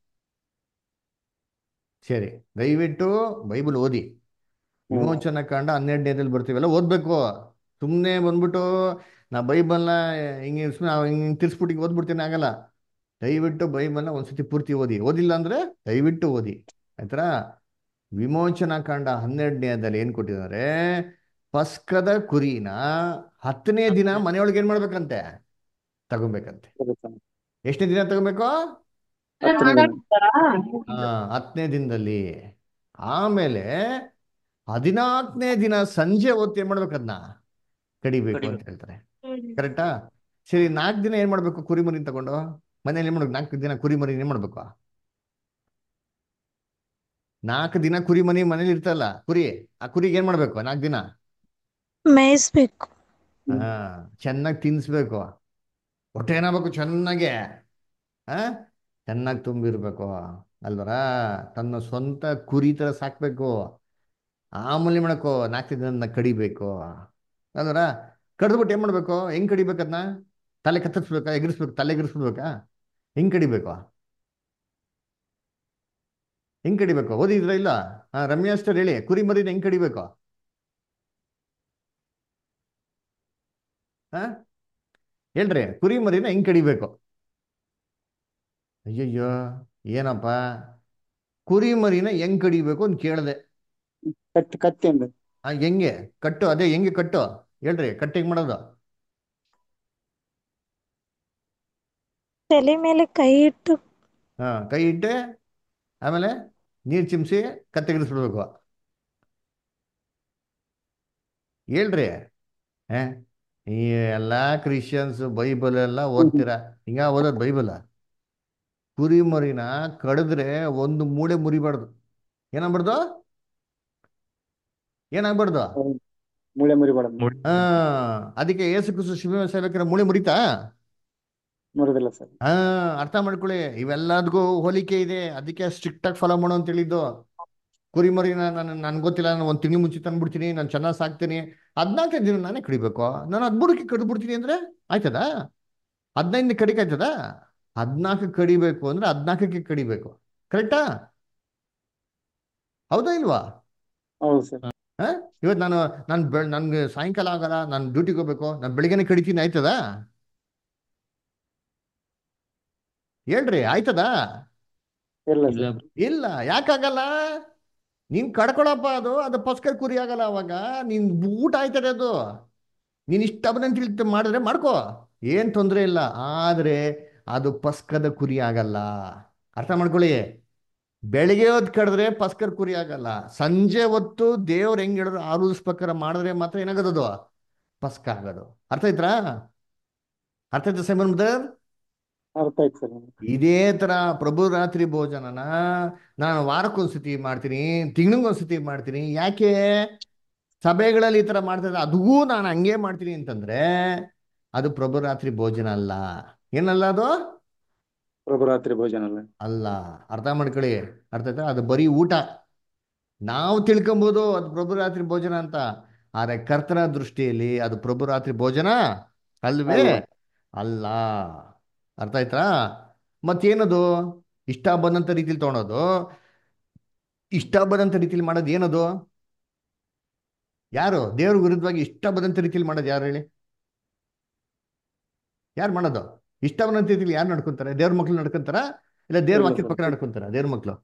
ಸರಿ ದಯವಿಟ್ಟು ಬೈಬಲ್ ಓದಿ ಹ್ಮ್ ವಿಮೋಚನ ಕಾಂಡ ಹನ್ನೆರಡನೇದಲ್ಲಿ ಬರ್ತೀವಲ್ಲ ಓದ್ಬೇಕು ಸುಮ್ಮನೆ ಬಂದ್ಬಿಟ್ಟು ನಾ ಬೈಬಲ್ನ ಹಿಂಗೆ ಸುಮ್ಮನೆ ಹಿಂಗೆ ತಿರ್ಸ್ಬಿಟ್ಟು ಹಿಂಗೆ ಓದ್ಬಿಡ್ತೀನಿ ಆಗಲ್ಲ ದಯವಿಟ್ಟು ಬೈಬಲ್ನ ಒಂದ್ಸತಿ ಪೂರ್ತಿ ಓದಿ ಓದಿಲ್ಲ ಅಂದ್ರೆ ದಯವಿಟ್ಟು ಓದಿ ಆಯ್ತಾ ವಿಮೋಚನಾ ಕಾಂಡ ಹನ್ನೆರಡನೇದಲ್ಲಿ ಏನ್ ಕೊಟ್ಟಿದ್ದಾರೆ ಪಸ್ಕದ ಕುರಿನ ಹತ್ತನೇ ದಿನ ಮನೆಯೊಳಗೆ ಏನ್ ಮಾಡ್ಬೇಕಂತೆ ತಗೊಬೇಕಂತೆ ಸರಿ ಸರ್. ಎಷ್ಟನೇ ದಿನ ತಗೋಬೇಕು ಹತ್ತನೇ ದಿನ. ಆ ಹತ್ತನೇ ದಿನದಲ್ಲಿ ಆಮೇಲೆ ಹದಿನಾಲ್ಕನೇ ದಿನ ಸಂಜೆ ಹೊತ್ತು ಏನ್ ಮಾಡ್ಬೇಕು ಅದನ್ನ ಕಡಿಬೇಕು ಅಂತ ಹೇಳ್ತಾರೆ ಕರೆಕ್ಟಾ ಸರಿ ನಾಲ್ಕು ದಿನ ಏನ್ ಮಾಡ್ಬೇಕು ಕುರಿಮರಿ ತಗೊಂಡು ಮನೇಲಿ ಏನ್ ಮಾಡ್ಬೇಕು ನಾಲ್ಕು ದಿನ ಕುರಿಮರಿ ಏನ್ ಮಾಡ್ಬೇಕು ನಾಲ್ಕು ದಿನ ಕುರಿಮನಿ ಮನೇಲಿ ಇರ್ತಲ್ಲ ಕುರಿ ಆ ಕುರಿಗೆ ಏನ್ ಮಾಡ್ಬೇಕು ನಾಲ್ಕು ದಿನ ಮೇಯಿಸ್ಬೇಕು ಹಾ ಚೆನ್ನಾಗಿ ತಿನ್ಸ್ಬೇಕು ಹೊಟ್ಟೆ ಏನಾಗಬೇಕು ಚೆನ್ನಾಗೆ ಆ ಚೆನ್ನಾಗಿ ತುಂಬಿರ್ಬೇಕು ಅಲ್ವರ ತನ್ನ ಸ್ವಂತ ಕುರಿ ತರ ಸಾಕ್ಬೇಕು ಆಮೇಲೆ ಏನ್ ಮಾಡಬೇಕು ನಾಲ್ಕು ದಿನ ಕಡಿಬೇಕು ಅಲ್ವರ ಕಡ್ದ್ಬಿಟ್ಟು ಏನ್ ಮಾಡ್ಬೇಕು ಹೆಂಗ್ ಕಡಿಬೇಕು ಅದನ್ನ ತಲೆ ಕತ್ತರಿಸ್ಬೇಕಾ ಎಗರಿಸ್ಬೇಕು ತಲೆ ಎಗರಿಸ್ಬಿಡ್ಬೇಕಾ ಹೆಂಗ್ ಕಡಿಬೇಕು ಹೆಂಗ್ ಕಡಿಬೇಕು ಓದಿದ್ರ ಇಲ್ಲ ಹಾ ರಮ್ಯಾ ಅಷ್ಟರ್ ಹೇಳಿ ಕುರಿ ಮರಿನ ಹೆಂಗ್ ಕಡಿಬೇಕು ಹಾ ಹೇಳ್ರಿ ಕುರಿ ಮರಿನ ಹೆಂಗ್ ಕಡಿಬೇಕು ಅಯ್ಯಯ್ಯೋ ಏನಪ್ಪ ಕುರಿ ಮರಿನ ಹೆಂಗ್ ಕಡಿಬೇಕು ಅಂತ ಕೇಳ್ದೆ ಕತ್ತಿ ಕತ್ತಿಯಿಂದ ಆ ಹೆಂಗೆ ಕಟ್ಟು ಅದೇ ಹೆಂಗೆ ಕಟ್ಟು ಹೇಳ್ರಿ ಕಟ್ಟು ಹೆಂಗ್ ಮಾಡೋದು ತಲೆ ಮೇಲೆ ಕೈ ಇಟ್ಟು ಹಾ ಕೈ ಇಟ್ಟೆ ಆಮೇಲೆ ನೀರ್ ಚಿಮ್ಸಿ ಕತ್ತೆಗಿಡಿಸ್ಬಿಡ್ಬೇಕು ಹೇಳ್ರಿ ಏ ಈ ಎಲ್ಲ ಕ್ರಿಶ್ಚಿಯನ್ಸ್ ಬೈಬಲ್ ಎಲ್ಲ ಓದ್ತೀರಾ ಹಿಂಗ ಓದೋದು ಬೈಬಲ್ ಕುರಿ ಮರಿನ ಕಡಿದ್ರೆ ಒಂದು ಮೂಳೆ ಮುರಿಬಾರ್ದು ಏನಾಗ್ಬಾರ್ದು ಏನಾಗ್ಬಾರ್ದು ಮೂಳೆ ಮುರಿಬೇಡ ಹಾ ಅದಕ್ಕೆ ಏಸು ಕ್ರಿಸ್ತು ಶಿವ ಸೇವಕರ ಮೂಳೆ ಮುರಿತಾ ಮುರಿದಿಲ್ಲ ಸರ್ ಹಾ ಅರ್ಥ ಮಾಡ್ಕೊಳ್ಳಿ ಇವೆಲ್ಲದಕ್ಕೂ ಹೋಲಿಕೆ ಇದೆ ಅದಕ್ಕೆ ಸ್ಟ್ರಿಕ್ಟ್ ಆಗಿ ಫಾಲೋ ಮಾಡೋ ಅಂತ ಹೇಳಿದ್ದು ಕುರಿ ಮರಿನ ನಾನು ನನ್ಗೆ ಗೊತ್ತಿಲ್ಲ ನಾನು ಒಂದು ತಿಂಗಳು ಮುಂಚೆ ತಂದ್ಬಿಡ್ತೀನಿ ನಾನು ಚೆನ್ನಾಗಿ ಸಾಕ್ತೀನಿ ಹದಿನಾಲ್ಕನೇ ದಿನ ನಾನೇ ಕಡಿಬೇಕು ನಾನು ಹದಿಮೂರಕ್ಕೆ ಕಡಿದ್ಬಿಡ್ತೀನಿ ಅಂದ್ರೆ ಆಯ್ತದ ಹದಿನೈದನೇ ಕಡಿಕೆ ಆಯ್ತದ ಹದಿನಾಲ್ಕು ಕಡಿಬೇಕು ಅಂದ್ರೆ ಹದಿನಾಲ್ಕಕ್ಕೆ ಕಡಿಬೇಕು ಕರೆಕ್ಟಾ ಹೌದಾ ಇಲ್ವಾ ಹೌದು ಸರ್ ಹಾ ಇವತ್ತು ನಾನು ನಾನು ಬೆಳ್ ನನ್ಗೆ ಸಾಯಂಕಾಲ ಆಗಲ್ಲ ನಾನು ಡ್ಯೂಟಿಗೆ ಹೋಗ್ಬೇಕು ನಾನು ಬೆಳಿಗ್ಗೆನೆ ಕಡಿತೀನಿ ಆಯ್ತದ ಹೇಳ್ರಿ ಆಯ್ತದ ಇಲ್ಲ ಇಲ್ಲ ಸರ್ ಇಲ್ಲ ಯಾಕಾಗಲ್ಲ ನೀನ್ ಕಡ್ಕೊಳಪ್ಪ ಅದು ಅದು ಪಸ್ಕರ್ ಕುರಿ ಆಗಲ್ಲ ಅವಾಗ ನೀನ್ ಊಟ ಆಯ್ತದೆ ಅದು ನೀನ್ ಇಷ್ಟ ಬಂದಂತ ತಿಳಿ ಮಾಡಿದ್ರೆ ಮಾಡ್ಕೋ ಏನ್ ತೊಂದರೆ ಇಲ್ಲ ಆದ್ರೆ ಅದು ಪಸ್ಕದ ಕುರಿ ಆಗಲ್ಲ ಅರ್ಥ ಮಾಡ್ಕೊಳ್ಳಿ ಬೆಳಿಗ್ಗೆ ಹೊತ್ತು ಕಡಿದ್ರೆ ಪಸ್ಕರ್ ಕುರಿ ಆಗಲ್ಲ ಸಂಜೆ ಹೊತ್ತು ದೇವ್ರು ಹೆಂಗ್ ಹೇಳಿದ್ರು ಆ ರೂಲ್ಸ್ ಪ್ರಕಾರ ಮಾಡಿದ್ರೆ ಮಾತ್ರ ಏನಾಗೋದು ಪಸ್ಕ ಆಗೋದು ಅರ್ಥ ಆಯ್ತಾ ಅರ್ಥ ಆಯ್ತಾ ಸೈಮನ್ ಬ್ರದರ್ ಅರ್ಥ ಆಯ್ತು ಸರ್ ಇದೇ ತರ ಪ್ರಭು ರಾತ್ರಿ ಭೋಜನನ ನಾನು ವಾರಕ್ಕೊಂದ್ಸತಿ ಮಾಡ್ತೀನಿ ತಿಂಗಳಿಗೊಂದ್ಸತಿ ಮಾಡ್ತೀನಿ ಯಾಕೆ ಸಭೆಗಳಲ್ಲಿ ಈ ತರ ಮಾಡ್ತಾರೆ ಅದೂ ನಾನು ಹಂಗೆ ಮಾಡ್ತೀನಿ ಅಂತಂದ್ರೆ ಅದು ಪ್ರಭು ರಾತ್ರಿ ಭೋಜನ ಅಲ್ಲ ಏನಲ್ಲ ಅದು ಪ್ರಭುರಾತ್ರಿ ಭೋಜನ ಅಲ್ಲ ಅಲ್ಲ ಅರ್ಥ ಮಾಡ್ಕೊಳ್ಳಿ ಅರ್ಥ ಆಯ್ತಾ ಅದು ಬರೀ ಊಟ ನಾವು ತಿಳ್ಕೊಬೋದು ಅದು ಪ್ರಭು ರಾತ್ರಿ ಭೋಜನ ಅಂತ ಆದ್ರೆ ಕರ್ತನ ದೃಷ್ಟಿಯಲ್ಲಿ ಅದು ಪ್ರಭು ರಾತ್ರಿ ಭೋಜನ ಅಲ್ವೇ ಅಲ್ಲ. ಅಲ್ಲ ಅರ್ಥ ಆಯ್ತಾ ಮತ್ತೇನದು ಇಷ್ಟ ಬಂದಂತ ರೀತಿಲಿ ತೊಗೊಳೋದು ಇಷ್ಟ ಬಂದಂತ ರೀತಿಲಿ ಮಾಡೋದು ಏನದು ಯಾರು ದೇವ್ರ ವಿರುದ್ಧವಾಗಿ ಇಷ್ಟ ಬಂದಂತ ರೀತಿಲಿ ಮಾಡೋದು ಯಾರು ಹೇಳಿ ಯಾರು ಮಾಡೋದು ಇಷ್ಟ ಬಂದಂತ ರೀತಿಲಿ ಯಾರು ನಡ್ಕೊಂತಾರೆ ದೇವ್ರ ಮಕ್ಳು ನಡ್ಕೊಂತಾರ ಇಲ್ಲ ದೇವ್ರ ಇಲ್ಲ ವಾಕ್ಯದ ಸರ್. ಪಕ್ಕ ನಡ್ಕೊಂತಾರ ದೇವ್ರ ಮಕ್ಳು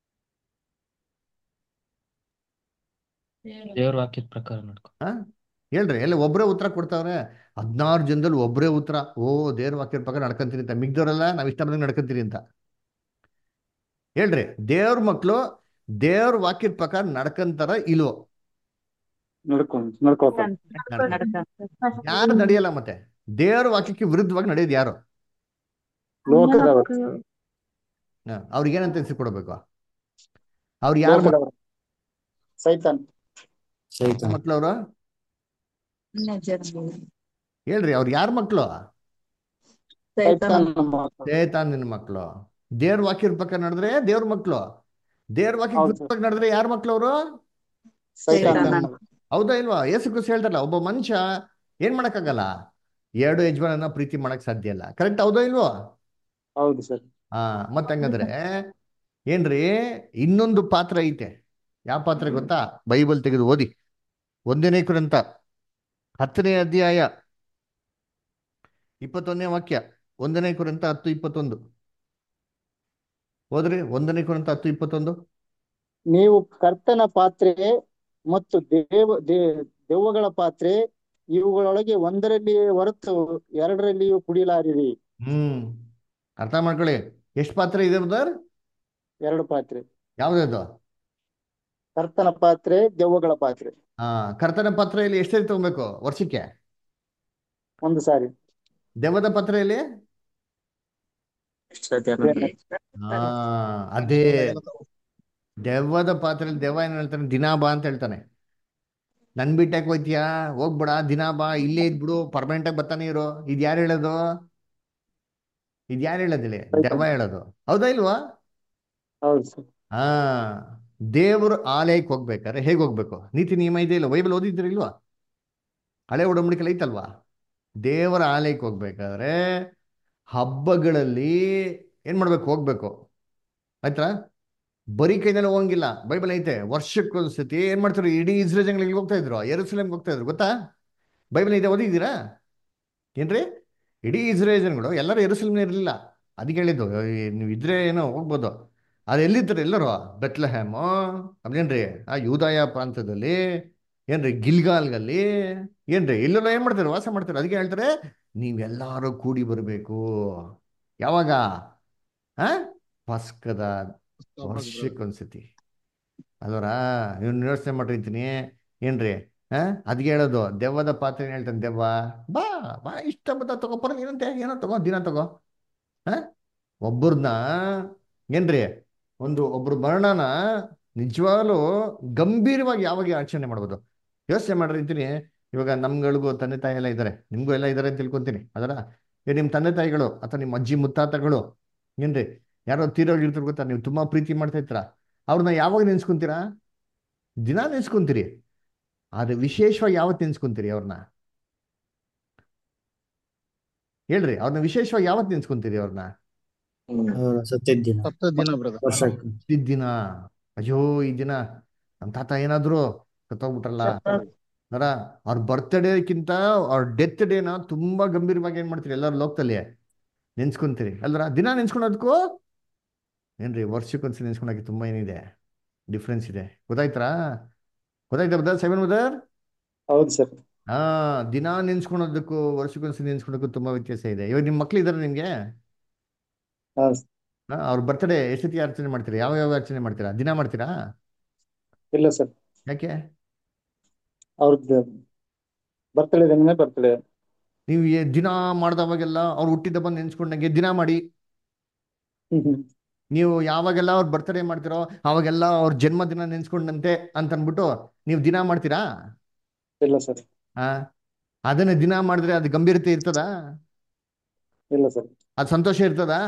ದೇವ್ರ ವಾಕ್ಯದ ಪ್ರಕಾರ ನಡ್ಕೊ ಆ ಹೇಳ್ರಿ ಎಲ್ಲ ಒಬ್ಬರೇ ಉತ್ತರ ಕೊಡ್ತಾವ್ರೆ ಹದಿನಾರು ಜನದಲ್ಲಿ ಒಬ್ಬರೇ ಉತ್ತರ ಓ ದೇವ್ರ ವಾಕ್ಯದ ಪ್ರಕಾರ ನಡ್ಕೊಂತೀನಿ ಅಂತ ಮಿಗ್ದವರೆಲ್ಲ ನಾವ್ ಇಷ್ಟ ಬಂದಂಗೆ ನಡ್ಕೊಂತೀರಿ ಅಂತ ಹೇಳ್ರಿ ದೇವ್ರ ಮಕ್ಳು ದೇವ್ರ ವಾಕ್ಯದ ಪ್ರಕಾರ ನಡ್ಕಂತಾರ ಇಲ್ವೋ ನಡ್ಕೊಂಡ್ ನಡ್ಕೋತಾರೆ ಯಾರು ನಡೆಯಲ್ಲ ಮತ್ತೆ ದೇವ್ರ ವಾಕ್ಯಕ್ಕೆ ವಿರುದ್ಧವಾಗಿ ನಡೆಯೋದು ಯಾರು ಲೋಕದವರು ಹ, ಅವ್ರಿಗೆ ಏನಂತ ಹೆಸರು ಕೊಡಬೇಕು ಅವ್ರು ಯಾರು ಲೋಕದವರು ಸೈತಾನ್ ಸೈತಾನ್ ಮಕ್ಳು ಅವರು ಹೇಳ್ರಿ ಅವ್ರು ಯಾರ ಮಕ್ಳು ಸೈತಾನ್ ಮಕ್ಕಳು. ಚೇತಾನಿನ ಮಕ್ಳು ದೇವ್ರ ವಾಕ್ಯದ ಪ್ರಕಾರ ನಡೆದ್ರೆ ದೇವ್ರ ಮಕ್ಳು ದೇವ್ರ ವಾಕ್ಯ ಹೌದು. ಪ್ರಕಾರ ನಡೆದ್ರೆ ಯಾರ ಮಕ್ಳು ಅವರು ಸೈತಾನ್ ಮಕ್ಕಳು. ಹೌದಾ ಇಲ್ವಾ ಯೇಸು ಕ್ರಿಸ್ತ ಹೇಳ್ತಾರಲ್ಲ ಒಬ್ಬ ಮನುಷ್ಯ ಏನ್ ಮಾಡಕ್ಕಾಗಲ್ಲ ಎರಡು ಯಜಮಾನನ ಪ್ರೀತಿ ಮಾಡಕ್ ಸಾಧ್ಯ ಇಲ್ಲ ಕರೆಕ್ಟ್ ಹೌದಾ ಇಲ್ವೋ ಹೌದು ಸರ್ ಹಾ ಮತ್ತ ಹಂಗಂದ್ರೆ ಏನ್ರಿ ಇನ್ನೊಂದು ಪಾತ್ರ ಐತೆ ಯಾವ ಪಾತ್ರ ಗೊತ್ತಾ ಬೈಬಲ್ ತೆಗೆದು ಓದಿ ಒಂದನೇ ಕುರಿತ ಹತ್ತನೇ ಅಧ್ಯಾಯ ಇಪ್ಪತ್ತೊಂದನೇ ವಾಕ್ಯ ಒಂದನೇ ಕುರಿತ ಹತ್ತು ಇಪ್ಪತ್ತೊಂದು ಹೋದ್ರಿ ಒಂದನೇ ಕುರಿತ ಹತ್ತು ಇಪ್ಪತ್ತೊಂದು ನೀವು ಕರ್ತನ ಪಾತ್ರೆ ಮತ್ತು ದೇವ ದೇ- ದೆವ್ವಗಳ ಪಾತ್ರೆ ಇವುಗಳೊಳಗೆ ಒಂದರಲ್ಲಿ ಹೊರತು ಎರಡರಲ್ಲಿಯೂ ಕುಡಿಲಾರಿರಿ ಹ್ಮ್ ಅರ್ಥ ಮಾಡ್ಕೊಳ್ಳಿ ಎಷ್ಟು ಪಾತ್ರ ಇದೆ ಬ್ರದರ್ ಎರಡು ಪಾತ್ರೆ ಯಾವ್ದು ಕರ್ತನ ಪಾತ್ರೆ ದೆವ್ವಗಳ ಪಾತ್ರೆ ಹಾ ಕರ್ತನ ಪಾತ್ರೆಯಲ್ಲಿ ಎಷ್ಟು ಸರಿ ತಗೊಬೇಕು ವರ್ಷಕ್ಕೆ ಒಂದು ಸಾರಿ ದೆವ್ವದ ಪಾತ್ರೆಯಲ್ಲಿ ಹಾ ಅದೇ ದೆವ್ವದ ಪಾತ್ರೆಯಲ್ಲಿ ದೆವ್ವ ಏನ್ ಹೇಳ್ತಾನೆ ದಿನಾ ಬಾ ಅಂತ ಹೇಳ್ತಾನೆ ನನ್ ಬಿಟ್ಟಾಕ್ ಹೋಯ್ತೀಯಾ ಹೋಗ್ಬೇಡ ದಿನಾ ಬಾ ಇಲ್ಲೇ ಇದ್ಬಿಡು ಪರ್ಮನೆಂಟ್ ಆಗಿ ಬರ್ತಾನೆ ಇರೋ ಇದ್ ಯಾರು ಹೇಳೋದು ಇದ್ ಯಾರು ಹೇಳೋದಿಲ್ಲ ದೆವ್ವ ಹೇಳೋದು ಹೌದಾ ಇಲ್ವಾ ಹೌದು ಸರ್ ಹಾ ದೇವ್ರ ಆಲಯಕ್ಕೆ ಹೋಗ್ಬೇಕಾದ್ರೆ ಹೇಗೆ ಹೋಗ್ಬೇಕು ನೀತಿ ನಿಯಮ ಇದೆ ಇಲ್ಲ ಬೈಬಲ್ ಓದಿದ್ರಿ ಇಲ್ವಾ ಹಳೆ ಒಡಂಬಡಿಕೆ ಐತಲ್ವಾ ದೇವರ ಆಲಯಕ್ಕೆ ಹೋಗ್ಬೇಕಾದ್ರೆ ಹಬ್ಬಗಳಲ್ಲಿ ಏನ್ ಮಾಡ್ಬೇಕು ಹೋಗ್ಬೇಕು ಆಯ್ತಾ ಬರೀ ಕೈನಲ್ಲಿ ಹೋಗಂಗಿಲ್ಲ ಬೈಬಲ್ ಐತೆ ವರ್ಷಕ್ಕೊಂದ್ಸತಿ ಏನ್ ಮಾಡ್ತಾರೆ ಇಡೀ ಇಸ್ರೇಲ್ ಜಂಗ್ಳಿಗೆ ಹೋಗ್ತಾ ಇದ್ರು ಯೆರೂಸಲೇಮ್ಗೆ ಹೋಗ್ತಾ ಇದ್ರು ಗೊತ್ತಾ ಬೈಬಲ್ ಐತೆ ಓದಿದ್ದೀರಾ ಏನ್ರಿ ಇಡೀ ಇಸ್ರೇಲ್ ಜನಗಳು ಎಲ್ಲರೂ ಯೆರೂಸಲೇಮ್ನ ಇರಲಿಲ್ಲ ಅದಕ್ಕೆ ಹೇಳಿದ್ದು ಈ ನೀವು ಇದ್ರೆ ಏನೋ ಹೋಗ್ಬೋದು ಅದು ಎಲ್ಲಿದ್ರು ಎಲ್ಲರೂ ಬೆತ್ಲೆಹೇಮು ಅದೇನ್ರಿ ಆ ಯೂದಾಯ ಪ್ರಾಂತದಲ್ಲಿ ಏನ್ರಿ ಗಿಲ್ಗಾಲ್ಗಲ್ಲಿ ಏನ್ರಿ ಇಲ್ಲೆಲ್ಲ ಏನ್ ಮಾಡ್ತಾರೆ ವಾಸ ಮಾಡ್ತಾರೆ ಅದಕ್ಕೆ ಹೇಳ್ತಾರೆ ನೀವೆಲ್ಲರೂ ಕೂಡಿ ಬರಬೇಕು ಯಾವಾಗ ಆ ಪಸ್ಕದ ವರ್ಷಕ್ಕೊಂದ್ಸತಿ ಅಲ್ವರಾ ಇವ್ನು ಯೋಚನೆ ಮಾಡಿರ್ತೀನಿ ಏನ್ರಿ ಹಾ ಅದ್ಗೆ ಹೇಳೋದು ದೆವ್ವದ ಪಾತ್ರೆ ಏನ್ ಹೇಳ್ತಾನೆ ದೆವ್ವ ಬಾ ಬಾ ಇಷ್ಟ ಬಂದ ತಗೋಪರ ಏನಂತೆ ಏನೋ ತಗೋ ದಿನ ತಗೋ ಹಾ ಒಬ್ಬರನ್ನ ಏನ್ರಿ ಒಂದು ಒಬ್ರು ಮರಣನ ನಿಜವಾಗ್ಲೂ ಗಂಭೀರವಾಗಿ ಯಾವಾಗ ಆಚರಣೆ ಮಾಡ್ಬೋದು ಯೋಚನೆ ಮಾಡಿರ್ತೀನಿ ಇವಾಗ ನಮ್ಗಳಿಗೂ ತಂದೆ ತಾಯಿ ಎಲ್ಲ ಇದ್ದಾರೆ ನಿಮ್ಗೂ ಎಲ್ಲ ಇದ್ದಾರೆ ಅಂತ ತಿಳ್ಕೊಂತೀನಿ ಅದರ ನಿಮ್ಮ ತಂದೆ ತಾಯಿಗಳು ಅಥವಾ ನಿಮ್ಮ ಅಜ್ಜಿ ಮುತ್ತಾತಗಳು ಏನ್ರಿ ಯಾರೋ ತೀರೋಗಿರ್ತಾರೆ ಗೊತ್ತಾ ನೀವು ತುಂಬಾ ಪ್ರೀತಿ ಮಾಡ್ತಾ ಇರ್ತೀರ ಅವ್ರನ್ನ ಯಾವಾಗ ನೆನ್ಸ್ಕೊಂತೀರಾ ದಿನ ನೆನ್ಸ್ಕೊಂತೀರಿ ಆದ್ರೆ ವಿಶೇಷವಾಗಿ ಯಾವತ್ತು ನೆನ್ಸ್ಕೊಂತೀರಿ ಅವ್ರನ್ನ ಹೇಳ್ರಿ ಅವ್ರನ್ನ ವಿಶೇಷವಾಗಿ ಯಾವತ್ತು ನೆನ್ಸ್ಕೊಂತೀರಿ ಅವ್ರನ್ನ ಅವರ ಸತ್ತಿದ್ದ ದಿನ ಸತ್ತ ದಿನ ಬ್ರದರ್ ವರ್ಷಕ್ಕೆ ಈ ದಿನ ಅಯ್ಯೋ ಈ ದಿನ ನಮ್ಮ ತಾತ ಏನಾದ್ರು ಸತ್ತೋಗ್ಬಿಟ್ರಲ್ಲ ಅರ ಅವ್ರ ಬರ್ತ್ಡೇಕ್ಕಿಂತ ಅವ್ರ ಡೆತ್ ಡೇನ ತುಂಬಾ ಗಂಭೀರವಾಗಿ ಏನ್ ಮಾಡ್ತೀರಿ ಎಲ್ಲರೂ ಲೋಕದಲ್ಲಿ ನೆನ್ಸ್ಕೊಂತೀರಿ ಅಲ್ರ ದಿನ ನೆನ್ಸ್ಕೊಳೋದಕ್ಕೂ ಏನ್ರಿ ವರ್ಷಕ್ಕೊಂದ್ಸಲ ನೆನ್ಸ್ಕೊಳಕ್ಕೆ ತುಂಬಾ ಏನಿದೆ ಡಿಫ್ರೆನ್ಸ್ ಇದೆ ಗೊತ್ತಾಯ್ತಾ ಗೊತ್ತಾಯ್ತಾ ಬದರ್ ಸೆವೆನ್ ಬದರ್ ಹೌದು ಸರ್ ಹಾ ದಿನ ನೆನ್ಸ್ಕೊಳೋದಕ್ಕೂ ವರ್ಷಕ್ಕೊಂದ್ಸಲ ನೆನ್ಸ್ಕೊಳೋದಕ್ಕೂ ತುಂಬಾ ವ್ಯತ್ಯಾಸ ಇದೆ ಇವಾಗ ನಿಮ್ಮ ಮಕ್ಳು ಇದಾರೆ ನಿಮ್ಗೆ ಹಾ ಹಾ, ಅವ್ರ ಬರ್ತ್ಡೇ ಎಷ್ಟೊತ್ತಿಗೆ ಆಚರಣೆ ಮಾಡ್ತೀರಾ ಯಾವ ಯಾವ ಆಚರಣೆ ಮಾಡ್ತೀರಾ ದಿನ ಮಾಡ್ತೀರಾ ಇಲ್ಲ ಸರ್ ಯಾಕೆ ಅವ್ರದ್ದು ಬರ್ತಡೇ ದಿನನೇ ಬರ್ತಡೇ ನೀವು ಏ- ದಿನ ಮಾಡ್ದವಾಗೆಲ್ಲ ಅವ್ರು ಹುಟ್ಟಿದ ಬಂದು ನೆನ್ಸ್ಕೊಂಡಂಗೆ ದಿನ ಮಾಡಿ ನೀವು ಯಾವಾಗೆಲ್ಲ ಅವ್ರ ಬರ್ತ್ಡೇ ಮಾಡ್ತೀರೋ ಅವಾಗೆಲ್ಲ ಅವ್ರ ಜನ್ಮದಿನ ನೆನ್ಸ್ಕೊಂಡಂತೆ ಅಂತ ಅಂದ್ಬಿಟ್ಟು ನೀವು ದಿನ ಮಾಡ್ತೀರಾ ಇಲ್ಲ ಸರ್ ಆ ಅದನ್ನ ದಿನ ಮಾಡಿದ್ರೆ ಅದು ಗಂಭೀರತೆ ಇರ್ತದಾ ಇಲ್ಲ ಸರ್ ಅದು ಸಂತೋಷ ಇರ್ತದಾ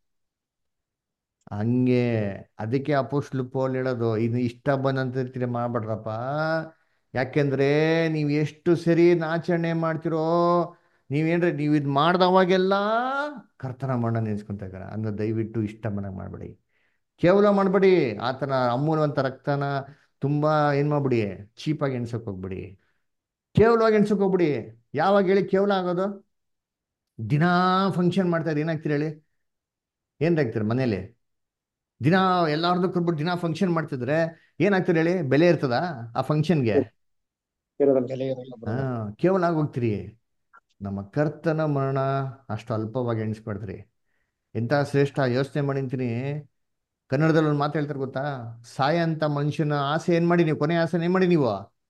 ಹಂಗೆ ಅದಕ್ಕೆ ಅಪೋಸ್ಟ್ಲು ಪೌಲ್ ಹೇಳೋದು ಇದು ಇಷ್ಟ ಬಂದಂತ ಇರ್ತೀರಿ ಮಾಡ್ಬೇಡ್ರಪ್ಪ ಯಾಕೆಂದ್ರೆ ನೀವು ಎಷ್ಟು ಸರಿ ಆಚರಣೆ ಮಾಡ್ತಿರೋ ನೀವೇನ್ರಿ ನೀವು ಇದು ಮಾಡ್ದವಾಗೆಲ್ಲ ಕರ್ತನ ಮಣ್ಣ ನೆನ್ಸ್ಕೊಂತ ಇದ್ದಾರೆ ಅಂದ್ರೆ ದಯವಿಟ್ಟು ಇಷ್ಟ ಬಂದಂಗೆ ಮಾಡಬೇಡಿ ಕೇವಲ ಮಾಡಬೇಡಿ ಆತನ ಅಮೂಲ್ಯವಂತ ರಕ್ತನ ತುಂಬಾ ಏನ್ ಮಾಡ್ಬಿಡಿ ಚೀಪಾಗಿ ಎಣ್ಸಕ್ ಹೋಗ್ಬಿಡಿ ಕೇವಲವಾಗಿ ಎಣ್ಸಕ್ ಹೋಗ್ಬಿಡಿ ಯಾವಾಗ ಹೇಳಿ ಕೇವಲ ಆಗೋದು ದಿನಾ ಫಂಕ್ಷನ್ ಮಾಡ್ತಾ ಇದ್ರೆ ಏನಾಗ್ತೀರಿ ಹೇಳಿ ಏನಾಗ್ತೀರಿ ಮನೇಲಿ ದಿನ ಎಲ್ಲಾರ್ದು ಕೊಟ್ಬಿಟ್ಟು ದಿನ ಫಂಕ್ಷನ್ ಮಾಡ್ತಿದ್ರೆ ಏನಾಗ್ತೀರಿ ಹೇಳಿ ಬೆಲೆ ಇರ್ತದ ಆ ಫಂಕ್ಷನ್ಗೆ ಇರೋದಲ್ಲ ಬೆಲೆ ಇರಲ್ಲ ಹಾ ಬ್ರದರ್ ಕೇವಲ ಆಗಿ ಹೋಗ್ತೀರಿ ನಮ್ಮ ಕರ್ತನ ಮರಣ ಅಷ್ಟು ಅಲ್ಪವಾಗಿ ಎಣಿಸ್ಬಾರ್ದ್ರಿ ಎಂತ ಶ್ರೇಷ್ಠ ಯೋಚನೆ ಮಾಡಿಂತೀನಿ ಕನ್ನಡದಲ್ಲಿ ಒಂದು ಮಾತು ಹೇಳ್ತಾರೆ ಗೊತ್ತಾ ಸಾಯ ಅಂತ ಮನುಷ್ಯನ ಆಸೆ ಏನ್ ಮಾಡಿ ನೀವು ಕೊನೆ ಆಸೆ ಏನ್ ಮಾಡಿ ನೀವು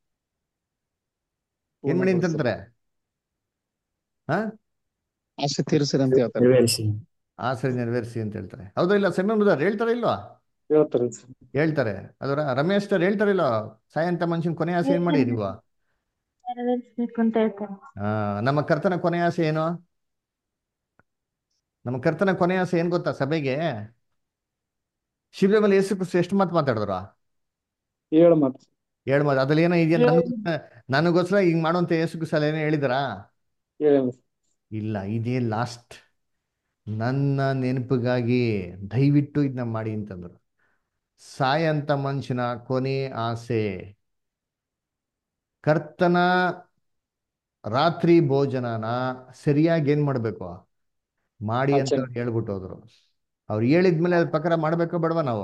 ಏನ್ ಮಾಡಿ ಅಂತಂತಾರೆ ಹಾ ಆಸೆ ತೀರಿಸಿರಿ ಅಂತ ಹೇಳ್ತಾರೆ ನೆರವೇರಿಸಿ ಆಸೆ ನೆರವೇರಿಸಿ ಅಂತ ಹೇಳ್ತಾರೆ ಹೌದಾ ಇಲ್ಲ ಸೆಮೆ ಮುದಾರ್ ಹೇಳ್ತಾರ ಇಲ್ವಾ ಹೇಳ್ತಾರೆ ಸರ್ ಹೇಳ್ತಾರೆ ಅದರ ರಮೇಶ್ ಸರ್ ಹೇಳ್ತಾರಿಲ್ಲ ಸಾಯಂತ ಮನುಷ್ಯನ ಕೊನೆ ಆಸೆ ಏನ್ ಮಾಡಿ ನೀವು ನೆರವೇರಿಸ್ಬೇಕು ಅಂತ ಹೇಳ್ತಾರೆ ಆ ನಮ್ಮ ಕರ್ತನ ಕೊನೆ ಆಸೆ ಏನು ನಮ್ಮ ಕರ್ತನ ಕೊನೆ ಆಸೆ ಏನ್ ಗೊತ್ತಾ ಸಭೆಗೆ ಶಿಬಿರ ಮೇಲೆ ಯೇಸು ಕ್ರಿಸ್ತು ಎಷ್ಟು ಮಾತು ಮಾತಾಡಿದ್ರ ಏಳು ಮಾತು ಏಳು ಮಾತು ಅದ್ರಲ್ಲಿ ಏನೋ ಇದೆಯಾ ನನಗೋಸ್ಕರ ನನಗೋಸ್ಕರ ಹಿಂಗ್ ಮಾಡುವಂತ ಯೇಸು ಕ್ರಿಸ್ತು ಏನೋ ಹೇಳಿದ್ರಾ ಏಳು ಇಲ್ಲ ಇದೇ ಲಾಸ್ಟ್ ನನ್ನ ನೆನಪಿಗಾಗಿ ದಯವಿಟ್ಟು ಇದನ್ನ ಮಾಡಿ ಅಂತಂದ್ರು ಸಾಯಂತ ಮನುಷ್ಯನ ಕೊನೆ ಆಸೆ ಕರ್ತನ ರಾತ್ರಿ ಭೋಜನನ ಸರಿಯಾಗಿ ಏನ್ ಮಾಡ್ಬೇಕು ಮಾಡಿ ಅಂತ ಆಚರಣೆ. ಅವ್ರು ಹೇಳ್ಬಿಟ್ಟು ಹೋದ್ರು ಅವ್ರು ಹೇಳಿದ್ಮೇಲೆ ಅದ್ರ ಪ್ರಕಾರ ಮಾಡ್ಬೇಕಾ ಬೇಡವಾ ನಾವು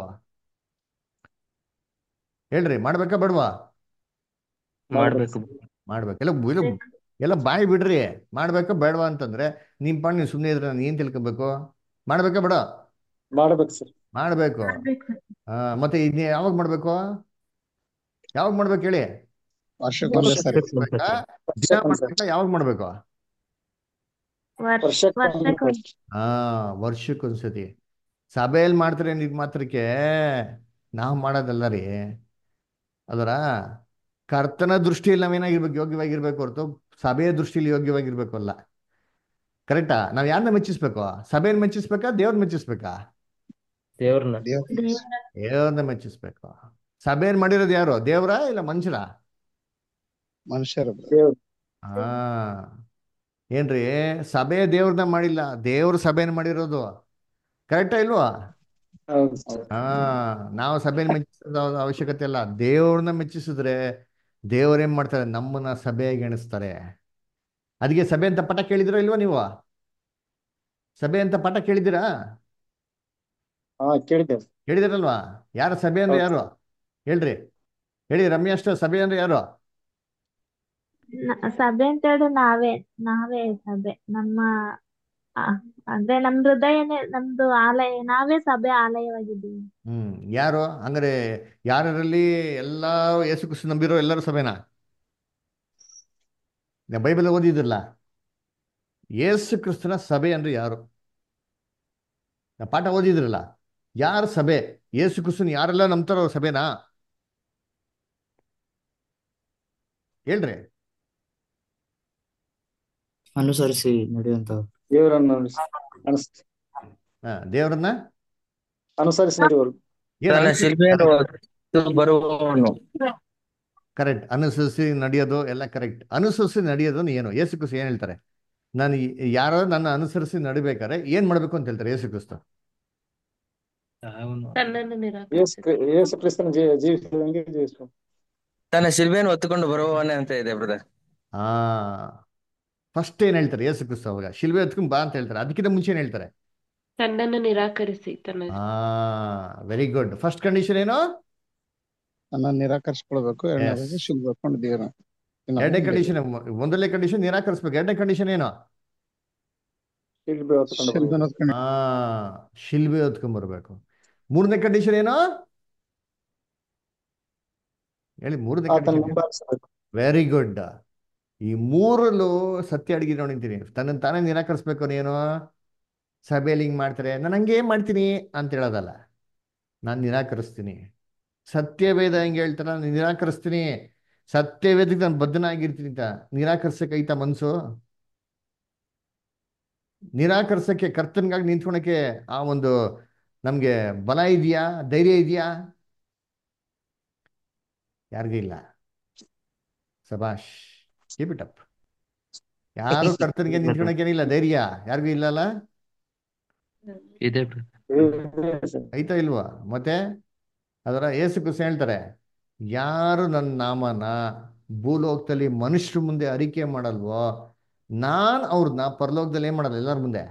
ಹೇಳ್ರಿ ಮಾಡ್ಬೇಕಾ ಬೇಡವಾ ಮಾಡ್ಬೇಕು ಮಾಡ್ಬೇಕು ಎಲ್ಲ ಎಲ್ಲ ಎಲ್ಲ ಬಾಯಿ ಬಿಡ್ರಿ ಮಾಡ್ಬೇಕಾ ಬೇಡವಾ ಅಂತಂದ್ರೆ ನಿಮ್ ಪಾಡ್ ನೀವು ಸುಮ್ಮನೆ ಇದ್ರೆ ನಾನು ಏನ್ ತಿಳ್ಕೊಬೇಕು ಮಾಡ್ಬೇಕಾ ಬೇಡ ಮಾಡ್ಬೇಕು ಸರ್ ಮಾಡ್ಬೇಕು ಮಾಡ್ಬೇಕು ಆ, ಮತ್ತೆ ಇದ್ನ ಯಾವಾಗ ಮಾಡ್ಬೇಕು ಯಾವಾಗ ಮಾಡ್ಬೇಕು ಹೇಳಿ ವರ್ಷಕ್ಕೊಂದೇ ಸರಿ ಮಾಡ್ಬೇಕಾ? ದಿನ ಮಾಡ್ಬೇಕಾ ಯಾವಾಗ ಮಾಡ್ಬೇಕು ವರ್ಷ ವರ್ಷಕ್ಕೆ ವರ್ಷಕ್ಕೆ ಒಂದು ಹಾ ವರ್ಷಕ್ಕೊಂದ್ಸತಿ ಸಭೆಯಲ್ಲಿ ಮಾಡ್ತಾರೆ ಅಂದಿದ್ ಮಾತ್ರಕ್ಕೆ ನಾವು ಮಾಡೋದಲ್ಲ ರೀ ಅದರ ಕರ್ತನ ದೃಷ್ಟಿಯಲ್ಲಿ ನಾವೇನಾಗಿರ್ಬೇಕು ಯೋಗ್ಯವಾಗಿರ್ಬೇಕು ಹೊರತು ಸಭೆಯ ದೃಷ್ಟಿಯಲ್ಲಿ ಯೋಗ್ಯವಾಗಿರ್ಬೇಕು ಅಲ್ಲ ಕರೆಕ್ಟಾ ನಾವ್ ಯಾರನ್ನ ಮೆಚ್ಚಿಸ್ಬೇಕು ಸಭೆಯನ್ನು ಮೆಚ್ಚಿಸ್ಬೇಕಾ ದೇವ್ರನ್ನ ಮೆಚ್ಚಿಸ್ಬೇಕಾ ದೇವ್ರನ್ನ ದೇವ್ರ ದೇವ್ರ ದೇವ್ರನ್ನ ಮೆಚ್ಚಿಸ್ಬೇಕು ಸಭೆಯನ್ನು ಮಾಡಿರೋದು ಯಾರು ದೇವ್ರ ಇಲ್ಲ ಮನುಷ್ಯರ ಮನುಷ್ಯರು ದೇವ್ರು ಹಾ ಏನ್ರಿ ಸಭೆ ದೇವ್ರನ್ನ ಮಾಡಿಲ್ಲ ದೇವ್ರ ಸಭೆನ ಮಾಡಿರೋದು ಕರೆಕ್ಟಾ ಇಲ್ವಾ ಹೌದು ಸರ್ ಹಾ ನಾವು ಸಭೆನ ಮೆಚ್ಚಿಸೋದ ಅವಶ್ಯಕತೆ ಇಲ್ಲ ದೇವ್ರನ್ನ ಮೆಚ್ಚಿಸಿದ್ರೆ ದೇವ್ರೇನ್ ಮಾಡ್ತಾರೆ ನಮ್ಮನ್ನ ಸಭೆಗೆ ಎಣಿಸ್ತಾರೆ ಅದಕ್ಕೆ ಸಭೆ ಅಂತ ಪಟ ಕೇಳಿದಿರೋ ಇಲ್ವಾ ನೀವು ಸಭೆ ಅಂತ ಪಟ ಕೇಳಿದಿರಾ ಹಾ ಕೇಳಿದ್ದೇವೆ ಕೇಳಿದಿರಲ್ವಾ ಯಾರ ಸಭೆ ಅಂದ್ರೆ ಯಾರು ಹೇಳ್ರಿ ಹೇಳಿ ರಮ್ಯ ಅಷ್ಟ ಸಭೆ ಅಂದ್ರೆ ಯಾರು ನ- ಸಭೆ ಅಂತ ಹೇಳಿದ್ರೆ ನಾವೇ ನಾವೇ ಸಭೆ ನಮ್ಮ ಆ, ಅಂದ್ರೆ ನಮ್ ಹೃದಯನೇ ನಮ್ದು ಆಲಯ ನಾವೇ ಸಭೆ ಆಲಯವಾಗಿದ್ದೀವಿ ಹ್ಮ್ ಯಾರು ಹಂಗಾರೆ ಯಾರಲ್ಲಿ ಎಲ್ಲಾ ಯೇಸು ಕ್ರಿಸ್ತು ನಂಬಿರೋ ಎಲ್ಲರೂ ಸಭೆನಾ ನಾ ಬೈಬಲ್ ಓದಿದ್ರಲ್ಲ ಯೇಸು ಕ್ರಿಸ್ತನ ಸಭೆ ಅಂದ್ರೆ ಯಾರು ನಾ ಪಾಠ ಓದಿದ್ರಲ್ಲ ಯಾರ ಸಭೆ ಯೇಸು ಕ್ರಿಸ್ತನ್ ಯಾರೆಲ್ಲ ನಂಬ್ತಾರೋ ಅವ್ರ ಸಭೆನಾ ಹೇಳ್ರಿ ಅನುಸರಿಸಿ ನಡೆಯುವಂತ ದೇವರನ್ನು ಅನುಸ್ ಹಾ ದೇವ್ರನ್ನ ಅನುಸರಿಸಿ ನಡೆಯುವರು ತನ್ನ ಶಿಲ್ಪೆಯನ್ನು ಹೊತ್ತು ಬರುವವನು ಕರೆಕ್ಟ್ ಅನುಸರಿಸಿ ನಡೆಯೋದು ಎಲ್ಲ ಕರೆಕ್ಟ್ ಅನುಸರಿಸಿ ನಡೆಯೋದು ಏನು ಯೇಸು ಕ್ರಿಸ್ತು ಏನ್ ಹೇಳ್ತಾರೆ ನಾನು ಈ- ಯಾರೋ ನನ್ನ ಅನುಸರಿಸಿ ನಡಿಬೇಕಾದ್ರೆ ಏನ್ ಮಾಡ್ಬೇಕು ಅಂತ ಹೇಳ್ತಾರೆ ಯೇಸು ಕ್ರಿಸ್ತು ಯೇಸು ಕ್ರಿ- ಯೇಸು ಕ್ರಿಸ್ತನ ಜೀ ಜೀವಿಸಿದಂಗೆ ಜೀವಿಸು ತನ್ನ ಶಿಲ್ಬೆಯನ್ನು ಹೊತ್ತುಕೊಂಡು ಬರುವವನೇ ಅಂತ ಇದೆ ಬ್ರದರ್ ಆ ಫಸ್ಟ್ ಏನ್ ಹೇಳ್ತಾರೆ ಯೇಸು ಕ್ರಿಸ್ತು ಅವಾಗ ಶಿಲ್ವೆ ಹೊತ್ಕೊಂಡ್ ಬಾ ಅಂತ ಹೇಳ್ತಾರೆ ಅದಕ್ಕಿಂತ ಮುಂಚೆ ಏನ್ ಹೇಳ್ತಾರೆ ತನ್ನನ್ನು ನಿರಾಕರಿಸಿ ತನ್ನ ಆ ವೆರಿ ಗುಡ್ ಫಸ್ಟ್ ಕಂಡೀಷನ್ ಏನು ನನ್ನ ನಿರಾಕರಿಸ್ಕೊಳ್ಬೇಕು ಎರಡನೇದಾಗಿ ಶಿಲ್ಬೆ ಹಾಕೊಂಡು ದೇವ್ರ ಎರಡನೇ ಕಂಡೀಷನ್ ಒಂದನೇ ಕಂಡೀಷನ್ ನಿರಾಕರಿಸ್ಬೇಕು ಎರಡನೇ ಕಂಡೀಷನ್ ಏನು ಶಿಲ್ಬೆ ಹೊತ್ತುಕೊಂಡು ಶಿಲ್ಬೆ ಬರುವರು. ಹೊತ್ಕೊಂಡು ಆ ಶಿಲ್ಬೆ ಹೊತ್ಕೊಂಡ್ ಬರ್ಬೇಕು ಮೂರನೇ ಕಂಡೀಷನ್ ಏನು ಹೇಳಿ ಮೂರನೇ ಆತನ ಕಂಡೀಷನ್ ಮುಂಬಾಗಿಸಬೇಕು ವೆರಿ ಗುಡ್ ಈ ಮೂರಲ್ಲೂ ಸತ್ಯ ಅಡಿಗೆ ನೋಡಿಂತೀನಿ ತನ್ನನ್ನು ತಾನೇ ನಿರಾಕರಿಸ್ಬೇಕು ನೀನು ಸಭೆಯಲ್ಲಿ ಹಿಂಗ್ ಮಾಡ್ತಾರೆ ನಾನು ಹಂಗೆ ಮಾಡ್ತೀನಿ ಅಂತ ಹೇಳೋದಲ್ಲ ನಾನು ನಿರಾಕರಿಸ್ತೀನಿ ಸತ್ಯವೇದ ಹೆಂಗೆ ಹೇಳ್ತಾರ ನಾನು ನಿರಾಕರಿಸ್ತೀನಿ ಸತ್ಯವೇದಕ್ಕೆ ನಾನು ಬದ್ಧನಾಗಿರ್ತೀನಿ ಅಂತ ನಿರಾಕರಿಸಕ್ಕೈತ ಮನ್ಸು ನಿರಾಕರಿಸಕ್ಕೆ ಕರ್ತನ್ಗಾಗಿ ನಿಂತ್ಕೊಳಕ್ಕೆ ಆ ಒಂದು ನಮ್ಗೆ ಬಲ ಇದೆಯಾ ಧೈರ್ಯ ಇದೆಯಾ ಯಾರಿಗೂ ಇಲ್ಲ ಸಬಾಷ್ ಕೀಪ್ ಇಟ್ ಅಪ್ ಯಾರು ಕರ್ತನಿಗೆ ನಿಂತ್ಕೊಳಕ್ಕೇನಿಲ್ಲ ಧೈರ್ಯ ಯಾರಿಗೂ ಇಲ್ಲಲ್ಲ ಇದೆ ಐತಾ ಇಲ್ವಾ ಮತ್ತೆ ಅದರ ಏಸು ಕ್ರಿಸ್ತ ಹೇಳ್ತಾರೆ ಯಾರು ನನ್ನ ನಾಮನ ಭೂಲೋಕದಲ್ಲಿ ಮನುಷ್ಯರ ಮುಂದೆ ಅರಿಕೆ ಮಾಡಲ್ವೋ ನಾನ್ ಅವ್ರನ್ನ ಪರಲೋಕದಲ್ಲಿ ಏನ್ ಮಾಡಲ್ಲ ಎಲ್ಲರ ಮುಂದೆ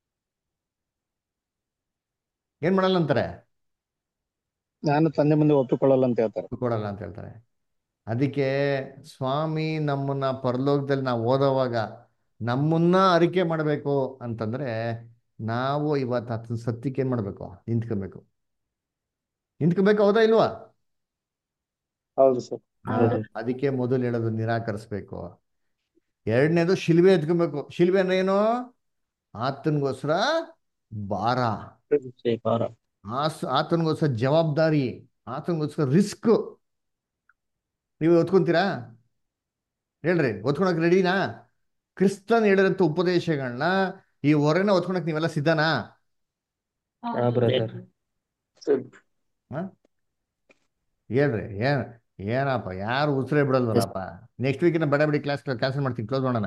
ಏನ್ ಮಾಡಲ್ಲ ಅಂತಾರೆ ನಾನು ತಂದೆ ಮುಂದೆ ಒಪ್ಪಿಕೊಳ್ಳಲ್ಲ ಅಂತ ಹೇಳ್ತಾರೆ ಕೊಡಲ್ಲ ಅಂತ ಹೇಳ್ತಾರೆ ಅದಕ್ಕೆ ಸ್ವಾಮಿ ನಮ್ಮನ್ನ ಪರಲೋಕದಲ್ಲಿ ನಾವು ಓದೋವಾಗ ನಮ್ಮನ್ನ ಅರಿಕೆ ಮಾಡಬೇಕು ಅಂತಂದ್ರೆ ನಾವು ಇವತ್ತು ಆತನ ಸತ್ಯಕ್ಕೆ ಏನ್ ಮಾಡ್ಬೇಕು ನಿಂತ್ಕೊಬೇಕು ನಿಂತ್ಕೊಬೇಕು ಹೌದಾ ಇಲ್ವಾ ಹೌದು ಸರ್ ಆ, ಅದಕ್ಕೆ ಮೊದಲು ಹೇಳೋದು ನಿರಾಕರಿಸ್ಬೇಕು ಎರಡನೇದು ಶಿಲ್ಬೆ ಎತ್ಕೊಬೇಕು ಶಿಲ್ಬೆ ಅಂದ್ರೆ ಏನು ಆತನಿಗೋಸ್ಕರ ಭಾರ ಆಸ್ ಆತನಿಗೋಸ್ಕರ ಜವಾಬ್ದಾರಿ ಆತನಿಗೋಸ್ಕರ ರಿಸ್ಕ್ ನೀವು ಒತ್ಕೊಂತೀರಾ ಹೇಳ್ರಿ ಒತ್ಕೊಳಕ್ ರೆಡಿನಾ ಕ್ರಿಸ್ತನ್ ಹೇಳಿರಂತ ಉಪದೇಶಗಳನ್ನ ಈ ಹೊರೆನ ಒತ್ಕೊಳಕ್ ನೀವೆಲ್ಲ ಸಿದ್ಧನಾ ಹಾ ಬ್ರದರ್ ಹ? ಹೇಳ್ರಿ ಏನ್ ಏನಪ್ಪ ಯಾರು ಉಸಿರೇ ಬಿಡಲ್ವಲ್ಲಪ್ಪ ನೆಕ್ಸ್ಟ್ ವೀಕಿನ ಬಡ ಬಡಿ ಕ್ಲಾಸ್ ಕ್ಯಾನ್ಸಲ್ ಮಾಡ್ತೀನಿ ಕ್ಲೋಸ್ ಮಾಡೋಣ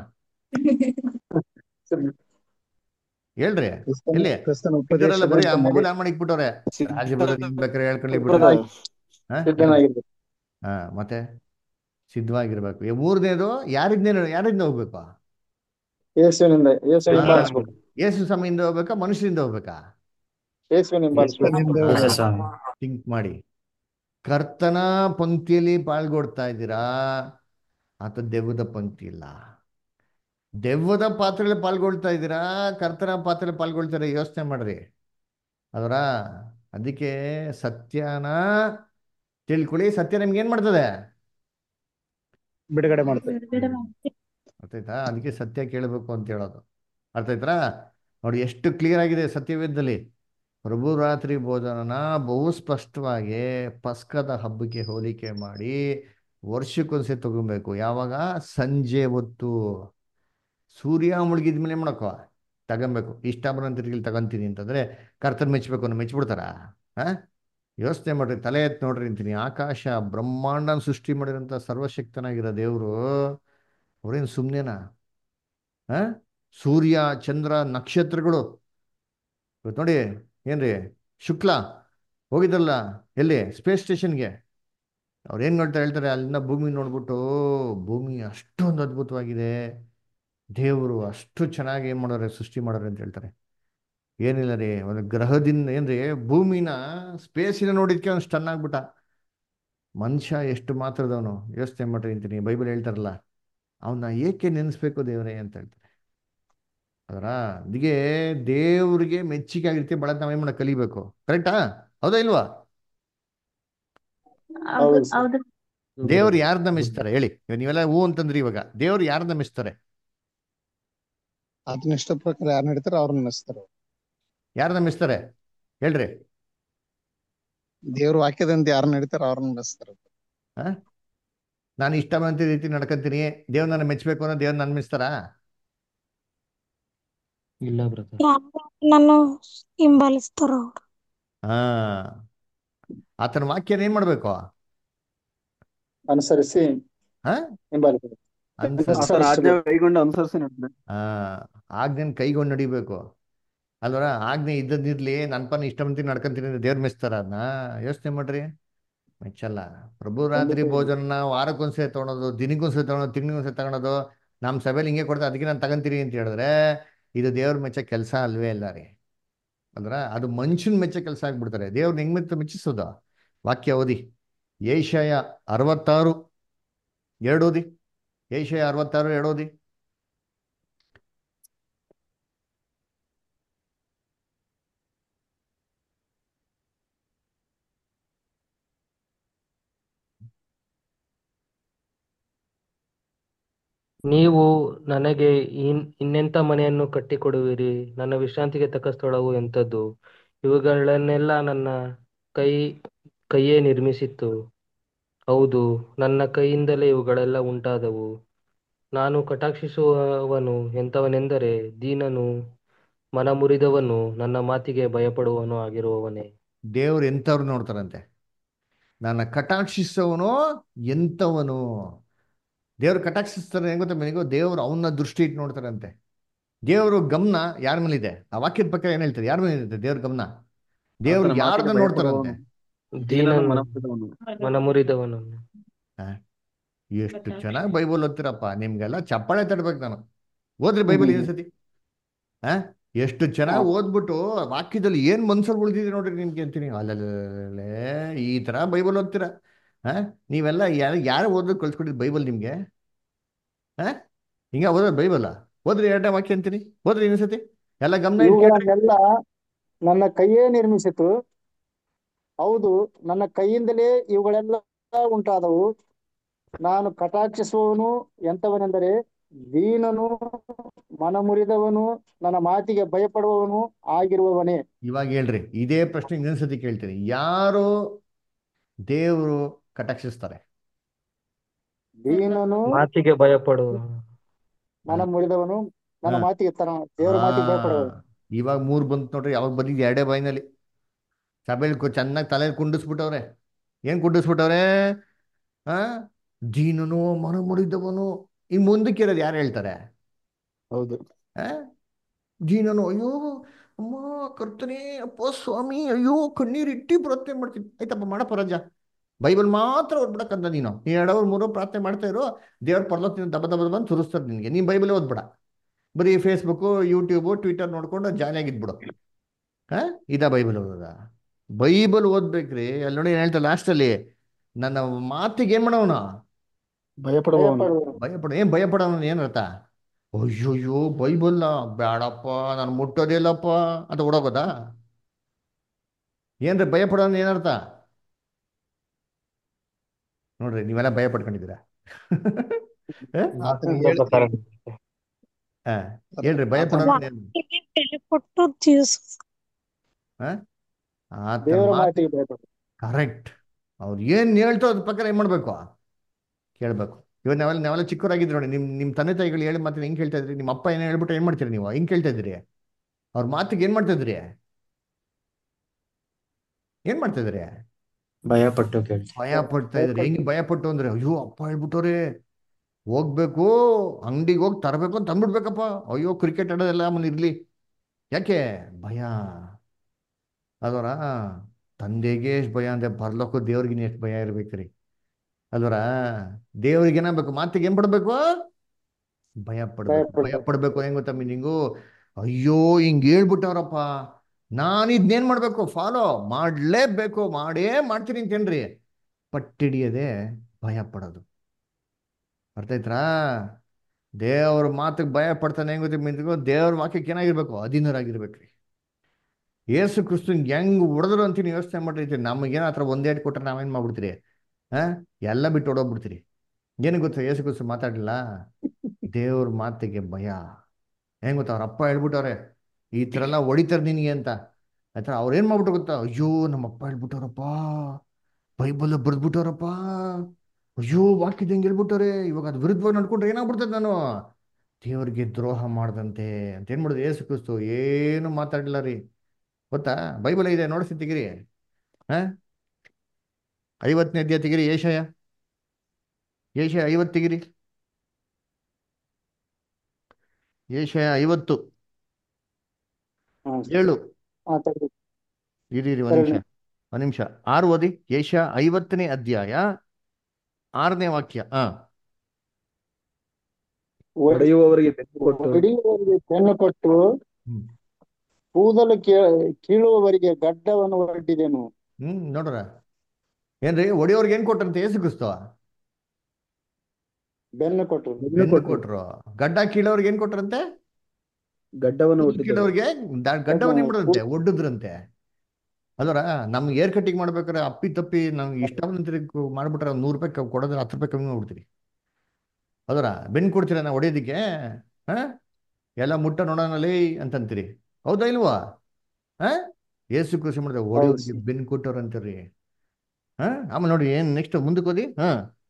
ಹೇಳ್ರಿ ಕ್ರಿಸ್ತನ ಎಲ್ಲಿ ಕ್ರಿಸ್ತನ ಇದರೆಲ್ಲ ಬರೀ ಆ ಉಪದೇಶದಂತೆ ಮೊಬೈಲ್ ನಡೆ ಆನ್ ಮಾಡಿ ಇಟ್ಬಿಟ್ಟವ್ರೆ ರಾಜ ಬರೋದು ಹಿಂಗ್ ಬೇಕಾದ್ರೆ ಹೇಳ್ಕೊಳ್ಳಿ ಬಿಡೋದು ಹಾ ಸಿದ್ಧನಾಗಿರ್ಬೇಕು ಹಾ ಮತ್ತೆ ಸಿದ್ಧವಾಗಿರ್ಬೇಕು ಈ ಮೂರನೇದು ಯಾರಿದ್ನೇನು ಯಾರಿಂದ ಹೋಗ್ಬೇಕು ಯೇಸುವಿನಿಂದ ಯೇಸುವಿನ ಹಾ ಹಿಂಬಾಲಿಸ್ಬೇಕು ಯೇಸು ಸಮಯದಿಂದ ಹೋಗ್ಬೇಕಾ ಮನುಷ್ಯರಿಂದ ಹೋಗ್ಬೇಕಾ ಯೇಸುವಿನ ಹಿಂಬಾಲಿಸ್ಬೇಕು ಯೇಸುವಿನಿಂದ ಯೇಸು ಹೋಗ್ಬೇಕು. ಸ್ವಾಮಿ ಥಿಂಕ್ ಮಾಡಿ ಕರ್ತನ ಪಂಕ್ತಿಯಲ್ಲಿ ಪಾಲ್ಗೊಡ್ತಾ ಇದ್ದೀರಾ ಅಥವಾ ದೆವ್ವದ ಪಂಕ್ತಿ ಇಲ್ಲ ದೆವ್ವದ ಪಾತ್ರೆಯಲ್ಲಿ ಪಾಲ್ಗೊಳ್ತಾ ಇದ್ದೀರಾ ಕರ್ತನ ಪಾತ್ರೆಯಲ್ಲಿ ಪಾಲ್ಗೊಳ್ತಾರೆ ಯೋಚನೆ ಮಾಡ್ರಿ ಅದರ ಅದಕ್ಕೆ ಸತ್ಯನ ತಿಳ್ಕೊಳ್ಳಿ ಸತ್ಯ ನಿಮ್ಗೆ ಏನ್ ಮಾಡ್ತದೆ ಬಿಡುಗಡೆ ಮಾಡ್ತೇವೆ ಬಿಡುಗಡೆ ಮಾಡ್ತೀವಿ ಅರ್ಥ ಆಯ್ತಾ ಅದಕ್ಕೆ ಸತ್ಯ ಕೇಳಬೇಕು ಅಂತ ಹೇಳೋದು ಅರ್ಥ ಆಯ್ತಾ ನೋಡಿ ಎಷ್ಟು ಕ್ಲಿಯರ್ ಆಗಿದೆ ಸತ್ಯವೇದದಲ್ಲಿ ಪ್ರಭು ರಾತ್ರಿ ಭೋಜನನ ಬಹು ಸ್ಪಷ್ಟವಾಗಿ ಪಸ್ಕದ ಹಬ್ಬಕ್ಕೆ ಹೋಲಿಕೆ ಮಾಡಿ ವರ್ಷಕ್ಕೊಂದ್ಸತಿ ತಗೊಬೇಕು ಯಾವಾಗ ಸಂಜೆ ಹೊತ್ತು ಸೂರ್ಯ ಮುಳುಗಿದ ಮೇಲೆ ಮಾಡಕೋ ತಗೊಬೇಕು ಇಷ್ಟ ತಿರುಗಿ ತಗೊಂತೀನಿ ಅಂತಂದ್ರೆ ಕರ್ತನ್ ಮೆಚ್ಚಬೇಕು ಅನ್ನೋ ಮೆಚ್ಬಿಡ್ತಾರ ಹಾ ಯೋಚನೆ ಮಾಡ್ರಿ ತಲೆ ಎತ್ತು ನೋಡ್ರಿ ಅಂತೀನಿ ಆಕಾಶ ಬ್ರಹ್ಮಾಂಡ ಸೃಷ್ಟಿ ಮಾಡಿರೋಂಥ ಸರ್ವಶಕ್ತನಾಗಿರೋ ದೇವರು ಅವ್ರೇನು ಸುಮ್ಮನೆನಾ ಆ ಸೂರ್ಯ ಚಂದ್ರ ನಕ್ಷತ್ರಗಳು ಇವತ್ತು ನೋಡಿ ಏನ್ರಿ ಶುಕ್ಲ ಹೋಗಿದ್ರಲ್ಲ ಎಲ್ಲಿ ಸ್ಪೇಸ್ ಸ್ಟೇಷನ್ಗೆ ಅವ್ರು ಏನು ನೋಡ್ತಾ ಹೇಳ್ತಾರೆ ಅಲ್ಲಿಂದ ಭೂಮಿ ನೋಡ್ಬಿಟ್ಟು ಭೂಮಿ ಅಷ್ಟೊಂದು ಅದ್ಭುತವಾಗಿದೆ ದೇವರು ಅಷ್ಟು ಚೆನ್ನಾಗಿ ಏನು ಮಾಡೋರೆ ಸೃಷ್ಟಿ ಮಾಡೋರೆ ಅಂತ ಹೇಳ್ತಾರೆ ಏನಿಲ್ಲ ರೀ ಒಂದು ಗ್ರಹದಿಂದ ಏನ್ರಿ ಭೂಮಿನ ಸ್ಪೇಸಿನ ನೋಡಿದ್ಕೆ ಅವ್ನು ಸ್ಟನ್ ಆಗ್ಬಿಟ್ಟ ಮನುಷ್ಯ ಎಷ್ಟು ಮಾತ್ರದವನು ಯೋಚನೆ ಮಾಡ್ರಿ ಅಂತೀನಿ ಬೈಬಲ್ ಹೇಳ್ತಾರಲ್ಲ ಅವನ್ನ ಏಕೆ ನೆನೆಸ್ಬೇಕು ದೇವರೇ ಅಂತ ಹೇಳ್ತಾರೆ ಅದರ ಅದಕ್ಕೆ ದೇವ್ರಿಗೆ ಮೆಚ್ಚುಗೆ ಆಗಿರ್ತೀವಿ ಬಳಕ ನಾವೇನ್ ಮಾಡಕ್ ಕಲಿಬೇಕು ಕರೆಕ್ಟಾ ಹೌದಾ ಇಲ್ವಾ ಹೌದು ಹೌದು ಸರ್ ಹೌದು ದೇವ್ರು ಯಾರನ್ನ ಮೆಚ್ತಾರೆ ಹೇಳಿ ಇವಾಗ ನೀವೆಲ್ಲ ಹೂ ಅಂತಂದ್ರಿ ಇವಾಗ ದೇವ್ರು ಯಾರನ್ನ ಮೆಚ್ತಾರೆ ಆತನ ಇಷ್ಟ ಪ್ರಕಾರ ಯಾರು ನಡೀತಾರೋ ಅವ್ರನ್ನ ನೆನೆಸ್ತಾರೆ ಯಾರನ್ನ ಮೆಚ್ತಾರೆ ಹೇಳ್ರಿ ದೇವ್ರ ವಾಕ್ಯದಂತೆ ಯಾರು ನಡೀತಾರೋ ಅವ್ರನ್ನ ನೆನೆಸ್ತಾರೆ ಆ ನಾನು ಇಷ್ಟ ಬಂತ ರೀತಿ ನಡ್ಕೊಂತೀನಿ ದೇವ್ರ ನನ್ನ ಮೆಚ್ಚಬೇಕು ಅನ್ನೋ ದೇವ್ರ ನನ್ನ ಮೆಚ್ತಾರಾ ಇಲ್ಲ ಬ್ರದರ್ ನಾನು ಹಿಂಬಾಲಿಸ್ತಾರ ಅವ್ರು ಹಾ ಆತನ ವಾಕ್ಯನ ಏನ್ ಮಾಡ್ಬೇಕು ಅನುಸರಿಸಿ ಹಾ ಹಿಂಬಾಲಿಸಬೇಕು ಅನುಸರಿಸಿ ಆತನ ಆಜ್ಞೆ ಕೈಗೊಂಡು ಅನುಸರಿಸಿ ನಡ್ಬೇಕು ಆ ಆಜ್ಞೆನ ಕೈಗೊಂಡು ನಡಿಬೇಕು ಅಲ್ವರ ಆಜ್ಞೆ ಇದ್ದದಿರ್ಲಿ ನನ್ನ ಪನ ಇಷ್ಟ ಬಂತೀನಿ ನಡ್ಕೊಂತೀನಿ ಅಂದ್ರೆ ದೇವ್ರ ಮೆಚ್ತಾರ ಅದನ್ನ ಯೋಚನೆ ಮಾಡ್ರಿ ಮೆಚ್ಚಲ್ಲ ಪ್ರಭು ರಾತ್ರಿ ಖಂಡಿತ ಇಲ್ಲ ಭೋಜನ ವಾರಕ್ಕೊಂದ್ಸರಿ ತಗೊಳೋದು ದಿನಕ್ಕೊಂದ್ಸರಿ ತಗೊಳೋದು ತಿಂಗಳಿಗೊಂದ್ಸರಿ ತಗೊಳೋದು ನಮ್ಮ ಸಭೆಯಲ್ಲಿ ಹಿಂಗೆ ಕೊಡ್ತಾರೆ ಅದಕ್ಕೆ ನಾನು ತಗೊಂತೀನಿ ಅಂತ ಹೇಳಿದ್ರೆ ಇದು ದೇವ್ರ ಮೆಚ್ಚ ಕೆಲಸ ಅಲ್ವೇ ಇಲ್ಲ ರೀ ಅಲ್ರ ಅದು ಮನುಷ್ಯನ ಮೆಚ್ಚ ಕೆಲಸ ಆಗ್ಬಿಡ್ತಾರೆ ದೇವ್ರನ್ನ ಹೆಂಗ್ ಮೆಚ್ಚ ಮೆಚ್ಚಿಸೋದು ವಾಕ್ಯ ಓದಿ ಏಷಯ ಅರವತ್ತಾರು ಎರಡು ಓದಿ ಏಷಯ ಅರವತ್ತಾರು ಎರಡು ಓದಿ ನೀವು ನನಗೆ ಇನ್ ಇನ್ನೆಂಥ ಮನೆಯನ್ನು ಕಟ್ಟಿಕೊಡುವಿರಿ ನನ್ನ ವಿಶ್ರಾಂತಿಗೆ ತಕ್ಕ ಸ್ಥಳವು ಎಂಥದ್ದು ಇವುಗಳನ್ನೆಲ್ಲ ನನ್ನ ಕೈ ಕೈಯೇ ನಿರ್ಮಿಸಿತ್ತು ಹೌದು ನನ್ನ ಕೈಯಿಂದಲೇ ಇವುಗಳೆಲ್ಲ ಉಂಟಾದವು ನಾನು ಕಟಾಕ್ಷಿಸುವವನು ಎಂಥವನೆಂದರೆ ದೀನನು ಮನಮುರಿದವನು ನನ್ನ ಮಾತಿಗೆ ಭಯಪಡುವವನು ಆಗಿರುವವನೇ ದೇವ್ರು ಎಂಥವ್ರು ನೋಡ್ತಾರಂತೆ ನನ್ನ ಕಟಾಕ್ಷಿಸೋವನು ಎಂಥವನು ದೇವ್ರು ಕಟಾಕ್ಷಿಸ್ತಾರೆ ಹೆಂಗ್ ಗೊತ್ತಾ ನಿನಗೂ ದೇವ್ರು ಅವನ ದೃಷ್ಟಿ ಇಟ್ಟು ನೋಡ್ತಾರಂತೆ ದೇವ್ರ ಗಮನ ಯಾರ ಮೇಲಿದೆ ಆ ವಾಕ್ಯದ ಪ್ರಕಾರ ಏನ್ ಹೇಳ್ತಾರೆ ಯಾರ ಮೇಲೆ ಇದೆ ದೇವ್ರ ಗಮನ ದೇವ್ರು ಆತನ ಯಾರನ್ನ ಮಾತಿಗೆ ನೋಡ್ತಾರಂತೆ ಭಯಪಡುವವನು ದೀನನು ದೀನನು ಮನಮುರಿದವನು ಮನಮುರಿದವನನ್ನು ಆ, ಎಷ್ಟು ಚೆನ್ನಾಗಿ ಬೈಬಲ್ ಓದ್ತೀರಪ್ಪ ನಿಮ್ಗೆಲ್ಲ ಚಪ್ಪಾಳೆ ತಡ್ಬೇಕು ನಾನು ಓದ್ರಿ ಬೈಬಲ್ ಹ್ಮ್. ಇನ್ನೊಂದ್ಸತಿ ಆ ಎಷ್ಟು ಚೆನ್ನಾಗಿ ಓದ್ಬಿಟ್ಟು ವಾಕ್ಯದಲ್ಲಿ ಏನ್ ಮನ್ಸಲ್ಲಿ ಉಳಿದಿದೆ ನೋಡ್ರಿ ನಿಮ್ಗೆ ಅಂತೀನಿ ಅಲ್ಲೇ ಈ ತರ ಬೈಬಲ್ ಓದ್ತೀರಾ ಹಾ ನೀವೆಲ್ಲ ಯಾರು ಯಾರು ಓದೋದು ಕಳ್ಸ್ಕೊಟ್ಟಿದ್ ಬೈಬಲ್ ನಿಮ್ಗೆ ಹಾ ಹಿಂಗ ಓದೋದು ಬೈಬಲ್ ಓದ್ರಿ ಎರಡನೇ ವಾಕ್ಯ ಅಂತೀನಿ ಓದ್ರಿ ಇನ್ನೊಂದ್ಸತಿ ಎಲ್ಲ ಗಮನ ಇಟ್ಟು ಕೇಳ್ರಿ ಇವುಗಳನ್ನೆಲ್ಲ ನನ್ನ ಕೈಯೇ ನಿರ್ಮಿಸಿತು ಹೌದು ನನ್ನ ಕೈಯಿಂದಲೇ ಇವುಗಳೆಲ್ಲ ಉಂಟಾದವು ನಾನು ಕಟಾಕ್ಷಿಸುವವನು ಎಂತವನೆಂದರೆ ದೀನನು ಮನ ಮುರಿದವನು ನನ್ನ ಮಾತಿಗೆ ಭಯಪಡುವವನು ಆಗಿರುವವನೇ ಇವಾಗ ಹೇಳ್ರಿ ಇದೇ ಪ್ರಶ್ನೆ ಇನ್ನೊಂದ್ಸತಿ ಕೇಳ್ತೀನಿ ಯಾರು ದೇವರು ಕಟಾಕ್ಷಿಸ್ತಾರೆ ದೀನನು ಮಾತಿಗೆ ಭಯಪಡುವ ಮನ ಮುರಿದವನು ನನ್ನ ಹಾ. ಮಾತಿಗೆ ತನ್ನ ದೇವರ ಮಾತಿಗೆ ಭಯಪಡುವವನು ಆ, ಇವಾಗ ಮೂರ್ ಬಂತು ನೋಡ್ರಿ ಯಾವಾಗ ಬಂದಿದ್ ಎರಡೇ ಬಾಯಿನಲ್ಲಿ ಸಭೆಯಲ್ಲಿ ಕು- ಚೆನ್ನಾಗಿ ತಲೆಯಲ್ಲಿ ಕುಂಡಿಸ್ಬಿಟ್ಟವ್ರೆ ಏನ್ ಕುಂಡಿಸ್ಬಿಟ್ಟವ್ರೆ ಆ ದೀನನು ಮನ ಮುರಿದವನು ಇನ್ ಮುಂದಕ್ಕೆ ಇರೋದು ಯಾರು ಹೇಳ್ತಾರೆ ಹೌದು ಆ ದೀನನು ಅಯ್ಯೋ ಅಮ್ಮ ಕರ್ತನೆ ಅಪ್ಪ ಸ್ವಾಮಿ ಅಯ್ಯೋ ಕಣ್ಣೀರಿಟ್ಟಿ ಪ್ರಾರ್ಥನೆ ಮಾಡ್ತೀನಿ ಆಯ್ತಪ್ಪ ಮಾಡಪ್ಪ ರಜ ಬೈಬಲ್ ಮಾತ್ರ ಓದ್ಬಿಡಕ್ಕಂತ ನೀನು ನೀ ಎರಡವ್ರು ಮೂರು ಪ್ರಾರ್ಥನೆ ಮಾಡ್ತಾ ಇರೋ ದೇವ್ರ ಪರ್ಲೋಕ ದಬ ದಬ ಬಂದು ಸುರಿಸ್ತಾರೆ ನಿನಗೆ ನೀನ್ ಬೈಬಲ್ ಓದ್ಬೇಡ ಬರೀ ಫೇಸ್ಬುಕ್ಕು ಯೂಟ್ಯೂಬು ಟ್ವಿಟರ್ ನೋಡ್ಕೊಂಡು ಜಾಲಿಯಾಗಿದ್ಬಿಡು ಹಾ ಇದಾ ಬೈಬಲ್ ಓದೋದ ಬೈಬಲ್ ಓದ್ಬೇಕ್ರಿ ಅಲ್ಲಿ ನೋಡಿ ಏನ್ ಹೇಳ್ತಾರೆ ಲಾಸ್ಟಲ್ಲಿ ನನ್ನ ಮಾತಿಗೆ ಏನ್ ಮಾಡವನು ಭಯಪಡುವವನು ಭಯಪಡುವವನು ಭಯಪಡ ಏನ್ ಭಯಪಡೋನು ಏನ್ ಅರ್ಥ ಅಯ್ಯೋಯ್ಯೋ ಬೈಬಲ್ಲ ಬೇಡಪ್ಪ ನಾನು ಮುಟ್ಟೋದಿಲ್ಲಪ್ಪ ಅಂತ ಓಡೋಗೋದಾ ಏನ್ರಿ ಭಯಪಡೋನು ಏನರ್ಥ ನೋಡ್ರಿ ನೀವೆಲ್ಲ ಭಯ ಪಡ್ಕೊಂಡಿದ್ದೀರಾ ಆತನ ಇದ್ರ ಪ್ರಕಾರ ಹಾ ಹೇಳ್ರಿ ಭಯ ಪಡೋನು ಏನು ವಾಕ್ಯಕ್ಕೆ ಬೆಲೆ ಕೊಟ್ಟು ಜೀವಿಸೋದು ಹಾ ಆತನ ದೇವರ ಮಾತು ಮಾತಿಗೆ ಭಯಪಡು ಕರೆಕ್ಟ್ ಅವ್ರು ಏನ್ ಹೇಳ್ತಾರೋ ಅದ್ರ ಪ್ರಕಾರ ಏನ್ ಮಾಡ್ಬೇಕು ಕೇಳ್ಬೇಕು ಇವಾಗ ನಾವೆಲ್ಲ ನಾವೆಲ್ಲ ಚಿಕ್ಕವರಾಗಿದ್ರು ನೋಡಿ ನಿಮ್ ನಿಮ್ ತಂದೆ ತಾಯಿಗಳು ಹೇಳಿ ಮಾತ್ರ ಹೆಂಗ್ ಕೇಳ್ತಾ ಇದ್ರಿ ನಿಮ್ಮ ಅಪ್ಪ ಏನ್ ಹೇಳ್ಬಿಟ್ಟು ಏನ್ ಮಾಡ್ತೀರಿ ನೀವು ಹೆಂಗ್ ಕೇಳ್ತಾ ಇದ್ರಿ ಅವ್ರ ಮಾತಿಗೆ ಏನ್ ಮಾಡ್ತಾ ಇದ್ರಿ ಏನ್ ಮಾಡ್ತಾ ಇದ್ರಿ ಭಯಪಟ್ಟು ಕೇಳ್ತೀವಿ ಭಯ ಪಡ್ತಾ ಇದ್ರಿ ಹೆಂಗ್ ಭಯ ಪಟ್ಟು ಅಂದ್ರೆ ಅಯ್ಯೋ ಅಪ್ಪ ಹೇಳ್ಬಿಟ್ಟವ್ರೆ ಹೋಗ್ಬೇಕು ಅಂಗಡಿಗೆ ಹೋಗಿ ತರಬೇಕು ಅಂತ ತಂದ್ಬಿಡ್ಬೇಕಪ್ಪ ಅಯ್ಯೋ ಕ್ರಿಕೆಟ್ ಆಡೋದೆಲ್ಲ ಆಮೇಲೆ ಇರ್ಲಿ ಯಾಕೆ ಭಯ ಅದರ ತಂದೆಗೆ ಎಷ್ಟು ಭಯ ಅಂದ್ರೆ ಬರ್ಲಕ್ಕೂ ದೇವ್ರಿಗಿನ ಎಷ್ಟು ಭಯ ಇರ್ಬೇಕ್ರಿ ಅಲ್ವರ ದೇವ್ರಿಗೆ ಏನಾಗಬೇಕು ಮಾತಿಗೆ ಏನ್ ಪಡ್ಬೇಕು ಭಯ ಪಡ್ಬೇಕು ಭಯ ಭಯಪಡ್ಬೇಕು ಪಡ್ಬೇಕು ಹೆಂಗ್ ಗೊತ್ತಾ ಮೀನಿಂಗು ಅಯ್ಯೋ ಹಿಂಗ್ ಹೇಳ್ಬಿಟ್ಟವ್ರಪ್ಪ ನಾನು ಇದನ್ನೇನ್ ಮಾಡ್ಬೇಕು ಫಾಲೋ ಮಾಡ್ಲೇಬೇಕು ಮಾಡೇ ಮಾಡ್ತೀನಿ ಅಂತೇನ್ರಿ ಪಟ್ಟಿಡಿಯದೆ ಭಯ ಪಡೋದು ಅರ್ಥ ಆಯ್ತಾ ದೇವ್ರ ಮಾತಿಗೆ ಭಯ ಪಡ್ತಾನೆ ಹೆಂಗ್ ಗೊತ್ತಾ ಮೀನಿಂಗು ದೇವ್ರ ವಾಕ್ಯಕ್ಕೆ ಏನಾಗಿರ್ಬೇಕು ಅಧೀನರಾಗಿರ್ಬೇಕ್ರಿ ಏಸು ಕ್ರಿಸ್ತನ್ ಹೆಂಗ್ ಹೊಡೆದ್ರು ಅಂತ ನೀವು ಯೋಚನೆ ಮಾಡಿರ್ತೀರಿ ನಮಗೇನ ಹತ್ರ ಒಂದೇ ಏಟ್ ಕೊಟ್ರೆ ನಾವೇನ್ ಮಾಡ್ಬಿಡ್ತೀರಿ ಹಾ ಎಲ್ಲ ಬಿಟ್ಟು ಓಡೋಗ್ಬಿಡ್ತೀರಿ ಏನು ಗೊತ್ತಾ ಏಸು ಕ್ರಿಸ್ತು ಮಾತಾಡಲಿಲ್ಲ ದೇವ್ರ ಮಾತಿಗೆ ಭಯ ಹೆಂಗ್ ಗೊತ್ತಾ ಅವ್ರ ಅಪ್ಪ ಹೇಳ್ಬಿಟ್ಟವ್ರೆ ಈ ಥರ ಎಲ್ಲ ಹೊಡಿತಾರೆ ನಿನಗೆ ಅಂತ ಆಯ್ತಾ ಅವ್ರು ಏನ್ ಮಾಡ್ಬಿಟ್ಟು ಗೊತ್ತಾ ಅಯ್ಯೋ ನಮ್ಮ ಅಪ್ಪ ಹೇಳ್ಬಿಟ್ಟವ್ರಪ್ಪ ಬೈಬಲ್ ಬರೆದ್ಬಿಟ್ಟವ್ರಪ್ಪ ಅಯ್ಯೋ ವಾಕ್ಯದ ಹೆಂಗ್ ಹೇಳ್ಬಿಟ್ಟವ್ರೆ ಇವಾಗ ಅದು ವಿರುದ್ಧವಾಗಿ ನಡ್ಕೊಂಡ್ರೆ ಏನಾಗ್ಬಿಡ್ತದೆ ನಾನು ದೇವ್ರಿಗೆ ದ್ರೋಹ ಮಾಡ್ದಂತೆ ಅಂತ ಏನ್ ಮಾಡಿದ್ರು ಏಸು ಕ್ರಿಸ್ತು ಏನು ಮಾತಾಡಲಿಲ್ಲ ರೀ ಗೊತ್ತಾ ಬೈಬಲ್ ಇದೆ ನೋಡಿಸಿ ತೆಗಿರಿ ಹಾ ಐವತ್ತನೇ ಅಧ್ಯಾಯ ತೆಗಿರಿ ಏಷಯ ಏಷಯ ಐವತ್ತು ತೆಗಿರಿ ಏಷಯ ಐವತ್ತು ಹಾ ಏಳು ಹಾ ತೆಗ್ದು. ಇರಿ ಇರಿ ಒಂದ್ ನಿಮಿಷ ಎರಡನೇ ಒಂದ್ ನಿಮಿಷ ಆರು ಓದಿ ಏಷ್ಯ ಐವತ್ತನೇ ಅಧ್ಯಾಯ ಆರನೇ ವಾಕ್ಯ ಹಾ ಹೊಡೆಯುವವರಿಗೆ ಬೆನ್ನು ಕೊಟ್ಟು ಹೊಡೆಯುವವರಿಗೆ ಬೆನ್ನು ಕೊಟ್ಟು ಹ್ಮ್ ಕೂದಲು ಕೀ ಕೀಳುವವರಿಗೆ ಗಡ್ಡವನ್ನು ಒಡ್ಡಿದೆನು ಹ್ಮ್ ನೋಡ್ರ ಏನ್ರಿ ಒಡೆಯವ್ರಿಗೆ ಏನ್ ಕೊಟ್ರಂತೆ ಏಸು ಕ್ರಿಸ್ತು ಬೆನ್ನು ಕೊಟ್ಟು ಬೆನ್ನು ಬೆನ್ನು ಕೊಟ್ಟು ಕೊಟ್ರು ಗಡ್ಡ ಕೀಳೋರ್ಗೆ ಏನ್ ಕೊಟ್ರಂತೆ ಗಡ್ಡವನ್ನು ಕೂದಲು ಒಡ್ಡಿದರು ಕೀಳೋರ್ಗೆ ದ- ಗಡ್ಡವನ್ನ ಏನ್ ಮಾಡಿದ್ರಂತೆ ಒಡ್ಡಿದ್ರಂತೆ ಅದರ ನಮ್ಗೆ ಏರ್ ಕಟಿಂಗ್ ಮಾಡ್ಬೇಕಾದ್ರೆ ಅಪ್ಪಿ ತಪ್ಪಿ ನಮ್ಗೆ ಇಷ್ಟ ಬಂದ್ರೆ ಮಾಡ್ಬಿಟ್ರೆ ಒಂದ್ ನೂರು ರೂಪಾಯಿ ಕ- ಕೊಡೋದ್ರೆ ಹತ್ತು ರೂಪಾಯಿ ಕಮ್ಮಿ ಮಾಡ್ಬಿಡ್ತೀರಿ ಅದರ ಬೆನ್ ಕೊಡ್ತೀರ ನಾ ಹೊಡೆಯೋದಿಕ್ಕೆ ಹಾ ಎಲ್ಲ ಮುಟ್ಟ ನೋಡೋಣಲ್ಲಿ ಅಂತಂತೀರಿ ಹೌದಾ ಇಲ್ವಾ ಹಾ ಏಸು ಕೃಷಿ ಮಾಡಿದ್ರೆ ಹೌದು ಹೊಡೆಯೋರಿಗೆ ಬೆನ್ ಕೊಟ್ಟವ್ರು ಅಂತೀರಿ ಹಾ ಆಮೇಲೆ ನೋಡಿ ಏನ್ ನೆಕ್ಸ್ಟ್ ಮುಂದಕ್ಕೆ ಓದಿ ಹಾ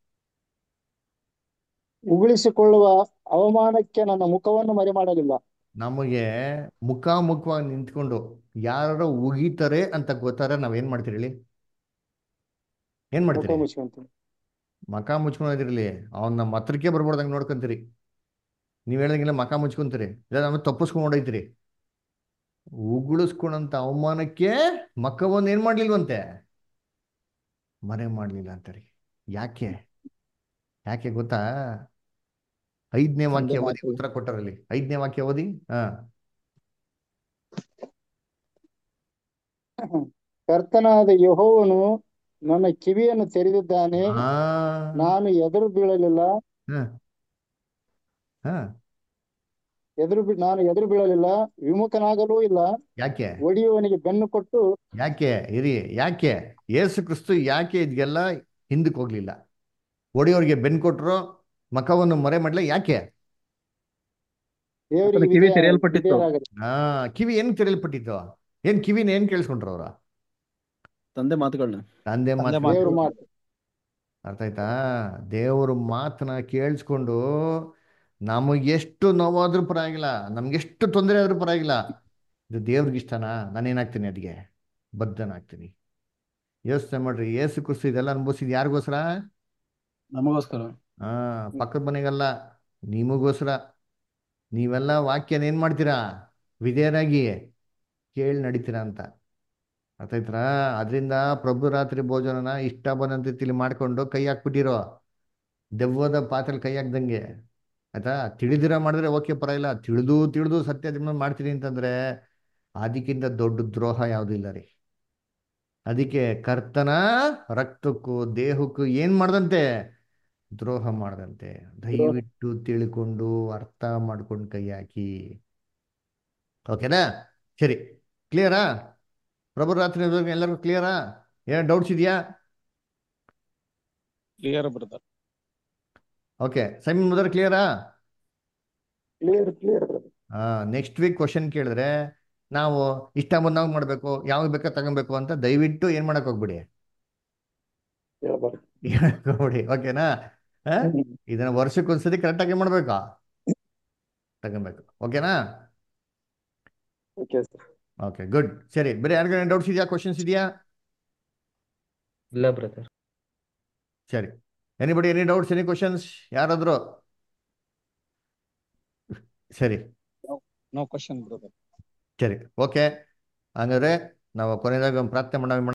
ಉಗುಳಿಸಿಕೊಳ್ಳುವ ಅವಮಾನಕ್ಕೆ ನನ್ನ ಮುಖವನ್ನು ಮರೆ ಮಾಡಲಿಲ್ಲ ನಮಗೆ ಮುಖಾಮುಖವಾಗಿ ನಿಂತ್ಕೊಂಡು ಯಾರು ಉಗಿತಾರೆ ಅಂತ ಗೊತ್ತಾರೆ ನಾವೇನ್ ಮಾಡ್ತೀರಿ ಹೇಳಿ ಏನ್ ಮುಖ ಮಾಡ್ತೀರಿ ಮುಚ್ಕೊಂತೀನಿ ಮಕ ಮುಚ್ಕೊಂಡಿರ್ಲಿ ಅವ್ನ ನಮ್ಮ ಹತ್ರಕ್ಕೆ ಬರ್ಬಾರ್ದಂಗೆ ನೋಡ್ಕೊಂತೀರಿ ನೀವ್ ಹೇಳ್ದಂಗೆಲ್ಲ ಮಕ ಮುಚ್ಕೊಂತೀರಿ ಇಲ್ಲ ನಮ್ಮ ತಪ್ಪಿಸ್ಕೊಂಡು ಹೊಡೈತಿರಿ ಉಗುಳಿಸ್ಕೊಂಡಂತ ಅವಮಾನಕ್ಕೆ ಮಕ್ಕವನ್ನ ಏನ್ ಮಾಡ್ಲಿಲ್ವಂತೆ ಮರೆ ಮಾಡ್ಲಿಲ್ಲ ಅಂತಾರೆ ಯಾಕೆ ಯಾಕೆ ಗೊತ್ತಾ ಐದನೇ ತಂದೆ ವಾಕ್ಯ ಓದಿ ಮಾತಿಗೆ ಉತ್ತರ ಕೊಟ್ಟರಲ್ಲಿ ಐದನೇ ವಾಕ್ಯ ಓದಿ ಹಾ ಕರ್ತನಾದ ಯೆಹೋವನು ನನ್ನ ಕಿವಿಯನ್ನು ತೆರೆದಿದ್ದಾನೆ ಹಾ ನಾನು ಎದುರು ಬೀಳಲಿಲ್ಲ ಹಾ ಹಾ ಎದುರು ಬೀ ನಾನು ಎದುರು ಬೀಳಲಿಲ್ಲ ವಿಮುಖನಾಗಲೂ ಇಲ್ಲ ಯಾಕೆ ಒಡೆಯುವವನಿಗೆ ಬೆನ್ನು ಕೊಟ್ಟು ಯಾಕೆ ಇರಿ ಯಾಕೆ ಯೇಸು ಕ್ರಿಸ್ತು ಯಾಕೆ ಇದೆಲ್ಲ ಹಿಂದಕ್ಕೆ ಹೋಗ್ಲಿಲ್ಲ ಒಡೆಯೋರಿಗೆ ಬೆನ್ ಕೊಟ್ರು ಮಖವನ್ನು ಮರೆ ಮಾಡ್ಲ ಯಾಕೆ ದೇವರಿಗೆ ಆತನ ಕಿವಿ ವಿಧೇಯ ತೆರೆಯಲ್ಪಟ್ಟಿತ್ತು ವಿಧೇಯರಾಗದೆ ಹಾ ಕಿವಿ ಏನ್ ತೆರೆಯಲ್ಪಟ್ಟಿತ್ತು ಏನ್ ಕಿವಿನ ಏನ್ ಕೇಳಿಸ್ಕೊಂಡ್ರು ಅವ್ರ ತಂದೆ ಮಾತುಗಳನ್ನ ತಂದೆ ತಂದೆ ಮಾತು ದೇವ್ರ ಮಾತು ಮಾತು ಅರ್ಥ ಆಯ್ತಾ ದೇವ್ರ ಮಾತನ್ನ ಕೇಳಿಸ್ಕೊಂಡು ನಮಗೆಷ್ಟು ನೋವಾದ್ರೂ ಪರವಾಗಿಲ್ಲ ನಮ್ಗೆಷ್ಟು ತೊಂದರೆ ಆದ್ರೂ ಪರವಾಗಿಲ್ಲ ಇದು ದೇವ್ರಿಗೆ ಇಷ್ಟನಾ ನಾನೇನಾಗ್ತೀನಿ ಅದಕ್ಕೆ ಬದ್ಧನಾಗ್ತೀನಿ ಯೋಚನೆ ಮಾಡ್ರಿ ಏಸು ಕುಸ್ತು ಇದೆಲ್ಲ ಅನುಭವಿಸಿದ್ ಯಾರಿಗೋಸ್ಕರ ನಮಗೋಸ್ಕರ ಹಾ ಪಕ್ಕದ ಮನೆಗಲ್ಲ ನಿಮಗೋಸ್ಕರ ನೀವೆಲ್ಲ ವಾಕ್ಯನ ಏನ್ ಮಾಡ್ತೀರಾ ವಿಧೇಯರಾಗಿ ಕೇಳಿ ನಡೀತೀರಾ ಅಂತ ಅರ್ಥ ಆಯ್ತಾ ಅದರಿಂದ ಪ್ರಭು ರಾತ್ರಿ ಭೋಜನನ ಇಷ್ಟ ಬಂದಂತೆ ತಿಳಿ ಮಾಡ್ಕೊಂಡು ಕೈ ಹಾಕ್ಬಿಟ್ಟಿರೋ ದೆವ್ವದ ಪಾತ್ರೆಲಿ ಕೈ ಹಾಕ್ದಂಗೆ ಆಯ್ತಾ ತಿಳಿದಿರ ಮಾಡಿದ್ರೆ ಓಕೆ ಪರವಾಗಿಲ್ಲ ತಿಳಿದು ತಿಳಿದು ಸತ್ಯ ನಿಮ್ಮ ಮಾಡ್ತೀನಿ ಅಂತಂದ್ರೆ ಅದಕ್ಕಿಂತ ದೊಡ್ಡ ದ್ರೋಹ ಯಾವುದೂ ಇಲ್ಲ ರೀ ಅದಕ್ಕೆ ಕರ್ತನ ರಕ್ತಕ್ಕೂ ದೇಹಕ್ಕೂ ಏನ್ ಮಾಡ್ದಂತೆ ದ್ರೋಹ ಮಾಡದಂತೆ ದಯವಿಟ್ಟು ತಿಳ್ಕೊಂಡು ಅರ್ಥ ಮಾಡ್ಕೊಂಡು ಕೈ ಹಾಕಿ ಓಕೆನಾ ಸರಿ ಕ್ಲಿಯರಾ ಪ್ರಭು ರಾತ್ರಿ ಎಲ್ಲರಿಗೂ ಕ್ಲಿಯರಾ ಏನ್ ಡೌಟ್ಸ್ ಇದೆಯಾ clear brother okay Simon brother ಕ್ಲಿಯರಾ clear clear next week question ಕೇಳಿದ್ರೆ ನಾವು ಇಷ್ಟ ಬಂದಾಗ ಮಾಡಬೇಕು ಯಾವಾಗ ಬೇಕಾ ತಗೊಬೇಕು ಅಂತ ದಯವಿಟ್ಟು ಏನ್ ಮಾಡಕ್ ಹೋಗ್ಬಿಡಿ ಹೇಳ್ಬಾರ್ದು ಹೇಳಕ್ ಹೋಗ್ಬಿಡಿ ಓಕೆನಾ ಆ? ಇದನ್ನ ವರ್ಷಕ್ಕೊಂದ್ಸತಿ ಕರೆಕ್ಟಾಗಿ ಮಾಡ್ಬೇಕಾ ತಗೊಬೇಕು ಓಕೆನಾ ಓಕೆ ಸರ್ ಓಕೆ ಗುಡ್ ಸರಿ ಬೇರೆ ಯಾರಿಗಾರ ಡೌಟ್ಸ್ ಇದೆಯಾ ಕ್ವಶನ್ಸ್ ಇದೆಯಾ ಇಲ್ಲ ಬ್ರದರ್ ಸರಿ anybody any doubts any questions ಯಾರಾದ್ರು ಸರಿ ನೋ ಕ್ವಶನ್ ಬ್ರದರ್ ಸರಿ ಓಕೆ ಹಂಗಾದ್ರೆ ನಾವು ಕೊನೆಯದಾಗ ಒಂದು ಪ್ರಾರ್ಥನೆ ಮಾಡ